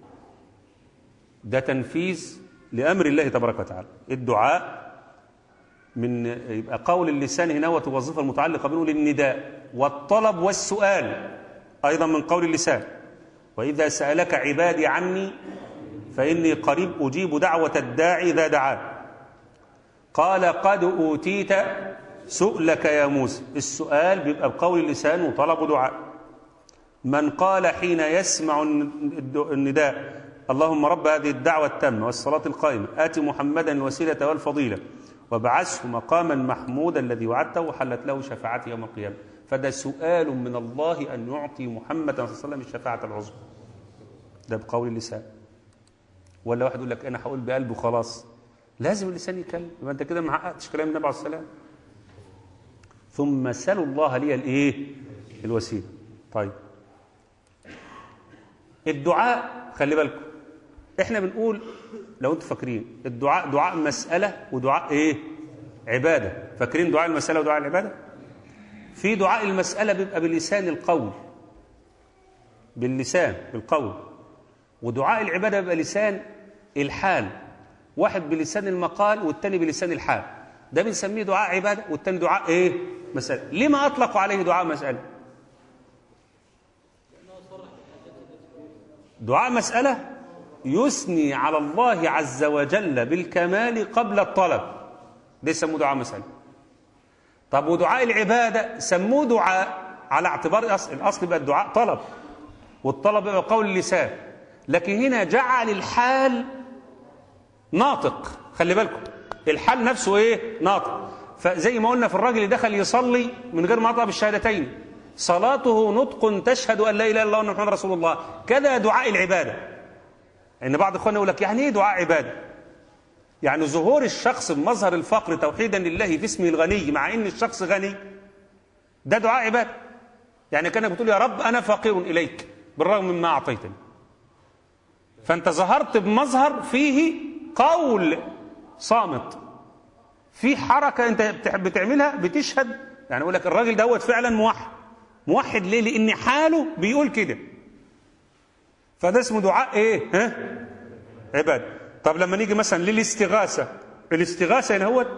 ده تنفيذ لأمر الله تبارك وتعالى الدعاء من يبقى قول اللسان هنا وظيفة المتعلقة بنقول النداء والطلب والسؤال أيضا من قول اللسان وإذا سألك عبادي عني فإني قريب أجيب دعوة الداعي إذا دعان قال قد أوتيت سؤلك يا موسى السؤال بيبقى بقول اللسان وطلب دعاء من قال حين يسمع النداء اللهم رب هذه الدعوة التامة والصلاة القائمة آت محمدا الوسيلة والفضيلة وابعثه مقاما محمودا الذي وعدته وحلت له شفاعته يوم القيامة فده سؤال من الله أن يعطي محمد صلى الله عليه وسلم الشفاعة العظمى ده بقول اللسان ولا واحد يقول لك أنا هقول بقلبه خلاص لازم اللسان يتكلم يبقى أنت كده ما حققتش كلام النبي عليه السلام ثم سلوا الله لي الايه الوسيله طيب الدعاء خلي بالكم احنا بنقول لو انتم فاكرين الدعاء دعاء مسألة ودعاء ايه عبادة فاكرين دعاء المسألة ودعاء العبادة في دعاء المسألة بيبقى بلسان القول باللسان بالقول ودعاء العبادة بيبقى لسان الحال واحد بلسان المقال والتاني بلسان الحال ده بنسميه دعاء عبادة والتاني دعاء ايه مسألة لما أطلقوا عليه دعاء مسألة دعاء مسألة يثني على الله عز وجل بالكمال قبل الطلب ده يسموه دعاء مسألة طب ودعاء العبادة سموه دعاء على اعتبار الأصل الأصل بقى الدعاء طلب والطلب بقى قول اللسان لكن هنا جعل الحال ناطق خلي بالكم الحال نفسه ايه ناطق فزي ما قلنا في الراجل اللي دخل يصلي من غير ما يطلب الشهادتين صلاته نطق تشهد ان لا اله الا الله وان محمد رسول الله كذا دعاء العباده ان بعض اخواننا يقول لك يعني ايه دعاء عباده يعني ظهور الشخص بمظهر الفقر توحيدا لله في اسمه الغني مع ان الشخص غني ده دعاء عباده يعني كانك بتقول يا رب انا فقير اليك بالرغم مما اعطيتني فانت ظهرت بمظهر فيه قول صامت في حركه انت بتحب بتعملها بتشهد يعني اقول لك الراجل دوت فعلا موحد موحد ليه لان حاله بيقول كده فده اسمه دعاء ايه ها عباده طب لما نيجي مثلا للاستغاثه الاستغاثه هنا هو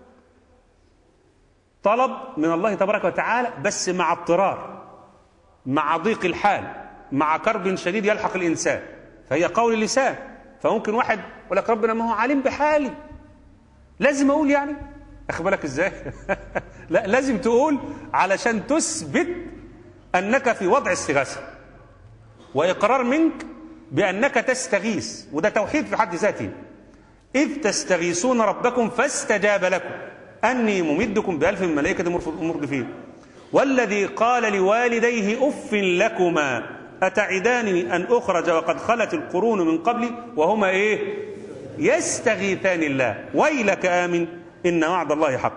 طلب من الله تبارك وتعالى بس مع اضطرار مع ضيق الحال مع كرب شديد يلحق الانسان فهي قول اللسان فممكن واحد يقول لك ربنا ما هو عليم بحالي لازم اقول يعني اخد بالك ازاي لا لازم تقول علشان تثبت انك في وضع استغاثه واقرار منك بانك تستغيث وده توحيد في حد ذاته اذ تستغيثون ربكم فاستجاب لكم اني ممدكم بالف من ملائكه مردفين والذي قال لوالديه اف لكما اتعدانني ان اخرج وقد خلت القرون من قبلي وهما ايه يستغيثان الله ويلك امن ان وعد الله حق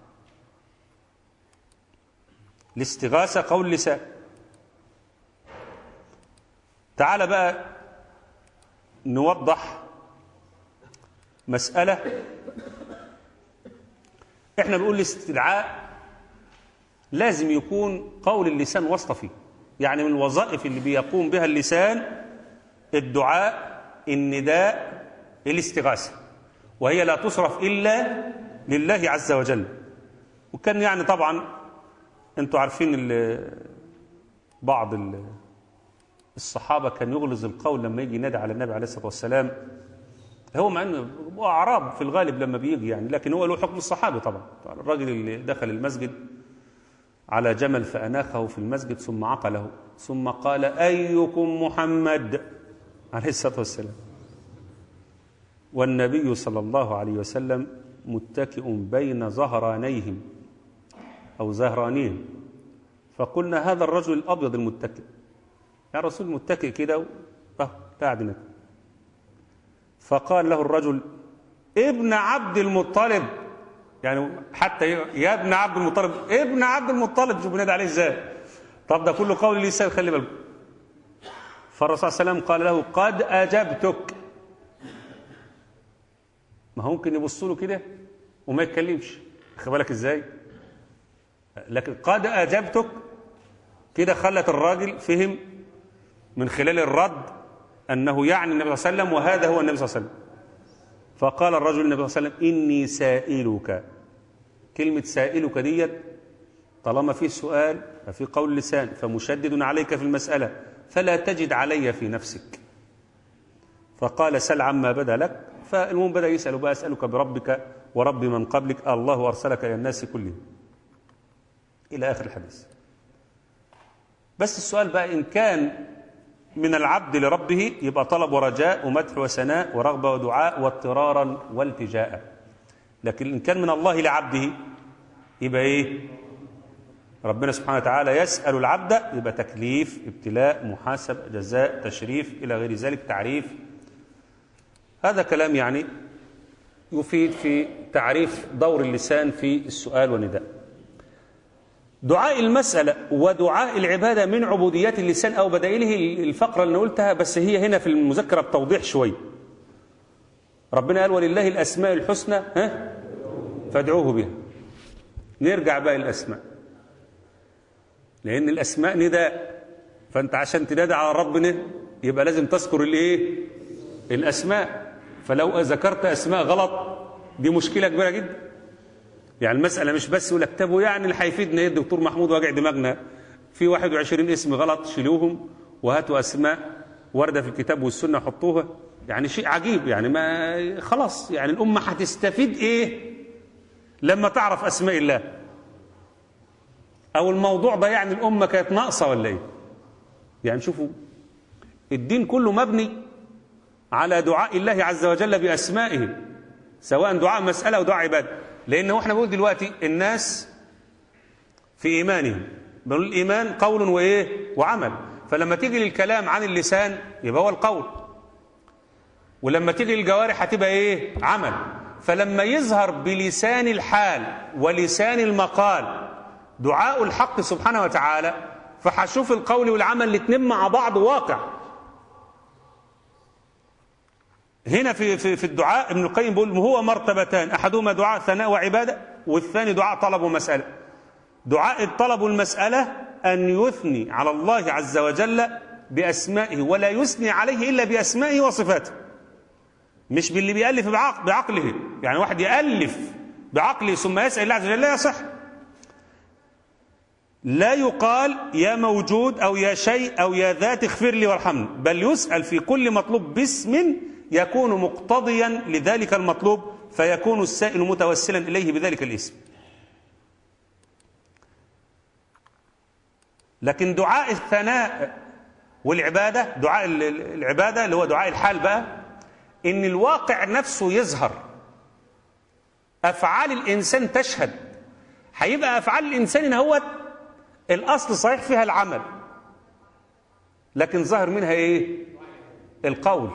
الاستغاثه قول لسان تعال بقى نوضح مسألة احنا بنقول الاستدعاء لازم يكون قول اللسان واسطة فيه يعني من الوظائف اللي بيقوم بها اللسان الدعاء النداء الاستغاثة وهي لا تصرف إلا لله عز وجل وكان يعني طبعا انتوا عارفين ال بعض ال الصحابة كان يغلظ القول لما يجي ينادي على النبي عليه الصلاة والسلام هو مع انه هو اعراب في الغالب لما بيجي يعني لكن هو له حكم الصحابي طبعا الراجل اللي دخل المسجد على جمل فاناخه في المسجد ثم عقله ثم قال ايكم محمد عليه الصلاه والسلام والنبي صلى الله عليه وسلم متكئ بين ظهرانيهم او زهرانيهم فقلنا هذا الرجل الابيض المتكئ يا رسول متكئ كده اه قاعد هناك فقال له الرجل ابن عبد المطلب يعني حتى يا ابن عبد المطلب ابن عبد المطلب شوف بنادي عليه ازاي طب ده كله قول لسان خلي بالك فالرسول صلى الله عليه وسلم قال له قد اجبتك ما هو ممكن يبص له كده وما يتكلمش خد بالك ازاي لكن قد اجبتك كده خلت الراجل فهم من خلال الرد أنه يعني النبي صلى الله عليه وسلم وهذا هو النبي صلى الله عليه وسلم فقال الرجل النبي صلى الله عليه وسلم إني سائلك كلمة سائلك ديت طالما في سؤال ففي قول لسان فمشدد عليك في المسألة فلا تجد علي في نفسك فقال سل عما بدا لك فالمهم بدأ يسأل بقى أسألك بربك ورب من قبلك الله أرسلك إلى الناس كلهم إلى آخر الحديث بس السؤال بقى إن كان من العبد لربه يبقى طلب ورجاء ومدح وثناء ورغبة ودعاء واضطرارا والتجاء لكن إن كان من الله لعبده يبقى إيه ربنا سبحانه وتعالى يسأل العبد يبقى تكليف ابتلاء محاسب جزاء تشريف إلى غير ذلك تعريف هذا كلام يعني يفيد في تعريف دور اللسان في السؤال والنداء دعاء المسألة ودعاء العبادة من عبوديات اللسان أو بدائله الفقرة اللي قلتها بس هي هنا في المذكرة بتوضيح شوي ربنا قال ولله الأسماء الحسنى ها فادعوه بها نرجع بقى الأسماء لأن الأسماء نداء فأنت عشان تنادى على ربنا يبقى لازم تذكر الإيه الأسماء فلو ذكرت أسماء غلط دي مشكلة كبيرة جدا يعني المسألة مش بس يقول لك طب يعني اللي هيفيدنا ايه الدكتور محمود واجع دماغنا في 21 اسم غلط شيلوهم وهاتوا أسماء واردة في الكتاب والسنة حطوها يعني شيء عجيب يعني ما خلاص يعني الأمة هتستفيد إيه لما تعرف أسماء الله أو الموضوع ده يعني الأمة كانت ناقصة ولا إيه يعني شوفوا الدين كله مبني على دعاء الله عز وجل بأسمائه سواء دعاء مسألة أو دعاء عبادة لان هو احنا بنقول دلوقتي الناس في ايمانهم بنقول الايمان قول وايه وعمل فلما تيجي للكلام عن اللسان يبقى هو القول ولما تيجي للجوارح هتبقى ايه عمل فلما يظهر بلسان الحال ولسان المقال دعاء الحق سبحانه وتعالى فهشوف القول والعمل الاثنين مع بعض واقع هنا في في في الدعاء ابن القيم بيقول هو مرتبتان احدهما دعاء ثناء وعباده والثاني دعاء طلب ومساله دعاء الطلب والمساله ان يثني على الله عز وجل باسمائه ولا يثني عليه الا باسمائه وصفاته مش باللي بيألف بعقل بعقله يعني واحد يألف بعقله ثم يسأل الله عز وجل لا يصح لا يقال يا موجود أو يا شيء أو يا ذات اغفر لي وارحمني بل يسأل في كل مطلوب باسم يكون مقتضيا لذلك المطلوب فيكون السائل متوسلا إليه بذلك الاسم لكن دعاء الثناء والعبادة دعاء العبادة اللي هو دعاء الحال بقى ان الواقع نفسه يظهر افعال الانسان تشهد هيبقى افعال الانسان هو الاصل صحيح فيها العمل لكن ظاهر منها ايه القول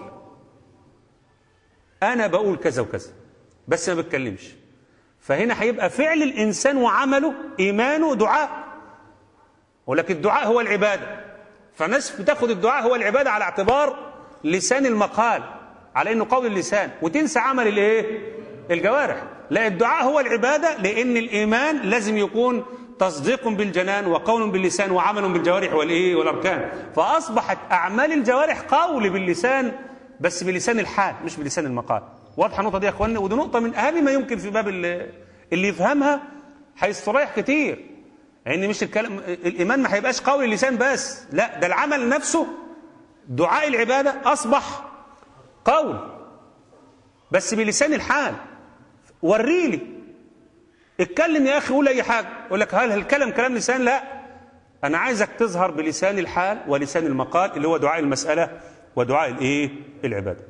انا بقول كذا وكذا بس ما بتكلمش فهنا هيبقى فعل الانسان وعمله ايمانه دعاء ولكن الدعاء هو العباده فناس بتاخد الدعاء هو العباده على اعتبار لسان المقال على انه قول اللسان وتنسى عمل الايه الجوارح لا الدعاء هو العباده لان الايمان لازم يكون تصديق بالجنان وقول باللسان وعمل بالجوارح والايه والاركان فاصبحت اعمال الجوارح قول باللسان بس بلسان الحال مش بلسان المقال واضحه النقطه دي يا اخوانا ودي نقطه من اهم ما يمكن في باب اللي, اللي يفهمها هيستريح كتير يعني مش الكلام الايمان ما هيبقاش قول اللسان بس لا ده العمل نفسه دعاء العباده اصبح قول بس بلسان الحال وريلي اتكلم يا اخي قول اي حاجه يقول لك هل الكلام كلام لسان لا انا عايزك تظهر بلسان الحال ولسان المقال اللي هو دعاء المساله ودعاء الايه العباده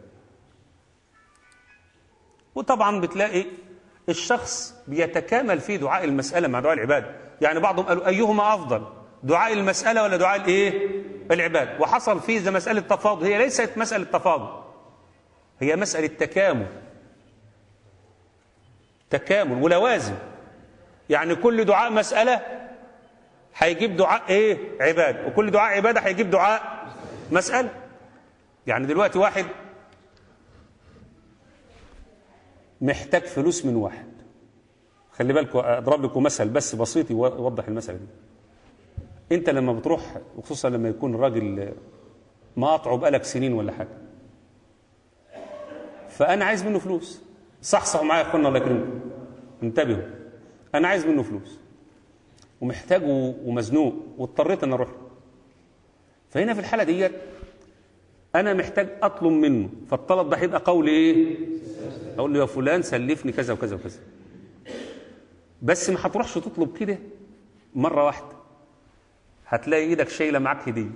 وطبعا بتلاقي الشخص بيتكامل في دعاء المساله مع دعاء العباده يعني بعضهم قالوا ايهما افضل دعاء المساله ولا دعاء الايه العباده وحصل فيه زي مساله تفاضل هي ليست مساله تفاضل هي مسألة تكامل تكامل ولوازم يعني كل دعاء مسألة هيجيب دعاء ايه عبادة وكل دعاء عبادة هيجيب دعاء مسألة يعني دلوقتي واحد محتاج فلوس من واحد خلي بالكم اضرب لكم مثل بس بسيط يوضح المسألة دي انت لما بتروح وخصوصا لما يكون الراجل مقاطعه بقالك سنين ولا حاجه فانا عايز منه فلوس صحصحوا معايا يا اخوانا الله يكرمكم انتبهوا انا عايز منه فلوس ومحتاج ومزنوق واضطريت ان اروح فهنا في الحاله ديت انا محتاج اطلب منه فالطلب ده هيبقى قول ايه اقول له يا فلان سلفني كذا وكذا وكذا بس ما هتروحش تطلب كده مره واحده هتلاقي ايدك شايله معاك هديه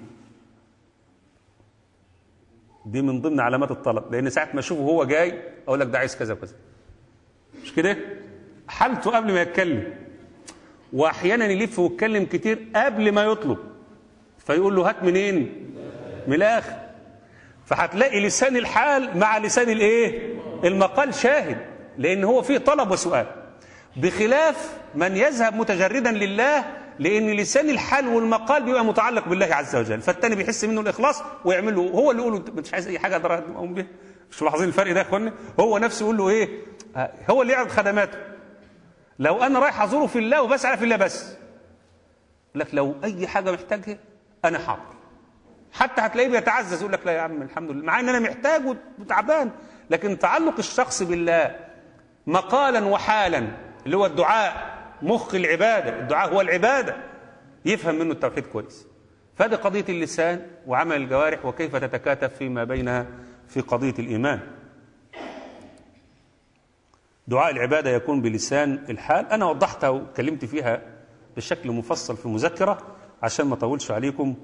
دي من ضمن علامات الطلب لان ساعه ما اشوفه هو جاي اقول لك ده عايز كذا وكذا مش كده حالته قبل ما يتكلم واحيانا يلف ويتكلم كتير قبل ما يطلب فيقول له هات منين من الاخر فهتلاقي لسان الحال مع لسان الايه المقال شاهد لان هو فيه طلب وسؤال بخلاف من يذهب متجردا لله لان لسان الحال والمقال بيبقى متعلق بالله عز وجل فالتاني بيحس منه الاخلاص ويعمل له هو اللي يقول له مش عايز اي حاجه اقدر اقوم بيها مش ملاحظين الفرق ده يا اخوانا هو نفسه يقول له ايه هو اللي يعرض خدماته لو انا رايح ازوره في الله وبسعى في الله بس لك لو اي حاجه محتاجها انا حاضر حتى هتلاقيه بيتعزز يقول لك لا يا عم الحمد لله مع ان انا محتاج وتعبان لكن تعلق الشخص بالله مقالا وحالا اللي هو الدعاء مخ العباده الدعاء هو العباده يفهم منه التوحيد كويس فهذه قضيه اللسان وعمل الجوارح وكيف تتكاتف فيما بينها في قضيه الايمان دعاء العباده يكون بلسان الحال انا وضحتها واتكلمت فيها بشكل مفصل في مذكره عشان ما اطولش عليكم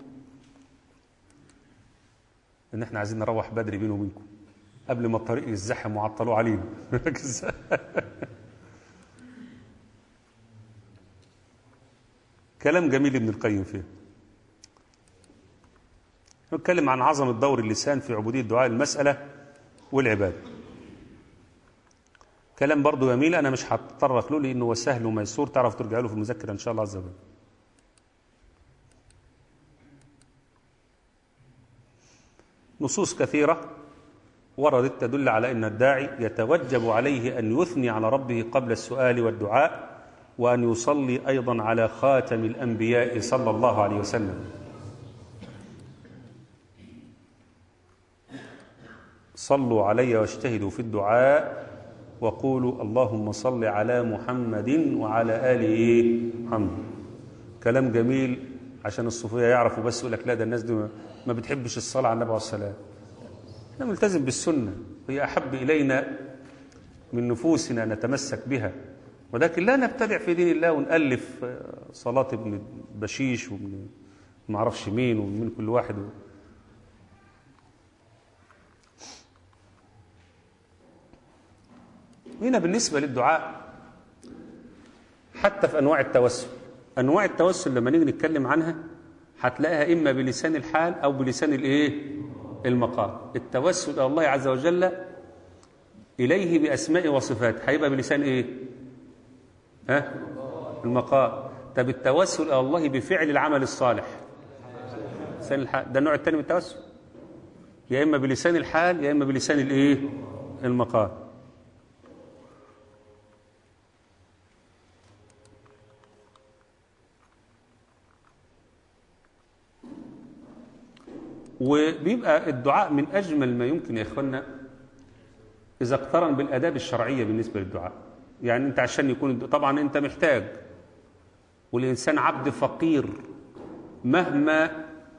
ان احنا عايزين نروح بدري بيني وبينكم قبل ما الطريق يزحم وعطلوه علينا كلام جميل ابن القيم فيه نتكلم عن عظمة دور اللسان في عبودية دعاء المسألة والعبادة كلام برضو جميل أنا مش هتطرق له لأنه هو سهل وميسور تعرف ترجع له في المذكرة إن شاء الله عز وجل نصوص كثيرة وردت تدل على أن الداعي يتوجب عليه أن يثني على ربه قبل السؤال والدعاء وأن يصلي أيضا على خاتم الأنبياء صلى الله عليه وسلم صلوا علي واجتهدوا في الدعاء وقولوا اللهم صل على محمد وعلى آله محمد كلام جميل عشان الصوفية يعرفوا بس يقول لك لا ده الناس دي ما بتحبش الصلاة على النبي عليه السلام احنا ملتزم بالسنة هي أحب إلينا من نفوسنا نتمسك بها ولكن لا نبتدع في دين الله ونألف صلاة ابن بشيش وابن ما اعرفش مين ومن كل واحد هنا بالنسبة للدعاء حتى في أنواع التوسل أنواع التوسل لما نيجي نتكلم عنها هتلاقيها إما بلسان الحال أو بلسان الإيه؟ المقال التوسل إلى الله عز وجل إليه بأسماء وصفات هيبقى بلسان إيه؟ ها؟ المقال طب التوسل إلى الله بفعل العمل الصالح لسان الحال ده النوع الثاني من التوسل يا إما بلسان الحال يا إما بلسان الإيه؟ المقال وبيبقى الدعاء من أجمل ما يمكن يا إخوانا إذا اقترن بالآداب الشرعية بالنسبة للدعاء يعني أنت عشان يكون طبعا أنت محتاج والإنسان عبد فقير مهما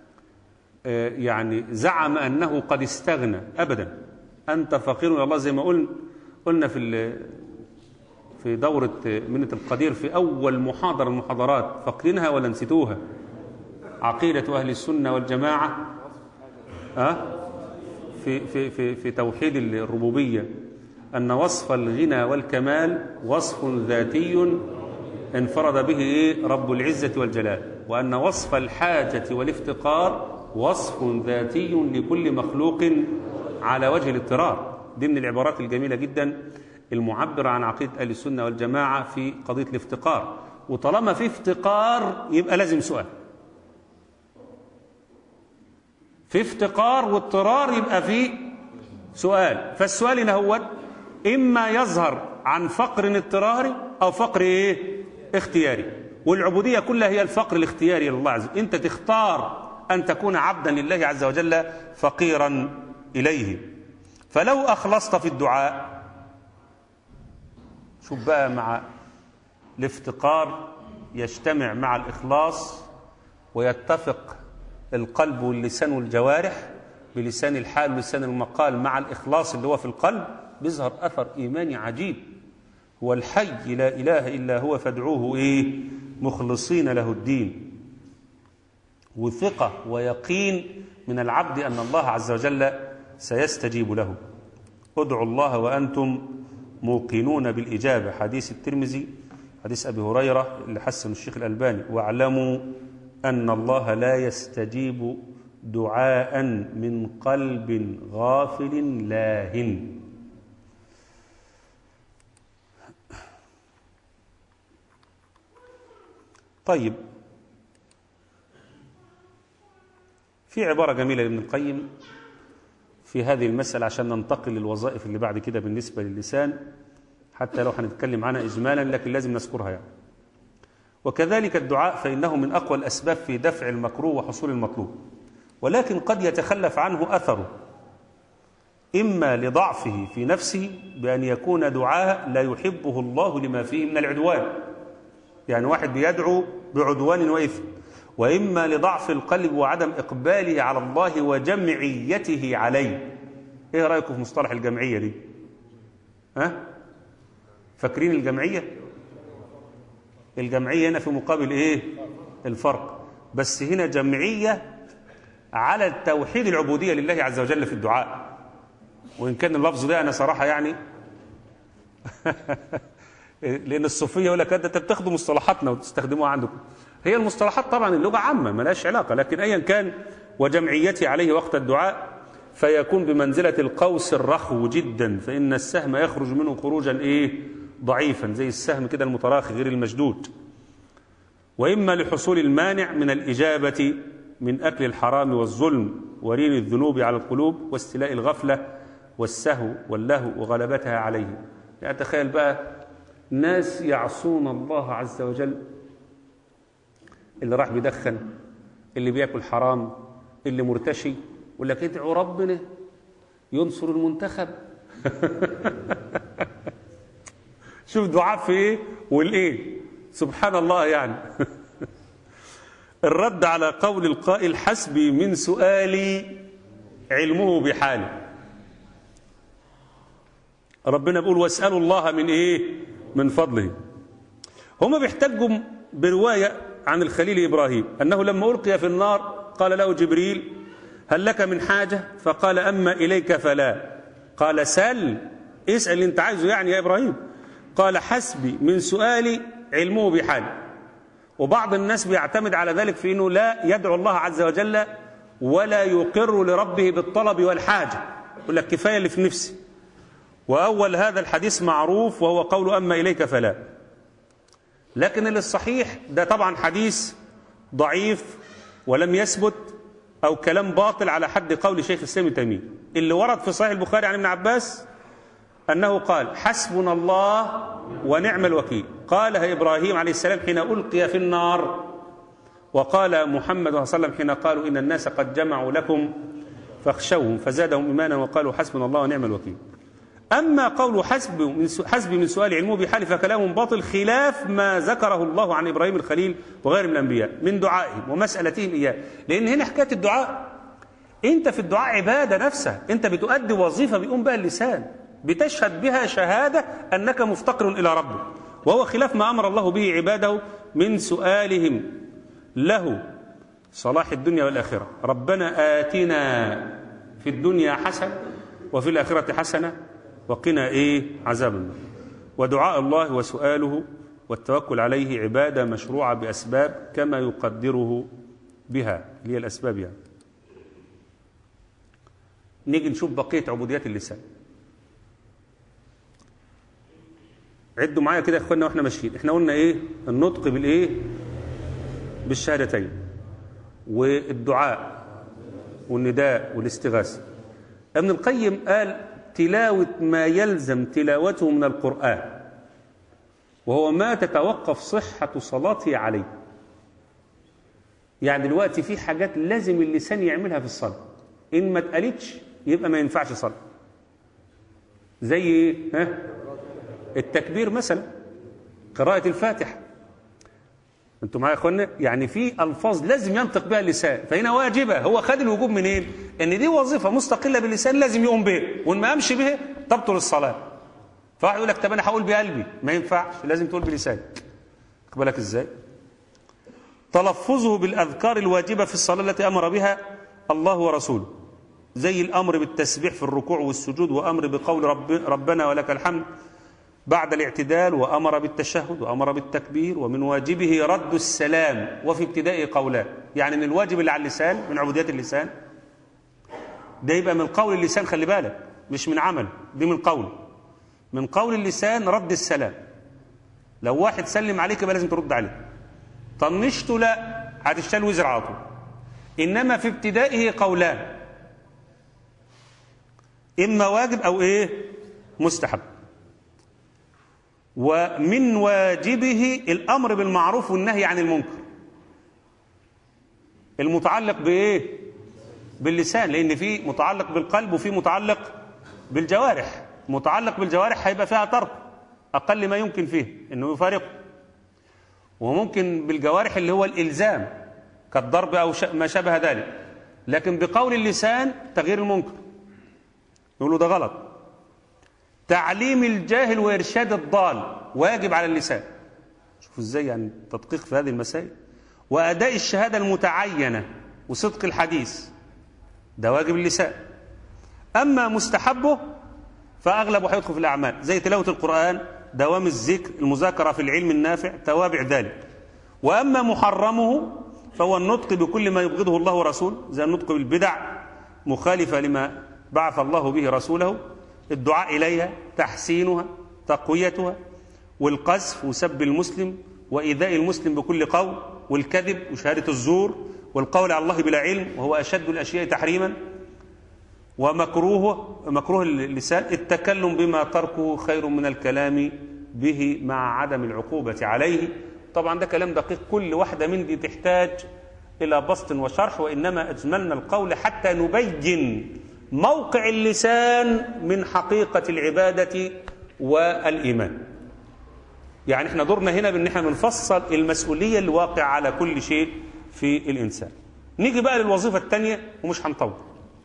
يعني زعم أنه قد استغنى أبدا أنت فقير إلى الله زي ما قلنا قلنا في في دورة منة القدير في أول محاضرة من المحاضرات فاقدينها ولا نسيتوها عقيدة أهل السنة والجماعة أه؟ في, في, في, في توحيد الربوبية أن وصف الغنى والكمال وصف ذاتي انفرد به إيه؟ رب العزة والجلال وأن وصف الحاجة والافتقار وصف ذاتي لكل مخلوق على وجه الاضطرار دي من العبارات الجميلة جدا المعبرة عن عقيدة أهل السنة والجماعة في قضية الافتقار وطالما في افتقار يبقى لازم سؤال في افتقار واضطرار يبقى في سؤال فالسؤال هنا هو إما يظهر عن فقر اضطراري أو فقر إيه؟ اختياري والعبودية كلها هي الفقر الاختياري لله عز وجل أنت تختار أن تكون عبدا لله عز وجل فقيرا إليه فلو أخلصت في الدعاء شوف بقى مع الافتقار يجتمع مع الإخلاص ويتفق القلب واللسان والجوارح بلسان الحال ولسان المقال مع الإخلاص اللي هو في القلب بيظهر أثر إيماني عجيب هو الحي لا إله إلا هو فادعوه إيه مخلصين له الدين وثقة ويقين من العبد أن الله عز وجل سيستجيب له ادعوا الله وأنتم موقنون بالإجابة حديث الترمذي حديث أبي هريرة اللي حسن الشيخ الألباني واعلموا أن الله لا يستجيب دعاء من قلب غافل لاهٍ طيب في عبارة جميلة لابن القيم في هذه المسألة عشان ننتقل للوظائف اللي بعد كده بالنسبة للسان حتى لو هنتكلم عنها إجمالا لكن لازم نذكرها يعني وكذلك الدعاء فإنه من أقوى الأسباب في دفع المكروه وحصول المطلوب ولكن قد يتخلف عنه أثره إما لضعفه في نفسه بأن يكون دعاء لا يحبه الله لما فيه من العدوان يعني واحد بيدعو بعدوان وإثم وإما لضعف القلب وعدم إقباله على الله وجمعيته عليه إيه رأيكم في مصطلح الجمعية دي ها فاكرين الجمعية الجمعية هنا في مقابل إيه الفرق بس هنا جمعية على التوحيد العبودية لله عز وجل في الدعاء وإن كان اللفظ ده أنا صراحة يعني لأن الصوفية يقول لك أنت بتاخدوا مصطلحاتنا وتستخدموها عندكم هي المصطلحات طبعا اللغة عامة ملاش علاقة لكن أيا كان وجمعيته عليه وقت الدعاء فيكون بمنزلة القوس الرخو جدا فإن السهم يخرج منه خروجا إيه ضعيفا زي السهم كده المتراخي غير المشدود وإما لحصول المانع من الإجابة من أكل الحرام والظلم ورين الذنوب على القلوب واستيلاء الغفلة والسهو واللهو وغلبتها عليه يعني تخيل بقى ناس يعصون الله عز وجل اللي راح بيدخن اللي بياكل حرام اللي مرتشي يقول لك ادعوا ربنا ينصر المنتخب شوف دعاء في ايه والايه سبحان الله يعني الرد على قول القائل حسبي من سؤالي علمه بحالي ربنا بيقول واسألوا الله من ايه من فضله هما بيحتجوا برواية عن الخليل إبراهيم أنه لما ألقي في النار قال له جبريل هل لك من حاجة فقال أما إليك فلا قال سل اسأل اللي انت عايزه يعني يا إبراهيم قال حسبي من سؤالي علمه بحالي وبعض الناس بيعتمد على ذلك في أنه لا يدعو الله عز وجل ولا يقر لربه بالطلب والحاجة يقول لك كفاية اللي في نفسي وأول هذا الحديث معروف وهو قول أما إليك فلا لكن اللي الصحيح ده طبعا حديث ضعيف ولم يثبت أو كلام باطل على حد قول شيخ الإسلام ابن تيمية اللي ورد في صحيح البخاري عن ابن عباس أنه قال حسبنا الله ونعم الوكيل قالها إبراهيم عليه السلام حين ألقي في النار وقال محمد صلى الله عليه وسلم حين قالوا إن الناس قد جمعوا لكم فاخشوهم فزادهم إيمانا وقالوا حسبنا الله ونعم الوكيل أما قول حسب من حسب من سؤال علمه بحال فكلام باطل خلاف ما ذكره الله عن إبراهيم الخليل وغير من الأنبياء من دعائهم ومسألتهم إياه لأن هنا حكاية الدعاء أنت في الدعاء عبادة نفسها أنت بتؤدي وظيفة بيقوم بها اللسان بتشهد بها شهادة أنك مفتقر إلى ربك وهو خلاف ما أمر الله به عباده من سؤالهم له صلاح الدنيا والآخرة ربنا آتنا في الدنيا حسنة وفي الآخرة حسنة وقنا إيه عذاب النار ودعاء الله وسؤاله والتوكل عليه عبادة مشروعة بأسباب كما يقدره بها اللي هي الأسباب يعني نيجي نشوف بقية عبوديات اللسان عدوا معايا كده يا اخوانا واحنا ماشيين احنا قلنا ايه النطق بالايه بالشهادتين والدعاء والنداء والاستغاثه ابن القيم قال تلاوه ما يلزم تلاوته من القران وهو ما تتوقف صحه صلاته عليه يعني دلوقتي في حاجات لازم اللسان يعملها في الصلاه ان ما اتقالتش يبقى ما ينفعش صلاه زي ايه ها التكبير مثلا قراءة الفاتحة انتوا معايا يا اخوانا يعني في الفاظ لازم ينطق بها اللسان فهنا واجبة هو خد الوجوب منين ان دي وظيفة مستقلة باللسان لازم يقوم بها وان ما قامش بها تبطل الصلاة فواحد يقول لك طب انا هقول بقلبي ما ينفعش لازم تقول بلسانك بالك ازاي تلفظه بالاذكار الواجبة في الصلاة التي امر بها الله ورسوله زي الامر بالتسبيح في الركوع والسجود وامر بقول رب ربنا ولك الحمد بعد الاعتدال وأمر بالتشهد وأمر بالتكبير ومن واجبه رد السلام وفي ابتداء قولان يعني من الواجب اللي على اللسان من عبوديات اللسان ده يبقى من قول اللسان خلي بالك مش من عمل دي من قول من قول اللسان رد السلام لو واحد سلم عليك يبقى لازم ترد عليه طنشته لا هتشتغل وزر على طول إنما في ابتدائه قولان إما واجب أو إيه مستحب ومن واجبه الأمر بالمعروف والنهي عن المنكر المتعلق بإيه باللسان لأن في متعلق بالقلب وفي متعلق بالجوارح متعلق بالجوارح هيبقى فيها ترك أقل ما يمكن فيه أنه يفارقه وممكن بالجوارح اللي هو الإلزام كالضرب أو ما شابه ذلك لكن بقول اللسان تغيير المنكر يقولوا ده غلط تعليم الجاهل وإرشاد الضال واجب على اللسان شوفوا ازاي يعني تدقيق في هذه المسائل وأداء الشهادة المتعينة وصدق الحديث ده واجب اللسان أما مستحبه فأغلبه هيدخل في الأعمال زي تلاوة القرآن دوام الذكر المذاكرة في العلم النافع توابع ذلك وأما محرمه فهو النطق بكل ما يبغضه الله ورسوله زي النطق بالبدع مخالفة لما بعث الله به رسوله الدعاء إليها تحسينها تقويتها والقذف وسب المسلم وإيذاء المسلم بكل قول والكذب وشهادة الزور والقول على الله بلا علم وهو أشد الأشياء تحريما ومكروه مكروه اللسان التكلم بما تركه خير من الكلام به مع عدم العقوبة عليه طبعا ده كلام دقيق كل واحدة من دي تحتاج إلى بسط وشرح وإنما أجملنا القول حتى نبين موقع اللسان من حقيقة العبادة والإيمان يعني احنا دورنا هنا بان احنا بنفصل المسؤولية اللي واقع على كل شيء في الإنسان نيجي بقى للوظيفة الثانية ومش هنطول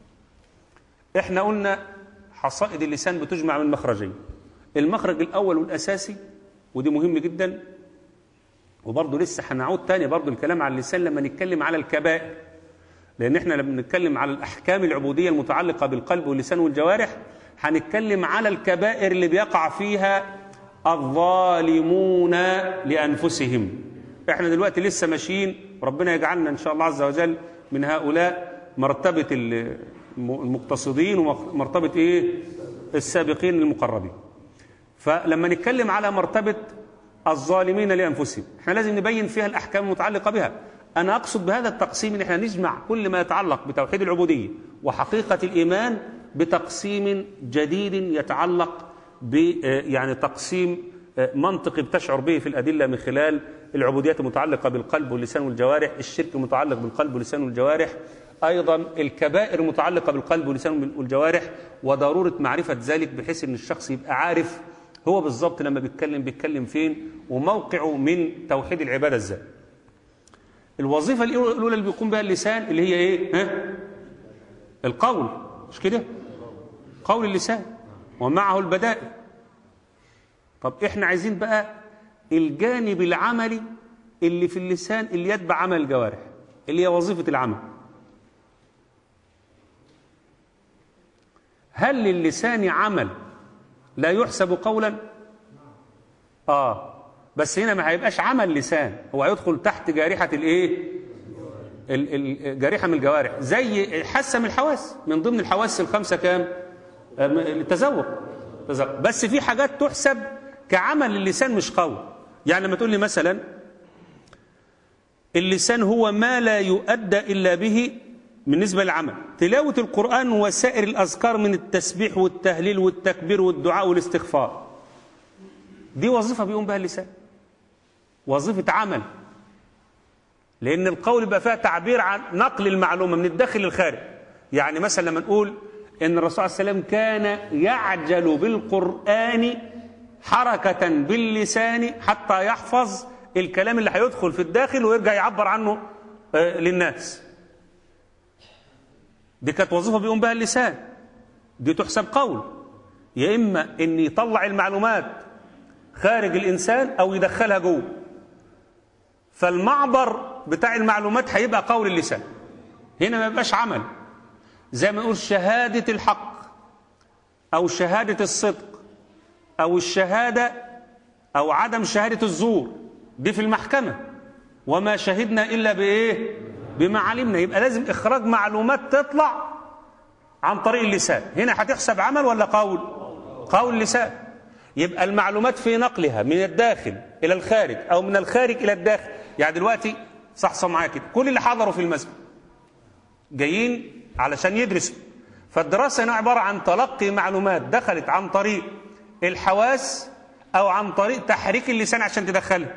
احنا قلنا حصائد اللسان بتجمع من مخرجين المخرج الأول والأساسي ودي مهم جدا وبرضه لسه هنعود تاني برضه الكلام على اللسان لما نتكلم على الكبائر لأن احنا لما نتكلم على الأحكام العبودية المتعلقة بالقلب واللسان والجوارح هنتكلم على الكبائر اللي بيقع فيها الظالمون لأنفسهم احنا دلوقتي لسه ماشيين ربنا يجعلنا إن شاء الله عز وجل من هؤلاء مرتبة المقتصدين ومرتبة إيه السابقين المقربين فلما نتكلم على مرتبة الظالمين لأنفسهم احنا لازم نبين فيها الأحكام المتعلقة بها أنا أقصد بهذا التقسيم إن احنا نجمع كل ما يتعلق بتوحيد العبودية وحقيقة الإيمان بتقسيم جديد يتعلق ب يعني تقسيم منطقي بتشعر به في الأدلة من خلال العبوديات المتعلقة بالقلب واللسان والجوارح الشرك المتعلق بالقلب واللسان والجوارح أيضا الكبائر المتعلقة بالقلب واللسان والجوارح وضرورة معرفة ذلك بحيث أن الشخص يبقى عارف هو بالظبط لما بيتكلم بيتكلم فين وموقعه من توحيد العبادة ازاي الوظيفة الأولى اللي بيقوم بها اللسان اللي هي إيه ها؟ القول مش كده قول اللسان ومعه البدائل طب احنا عايزين بقى الجانب العملي اللي في اللسان اللي يتبع عمل الجوارح اللي هي وظيفة العمل هل للسان عمل لا يحسب قولا اه بس هنا ما هيبقاش عمل لسان هو هيدخل تحت جارحة الايه الجارحة من الجوارح زي حاسة من الحواس من ضمن الحواس الخمسة كام التذوق بس في حاجات تحسب كعمل اللسان مش قول يعني لما تقول لي مثلا اللسان هو ما لا يؤدى إلا به بالنسبة للعمل تلاوة القرآن وسائر الأذكار من التسبيح والتهليل والتكبير والدعاء والاستغفار دي وظيفة بيقوم بها اللسان وظيفة عمل لأن القول يبقى فيها تعبير عن نقل المعلومة من الداخل للخارج يعني مثلا لما نقول إن الرسول صلى الله عليه وسلم كان يعجل بالقرآن حركة باللسان حتى يحفظ الكلام اللي هيدخل في الداخل ويرجع يعبر عنه للناس دي كانت وظيفة بيقوم بها اللسان دي تحسب قول يا إما إن يطلع المعلومات خارج الإنسان أو يدخلها جوه فالمعبر بتاع المعلومات هيبقى قول اللسان هنا ما يبقاش عمل زي ما نقول شهادة الحق أو شهادة الصدق أو الشهادة أو عدم شهادة الزور دي في المحكمة وما شهدنا إلا بإيه بما علمنا يبقى لازم إخراج معلومات تطلع عن طريق اللسان هنا هتحسب عمل ولا قول قول لسان يبقى المعلومات في نقلها من الداخل إلى الخارج أو من الخارج إلى الداخل يعني دلوقتي صحصة معايا كده كل اللي حضروا في المسجد جايين علشان يدرسوا فالدراسة هنا عبارة عن تلقي معلومات دخلت عن طريق الحواس أو عن طريق تحريك اللسان عشان تدخلها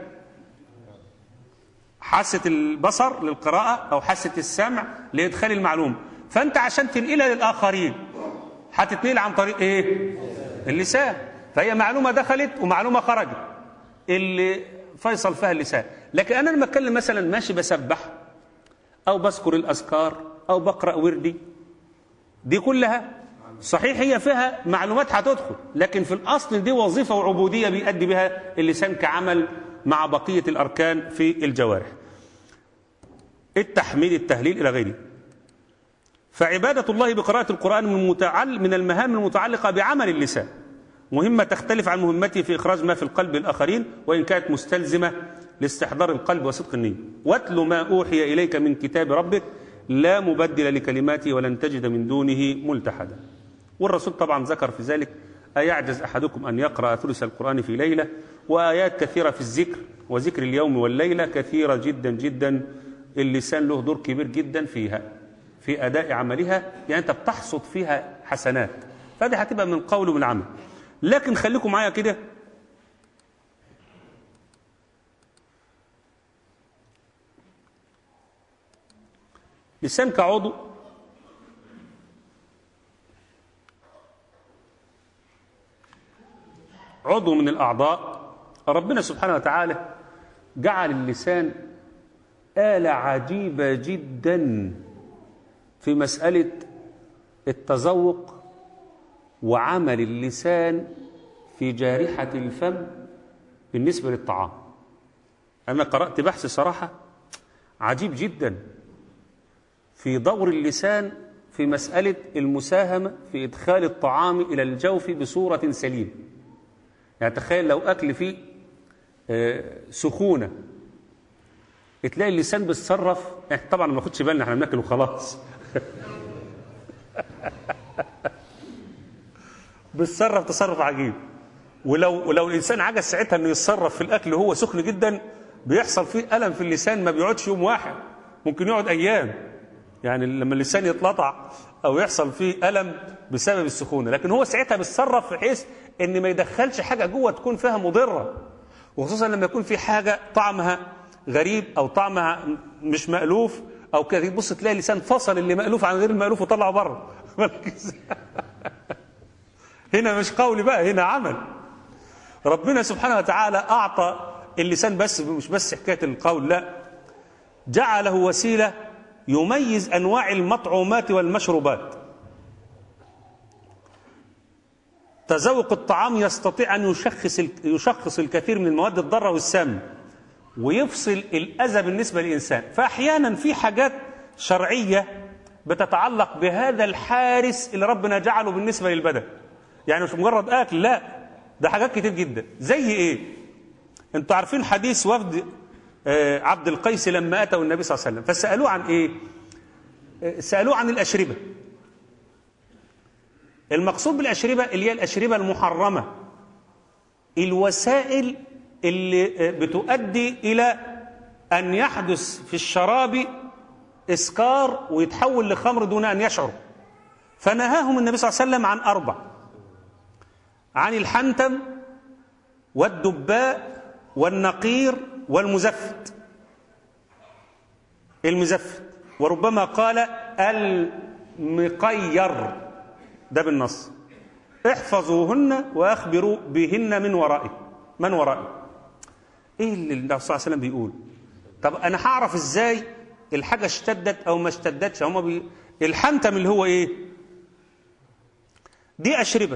حاسة البصر للقراءة أو حاسة السمع لإدخال المعلومة فأنت عشان تنقلها للآخرين هتتنقل عن طريق إيه؟ اللسان فهي معلومة دخلت ومعلومة خرجت اللي فيصل فيها اللسان لكن أنا لما أتكلم مثلا ماشي بسبح أو بذكر الأذكار أو بقرأ وردي دي كلها صحيح هي فيها معلومات هتدخل لكن في الأصل دي وظيفة وعبودية بيأدي بها اللسان كعمل مع بقية الأركان في الجوارح التحميد التهليل إلى غيره فعبادة الله بقراءة القرآن من, متعل من المهام المتعلقة بعمل اللسان مهمة تختلف عن مهمته في إخراج ما في القلب الآخرين وإن كانت مستلزمة لاستحضار القلب وصدق النية واتل ما أوحي إليك من كتاب ربك لا مبدل لكلماته ولن تجد من دونه ملتحدا والرسول طبعا ذكر في ذلك أيعجز أحدكم أن يقرأ ثلث القرآن في ليلة وآيات كثيرة في الذكر وذكر اليوم والليلة كثيرة جدا جدا اللسان له دور كبير جدا فيها في أداء عملها يعني أنت بتحصد فيها حسنات فدي هتبقى من قول ومن عمل لكن خليكم معايا كده لسان كعضو عضو من الأعضاء ربنا سبحانه وتعالى جعل اللسان آلة عجيبة جدا في مسألة التذوق وعمل اللسان في جارحة الفم بالنسبة للطعام أنا قرأت بحث صراحة عجيب جدا في دور اللسان في مسألة المساهمة في إدخال الطعام إلى الجوف بصورة سليمة يعني تخيل لو أكل فيه آه، سخونة تلاقي اللسان بيتصرف احنا طبعا ما ناخدش بالنا احنا بناكل وخلاص بيتصرف تصرف عجيب ولو ولو الانسان عجز ساعتها انه يتصرف في الاكل وهو سخن جدا بيحصل فيه الم في اللسان ما بيقعدش يوم واحد ممكن يقعد ايام يعني لما اللسان يتلطع او يحصل فيه الم بسبب السخونه لكن هو ساعتها بيتصرف بحيث ان ما يدخلش حاجه جوه تكون فيها مضره وخصوصا لما يكون في حاجه طعمها غريب او طعمها مش مالوف او كده تبص تلاقي اللسان فصل اللي مالوف عن غير المالوف وطلعه بره هنا مش قول بقى هنا عمل ربنا سبحانه وتعالى أعطى اللسان بس مش بس حكاية القول لا جعله وسيلة يميز أنواع المطعومات والمشروبات تذوق الطعام يستطيع أن يشخص يشخص الكثير من المواد الضارة والسام ويفصل الأذى بالنسبة للإنسان فأحيانا في حاجات شرعية بتتعلق بهذا الحارس اللي ربنا جعله بالنسبة للبدن يعني مش مجرد أكل لا ده حاجات كتير جدا زي إيه انتوا عارفين حديث وفد آه، عبد القيس لما أتوا النبي صلى الله عليه وسلم فسألوه عن إيه آه، سألوه عن الأشربة المقصود بالأشربة اللي هي الأشربة المحرمة الوسائل اللي آه، بتؤدي إلى أن يحدث في الشراب إسكار ويتحول لخمر دون أن يشعر فنهاهم النبي صلى الله عليه وسلم عن أربع عن الحنتم والدباء والنقير والمزفت المزفت وربما قال المقير ده بالنص احفظوهن واخبروا بهن من ورائي من ورائي ايه اللي النبي صلى الله عليه وسلم بيقول طب انا هعرف ازاي الحاجه اشتدت او ما اشتدتش هما بي... الحنتم اللي هو ايه دي اشربه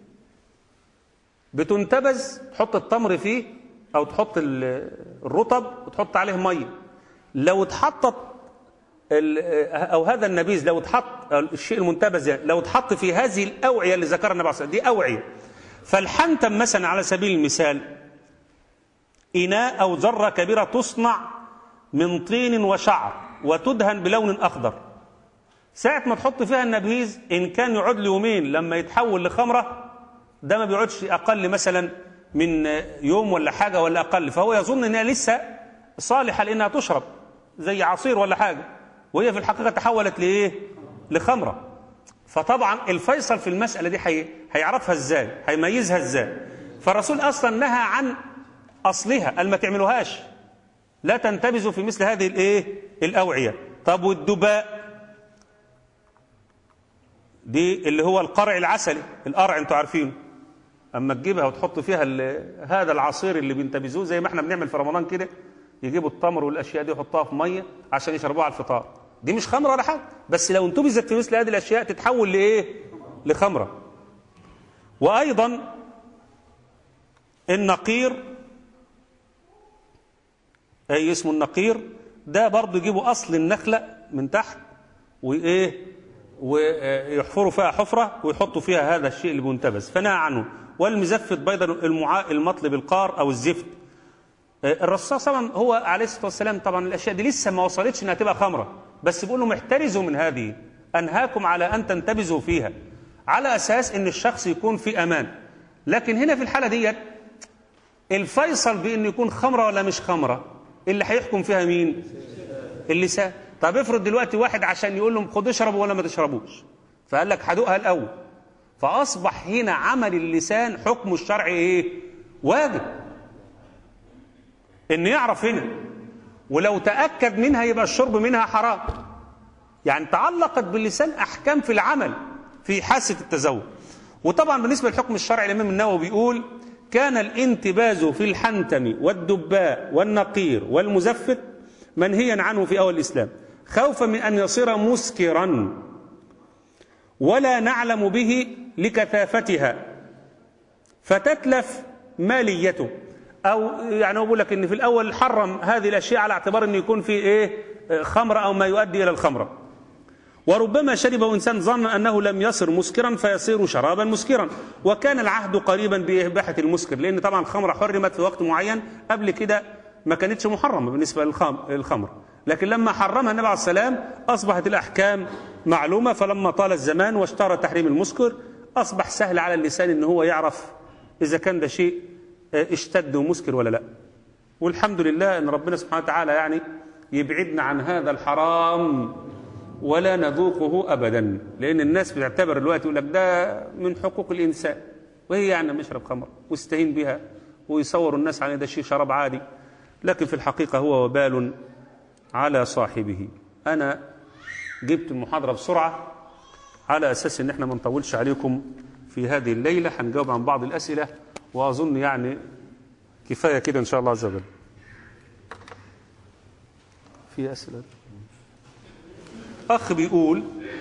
بتنتبذ تحط التمر فيه او تحط ال- الرطب وتحط عليه ميه لو اتحطت ال- او هذا النبيذ لو اتحط أو الشيء المنتبذ يعني لو اتحط في هذه الاوعيه اللي ذكرها النبي عليه الصلاه والسلام، دي اوعيه فالحنتم مثلا على سبيل المثال اناء او ذره كبيره تصنع من طين وشعر وتدهن بلون اخضر ساعة ما تحط فيها النبيذ إن كان يقعد له يومين لما يتحول لخمرة ده ما بيقعدش أقل مثلا من يوم ولا حاجة ولا أقل فهو يظن إنها لسه صالحة لأنها تشرب زي عصير ولا حاجة وهي في الحقيقة تحولت لإيه؟ لخمرة فطبعا الفيصل في المسألة دي حي... هيعرفها إزاي؟ هيميزها إزاي؟ فالرسول أصلا نهى عن أصلها قال ما تعملوهاش لا تنتبذوا في مثل هذه الإيه؟ الأوعية طب والدباء دي اللي هو القرع العسلي القرع انتوا عارفينه اما تجيبها وتحط فيها ال- هذا العصير اللي بينتبذوه زي ما احنا بنعمل في رمضان كده يجيبوا التمر والاشياء دي يحطوها في ميه عشان يشربوها على الفطار دي مش خمره ولا حاجه بس لو انتبذت في مثل هذه الاشياء تتحول لايه لخمره وايضا النقير اي اسمه النقير ده برضه يجيبوا اصل النخله من تحت وايه ويحفروا فيها حفرة ويحطوا فيها هذا الشيء اللي بينتبذ فنهى عنه والمزفت بيضا المعاء المطلب القار أو الزفت الرسول صلى الله عليه وسلم هو عليه الصلاه والسلام طبعا الاشياء دي لسه ما وصلتش انها تبقى خمره بس بيقول لهم احترزوا من هذه انهاكم على ان تنتبذوا فيها على اساس ان الشخص يكون في امان لكن هنا في الحاله ديت الفيصل بانه يكون خمره ولا مش خمره اللي هيحكم فيها مين اللسان طب افرض دلوقتي واحد عشان يقول لهم خدوا اشربوا ولا ما تشربوش فقال لك هدوقها الاول فاصبح هنا عمل اللسان حكمه الشرعي ايه واجب انه يعرف هنا ولو تاكد منها يبقى الشرب منها حرام يعني تعلقت باللسان احكام في العمل في حاسه التزوج وطبعا بالنسبه للحكم الشرعي الامام النووي بيقول كان الانتباز في الحنتم والدباء والنقير والمزفت منهيا عنه في اول الاسلام خوفا من ان يصير مسكرا ولا نعلم به لكثافتها فتتلف ماليته او يعني هو بيقول لك ان في الاول حرم هذه الاشياء على اعتبار انه يكون في ايه خمر او ما يؤدي الى الخمره وربما شربه انسان ظن انه لم يصر مسكرا فيصير شرابا مسكرا وكان العهد قريبا باباحه المسكر لان طبعا الخمره حرمت في وقت معين قبل كده ما كانتش محرمه بالنسبه للخمر لكن لما حرمها النبي عليه السلام اصبحت الاحكام معلومه فلما طال الزمان واشترى تحريم المسكر اصبح سهل على اللسان ان هو يعرف اذا كان ده شيء اشتد ومسكر ولا لا والحمد لله ان ربنا سبحانه وتعالى يعني يبعدنا عن هذا الحرام ولا نذوقه ابدا لان الناس بتعتبر الوقت يقول لك ده من حقوق الانسان وهي يعني مشرب خمر ويستهين بها ويصوروا الناس على ده شيء شراب عادي لكن في الحقيقه هو وبال على صاحبه انا جبت المحاضره بسرعه على اساس ان احنا ما نطولش عليكم في هذه الليله هنجاوب عن بعض الاسئله واظن يعني كفايه كده ان شاء الله عز وجل في اسئله اخ بيقول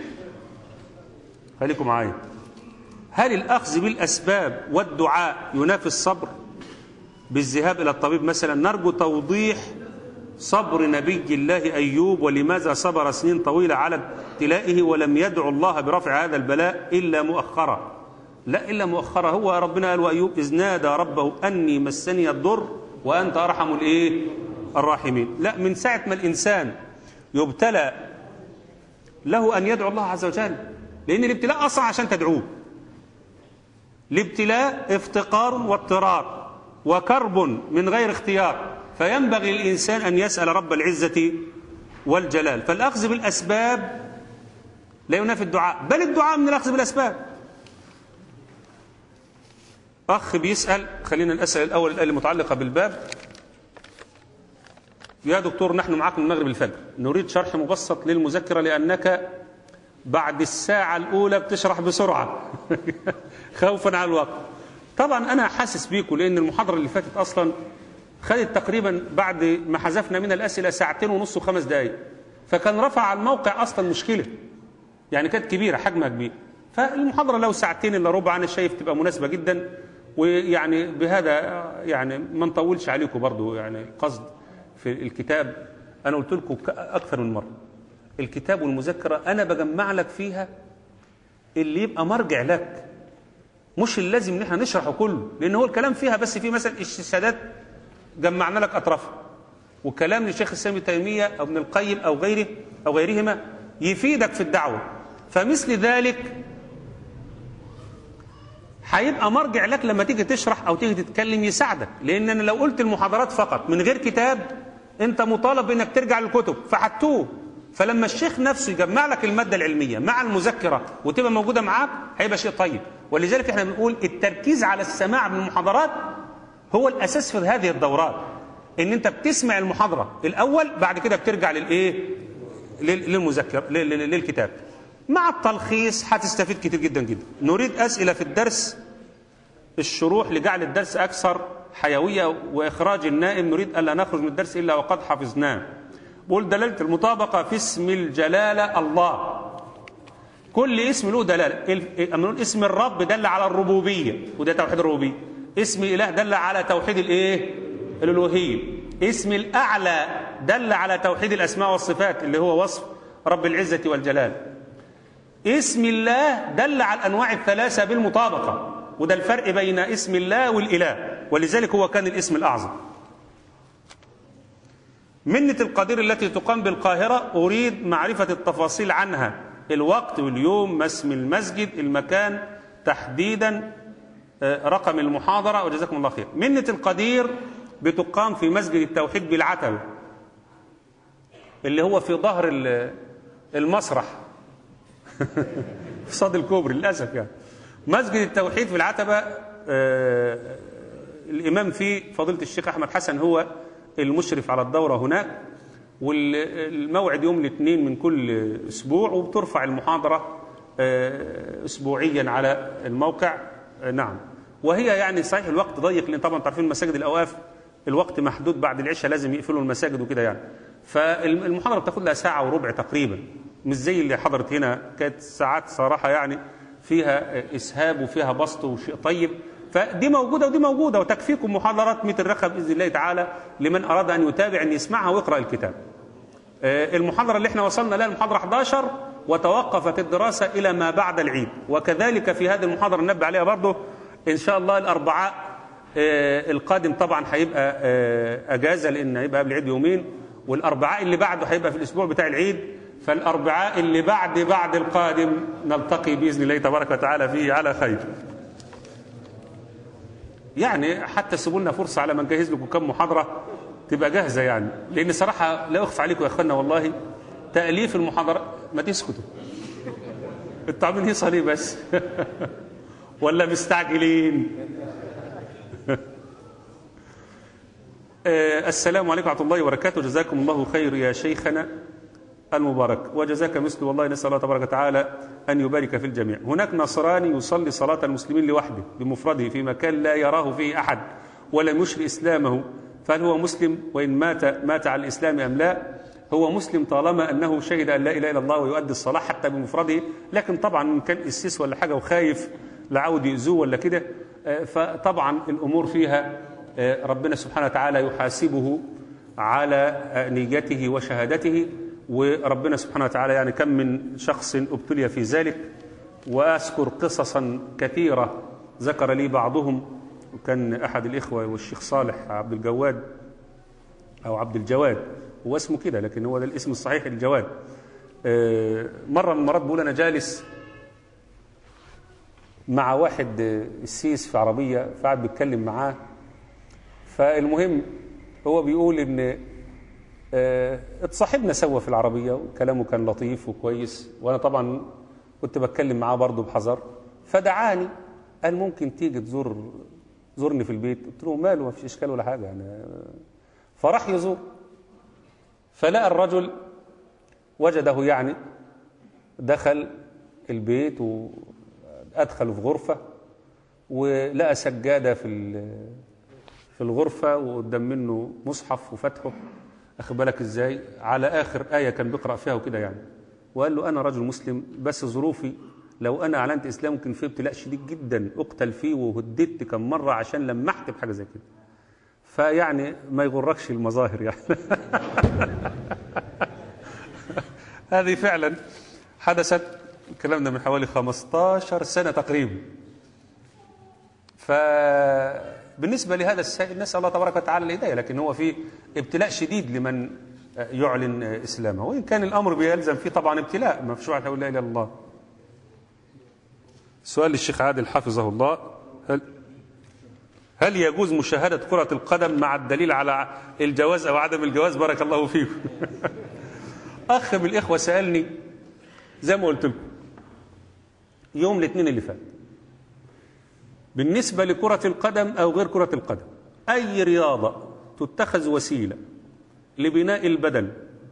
خليكم معايا هل الاخذ بالاسباب والدعاء ينافي الصبر بالذهاب الى الطبيب مثلا نرجو توضيح صبر نبي الله ايوب ولماذا صبر سنين طويله على ابتلائه ولم يدعو الله برفع هذا البلاء الا مؤخرا لا الا مؤخرا هو ربنا قال وايوب اذ نادى ربه اني مسني الضر وانت ارحم الايه الراحمين لا من ساعه ما الانسان يبتلى له ان يدعو الله عز وجل لان الابتلاء اصلا عشان تدعوه الابتلاء افتقار واضطرار وكرب من غير اختيار فينبغي الانسان ان يسال رب العزه والجلال فالاخذ بالاسباب لا ينافي الدعاء بل الدعاء من الاخذ بالاسباب اخ بيسال خلينا الاسئله الاول الآية المتعلقه بالباب يا دكتور نحن معكم من المغرب الفجر نريد شرح مبسط للمذكره لانك بعد الساعه الاولى بتشرح بسرعه خوفا على الوقت طبعا انا حاسس بيكم لان المحاضره اللي فاتت اصلا خدت تقريبا بعد ما حذفنا من الاسئله ساعتين ونص وخمس دقائق فكان رفع على الموقع اصلا مشكله يعني كانت كبيره حجمها كبير فالمحاضره لو ساعتين الا ربع انا شايف تبقى مناسبه جدا ويعني بهذا يعني ما نطولش عليكم برضو يعني القصد في الكتاب انا قلت لكم اكثر من مره الكتاب والمذكره انا بجمع لك فيها اللي يبقى مرجع لك مش اللازم ان احنا نشرحه كله لان هو الكلام فيها بس في مثلا استشهادات جمعنا لك اطرافها وكلام لشيخ الاسلام ابن تيميه او ابن القيم او غيره او غيرهما يفيدك في الدعوه فمثل ذلك هيبقى مرجع لك لما تيجي تشرح او تيجي تتكلم يساعدك لان انا لو قلت المحاضرات فقط من غير كتاب انت مطالب انك ترجع للكتب فحتوه فلما الشيخ نفسه يجمع لك الماده العلميه مع المذكره وتبقى موجوده معاك هيبقى شيء طيب ولذلك احنا بنقول التركيز على السماع من المحاضرات هو الاساس في هذه الدورات ان انت بتسمع المحاضره الاول بعد كده بترجع للايه للمذكر للكتاب مع التلخيص هتستفيد كتير جدا جدا نريد اسئله في الدرس الشروح لجعل الدرس اكثر حيويه واخراج النائم نريد الا نخرج من الدرس الا وقد حفظناه بقول دلاله المطابقه في اسم الجلاله الله كل اسم له دلاله اما نقول اسم الرب دل على الربوبيه وده توحيد الربوبيه اسم اله دل على توحيد الايه الالوهيه اسم الاعلى دل على توحيد الاسماء والصفات اللي هو وصف رب العزه والجلال اسم الله دل على الانواع الثلاثه بالمطابقه وده الفرق بين اسم الله والاله ولذلك هو كان الاسم الاعظم منة القدير التي تقام بالقاهرة أريد معرفة التفاصيل عنها الوقت واليوم ما اسم المسجد المكان تحديدا آه، رقم المحاضرة وجزاكم الله خير منة القدير بتقام في مسجد التوحيد بالعتبة اللي هو في ظهر ال- المسرح في صاد الكوبري للأسف يعني مسجد التوحيد في العتبة آه، الإمام فيه فضيلة الشيخ أحمد حسن هو المشرف على الدورة هناك والموعد يوم الاثنين من كل أسبوع وبترفع المحاضرة آه، أسبوعيا على الموقع آه، نعم وهي يعني صحيح الوقت ضيق لأن طبعا تعرفين مساجد الأوقاف الوقت محدود بعد العشاء لازم يقفلوا المساجد وكده يعني فالمحاضرة بتاخد لها ساعة وربع تقريبا مش زي اللي حضرت هنا كانت ساعات صراحة يعني فيها إسهاب وفيها بسط وشيء طيب فدي موجودة ودي موجودة وتكفيكم محاضرات مثل رخا بإذن الله تعالى لمن أراد أن يتابع أن يسمعها ويقرأ الكتاب آه، المحاضرة اللي احنا وصلنا لها المحاضرة 11 وتوقفت الدراسة إلى ما بعد العيد وكذلك في هذه المحاضرة ننبه عليها برضه إن شاء الله الأربعاء آه، القادم طبعا هيبقى آه، أجازة لأن هيبقى قبل العيد يومين والأربعاء اللي بعده هيبقى في الأسبوع بتاع العيد فالأربعاء اللي بعد بعد القادم نلتقي بإذن الله تبارك وتعالى فيه على خير يعني حتى سيبوا لنا فرصة على ما نجهز لكم كم محاضرة تبقى جاهزة يعني لأن صراحة لا أخفى عليكم يا أخوانا والله تأليف المحاضرة ما تسكتوا انتوا عاملين هيصة ليه بس ولا مستعجلين آه، السلام عليكم ورحمة الله وبركاته جزاكم الله خير يا شيخنا المبارك وجزاك مثل والله نسأل الله تبارك وتعالى أن يبارك في الجميع هناك نصراني يصلي صلاة المسلمين لوحده بمفرده في مكان لا يراه فيه أحد ولم يشر إسلامه فهل هو مسلم وإن مات مات على الإسلام أم لا هو مسلم طالما أنه شهد أن لا إله إلا الله ويؤدي الصلاة حتى بمفرده لكن طبعا إن كان إسيس ولا حاجة وخايف لعود يؤذوه ولا كده آه، فطبعا الأمور فيها آه، ربنا سبحانه وتعالى يحاسبه على آه، نيته وشهادته وربنا سبحانه وتعالى يعني كم من شخص ابتلي في ذلك وأذكر قصصا كثيرة ذكر لي بعضهم وكان أحد الإخوة والشيخ صالح عبد الجواد أو عبد الجواد هو اسمه كده لكن هو ده الاسم الصحيح الجواد آه، مرة من المرات بقول أنا جالس مع واحد آه، السيس في عربية فقعد بيتكلم معاه فالمهم هو بيقول إن آه، اتصاحبنا سوا في العربية وكلامه كان لطيف وكويس وأنا طبعا كنت بتكلم معاه برضه بحذر فدعاني قال ممكن تيجي تزور زورني في البيت قلت له ماله ما فيش إشكال ولا حاجة يعني فراح يزور فلقى الرجل وجده يعني دخل البيت وأدخله في غرفة ولقى سجادة في ال- في الغرفة وقدام منه مصحف وفتحه أخد بالك إزاي على آخر آية كان بيقرأ فيها وكده يعني وقال له أنا رجل مسلم بس ظروفي لو أنا أعلنت إسلام ممكن في ابتلاء شديد جدا أقتل فيه وهددت كم مرة عشان لمحت بحاجة زي كده فيعني ما يغركش المظاهر يعني هذه فعلا حدثت الكلام ده من حوالي 15 سنة تقريبا فبالنسبة لهذا السائل نسأل الله تبارك وتعالى الهداية لكن هو في ابتلاء شديد لمن يعلن إسلامه وإن كان الأمر بيلزم فيه طبعا ابتلاء ما فيش واحد يقول لا إله إلا الله سؤال للشيخ عادل حفظه الله هل هل يجوز مشاهدة كرة القدم مع الدليل على الجواز أو عدم الجواز بارك الله فيكم أخ من الإخوة سألني زي ما قلت لكم يوم الاثنين اللي فات بالنسبة لكرة القدم أو غير كرة القدم أي رياضة تتخذ وسيلة لبناء البدن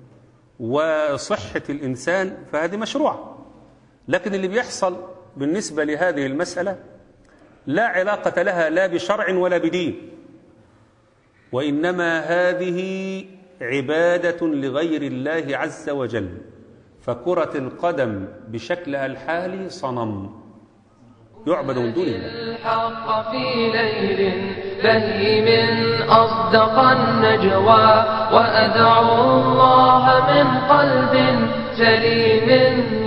وصحة الإنسان فهذه مشروعة لكن اللي بيحصل بالنسبة لهذه المسألة لا علاقة لها لا بشرع ولا بدين وإنما هذه عبادة لغير الله عز وجل فكرة القدم بشكلها الحالي صنم يعبد من دون الله الحق في ليل بهيم أصدق النجوى وأدعو الله من قلب سليم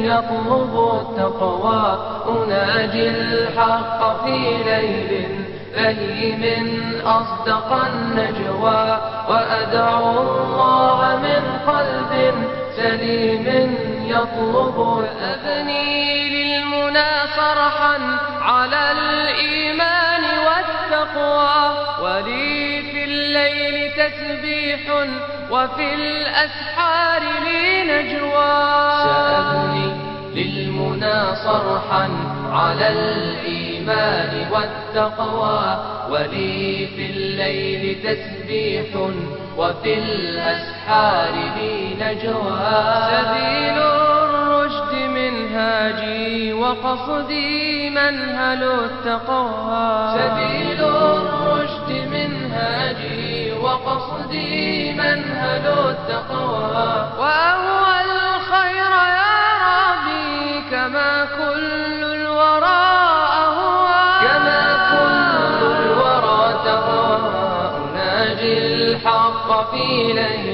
يطلب التقوى أناجي الحق في ليل فهي من أصدق النجوى وأدعو الله من قلب سليم يطلب أبني للمنى صرحا على الإيمان والتقوى ولي في الليل تسبيح وفي الأسحار لي نجوى سأبني للمنى صرحا على الإيمان والتقوى ولي في الليل تسبيح وفي الأسحار لي نجوى سبيل الرشد منهاجي وقصدي منهل التقوى سبيل الرشد منهاجي وقصدي منهل التقوى وأهوى الخير يا ربي كما كل الورى أهوى كما كل الورى تهوى أناجي الحق في ليل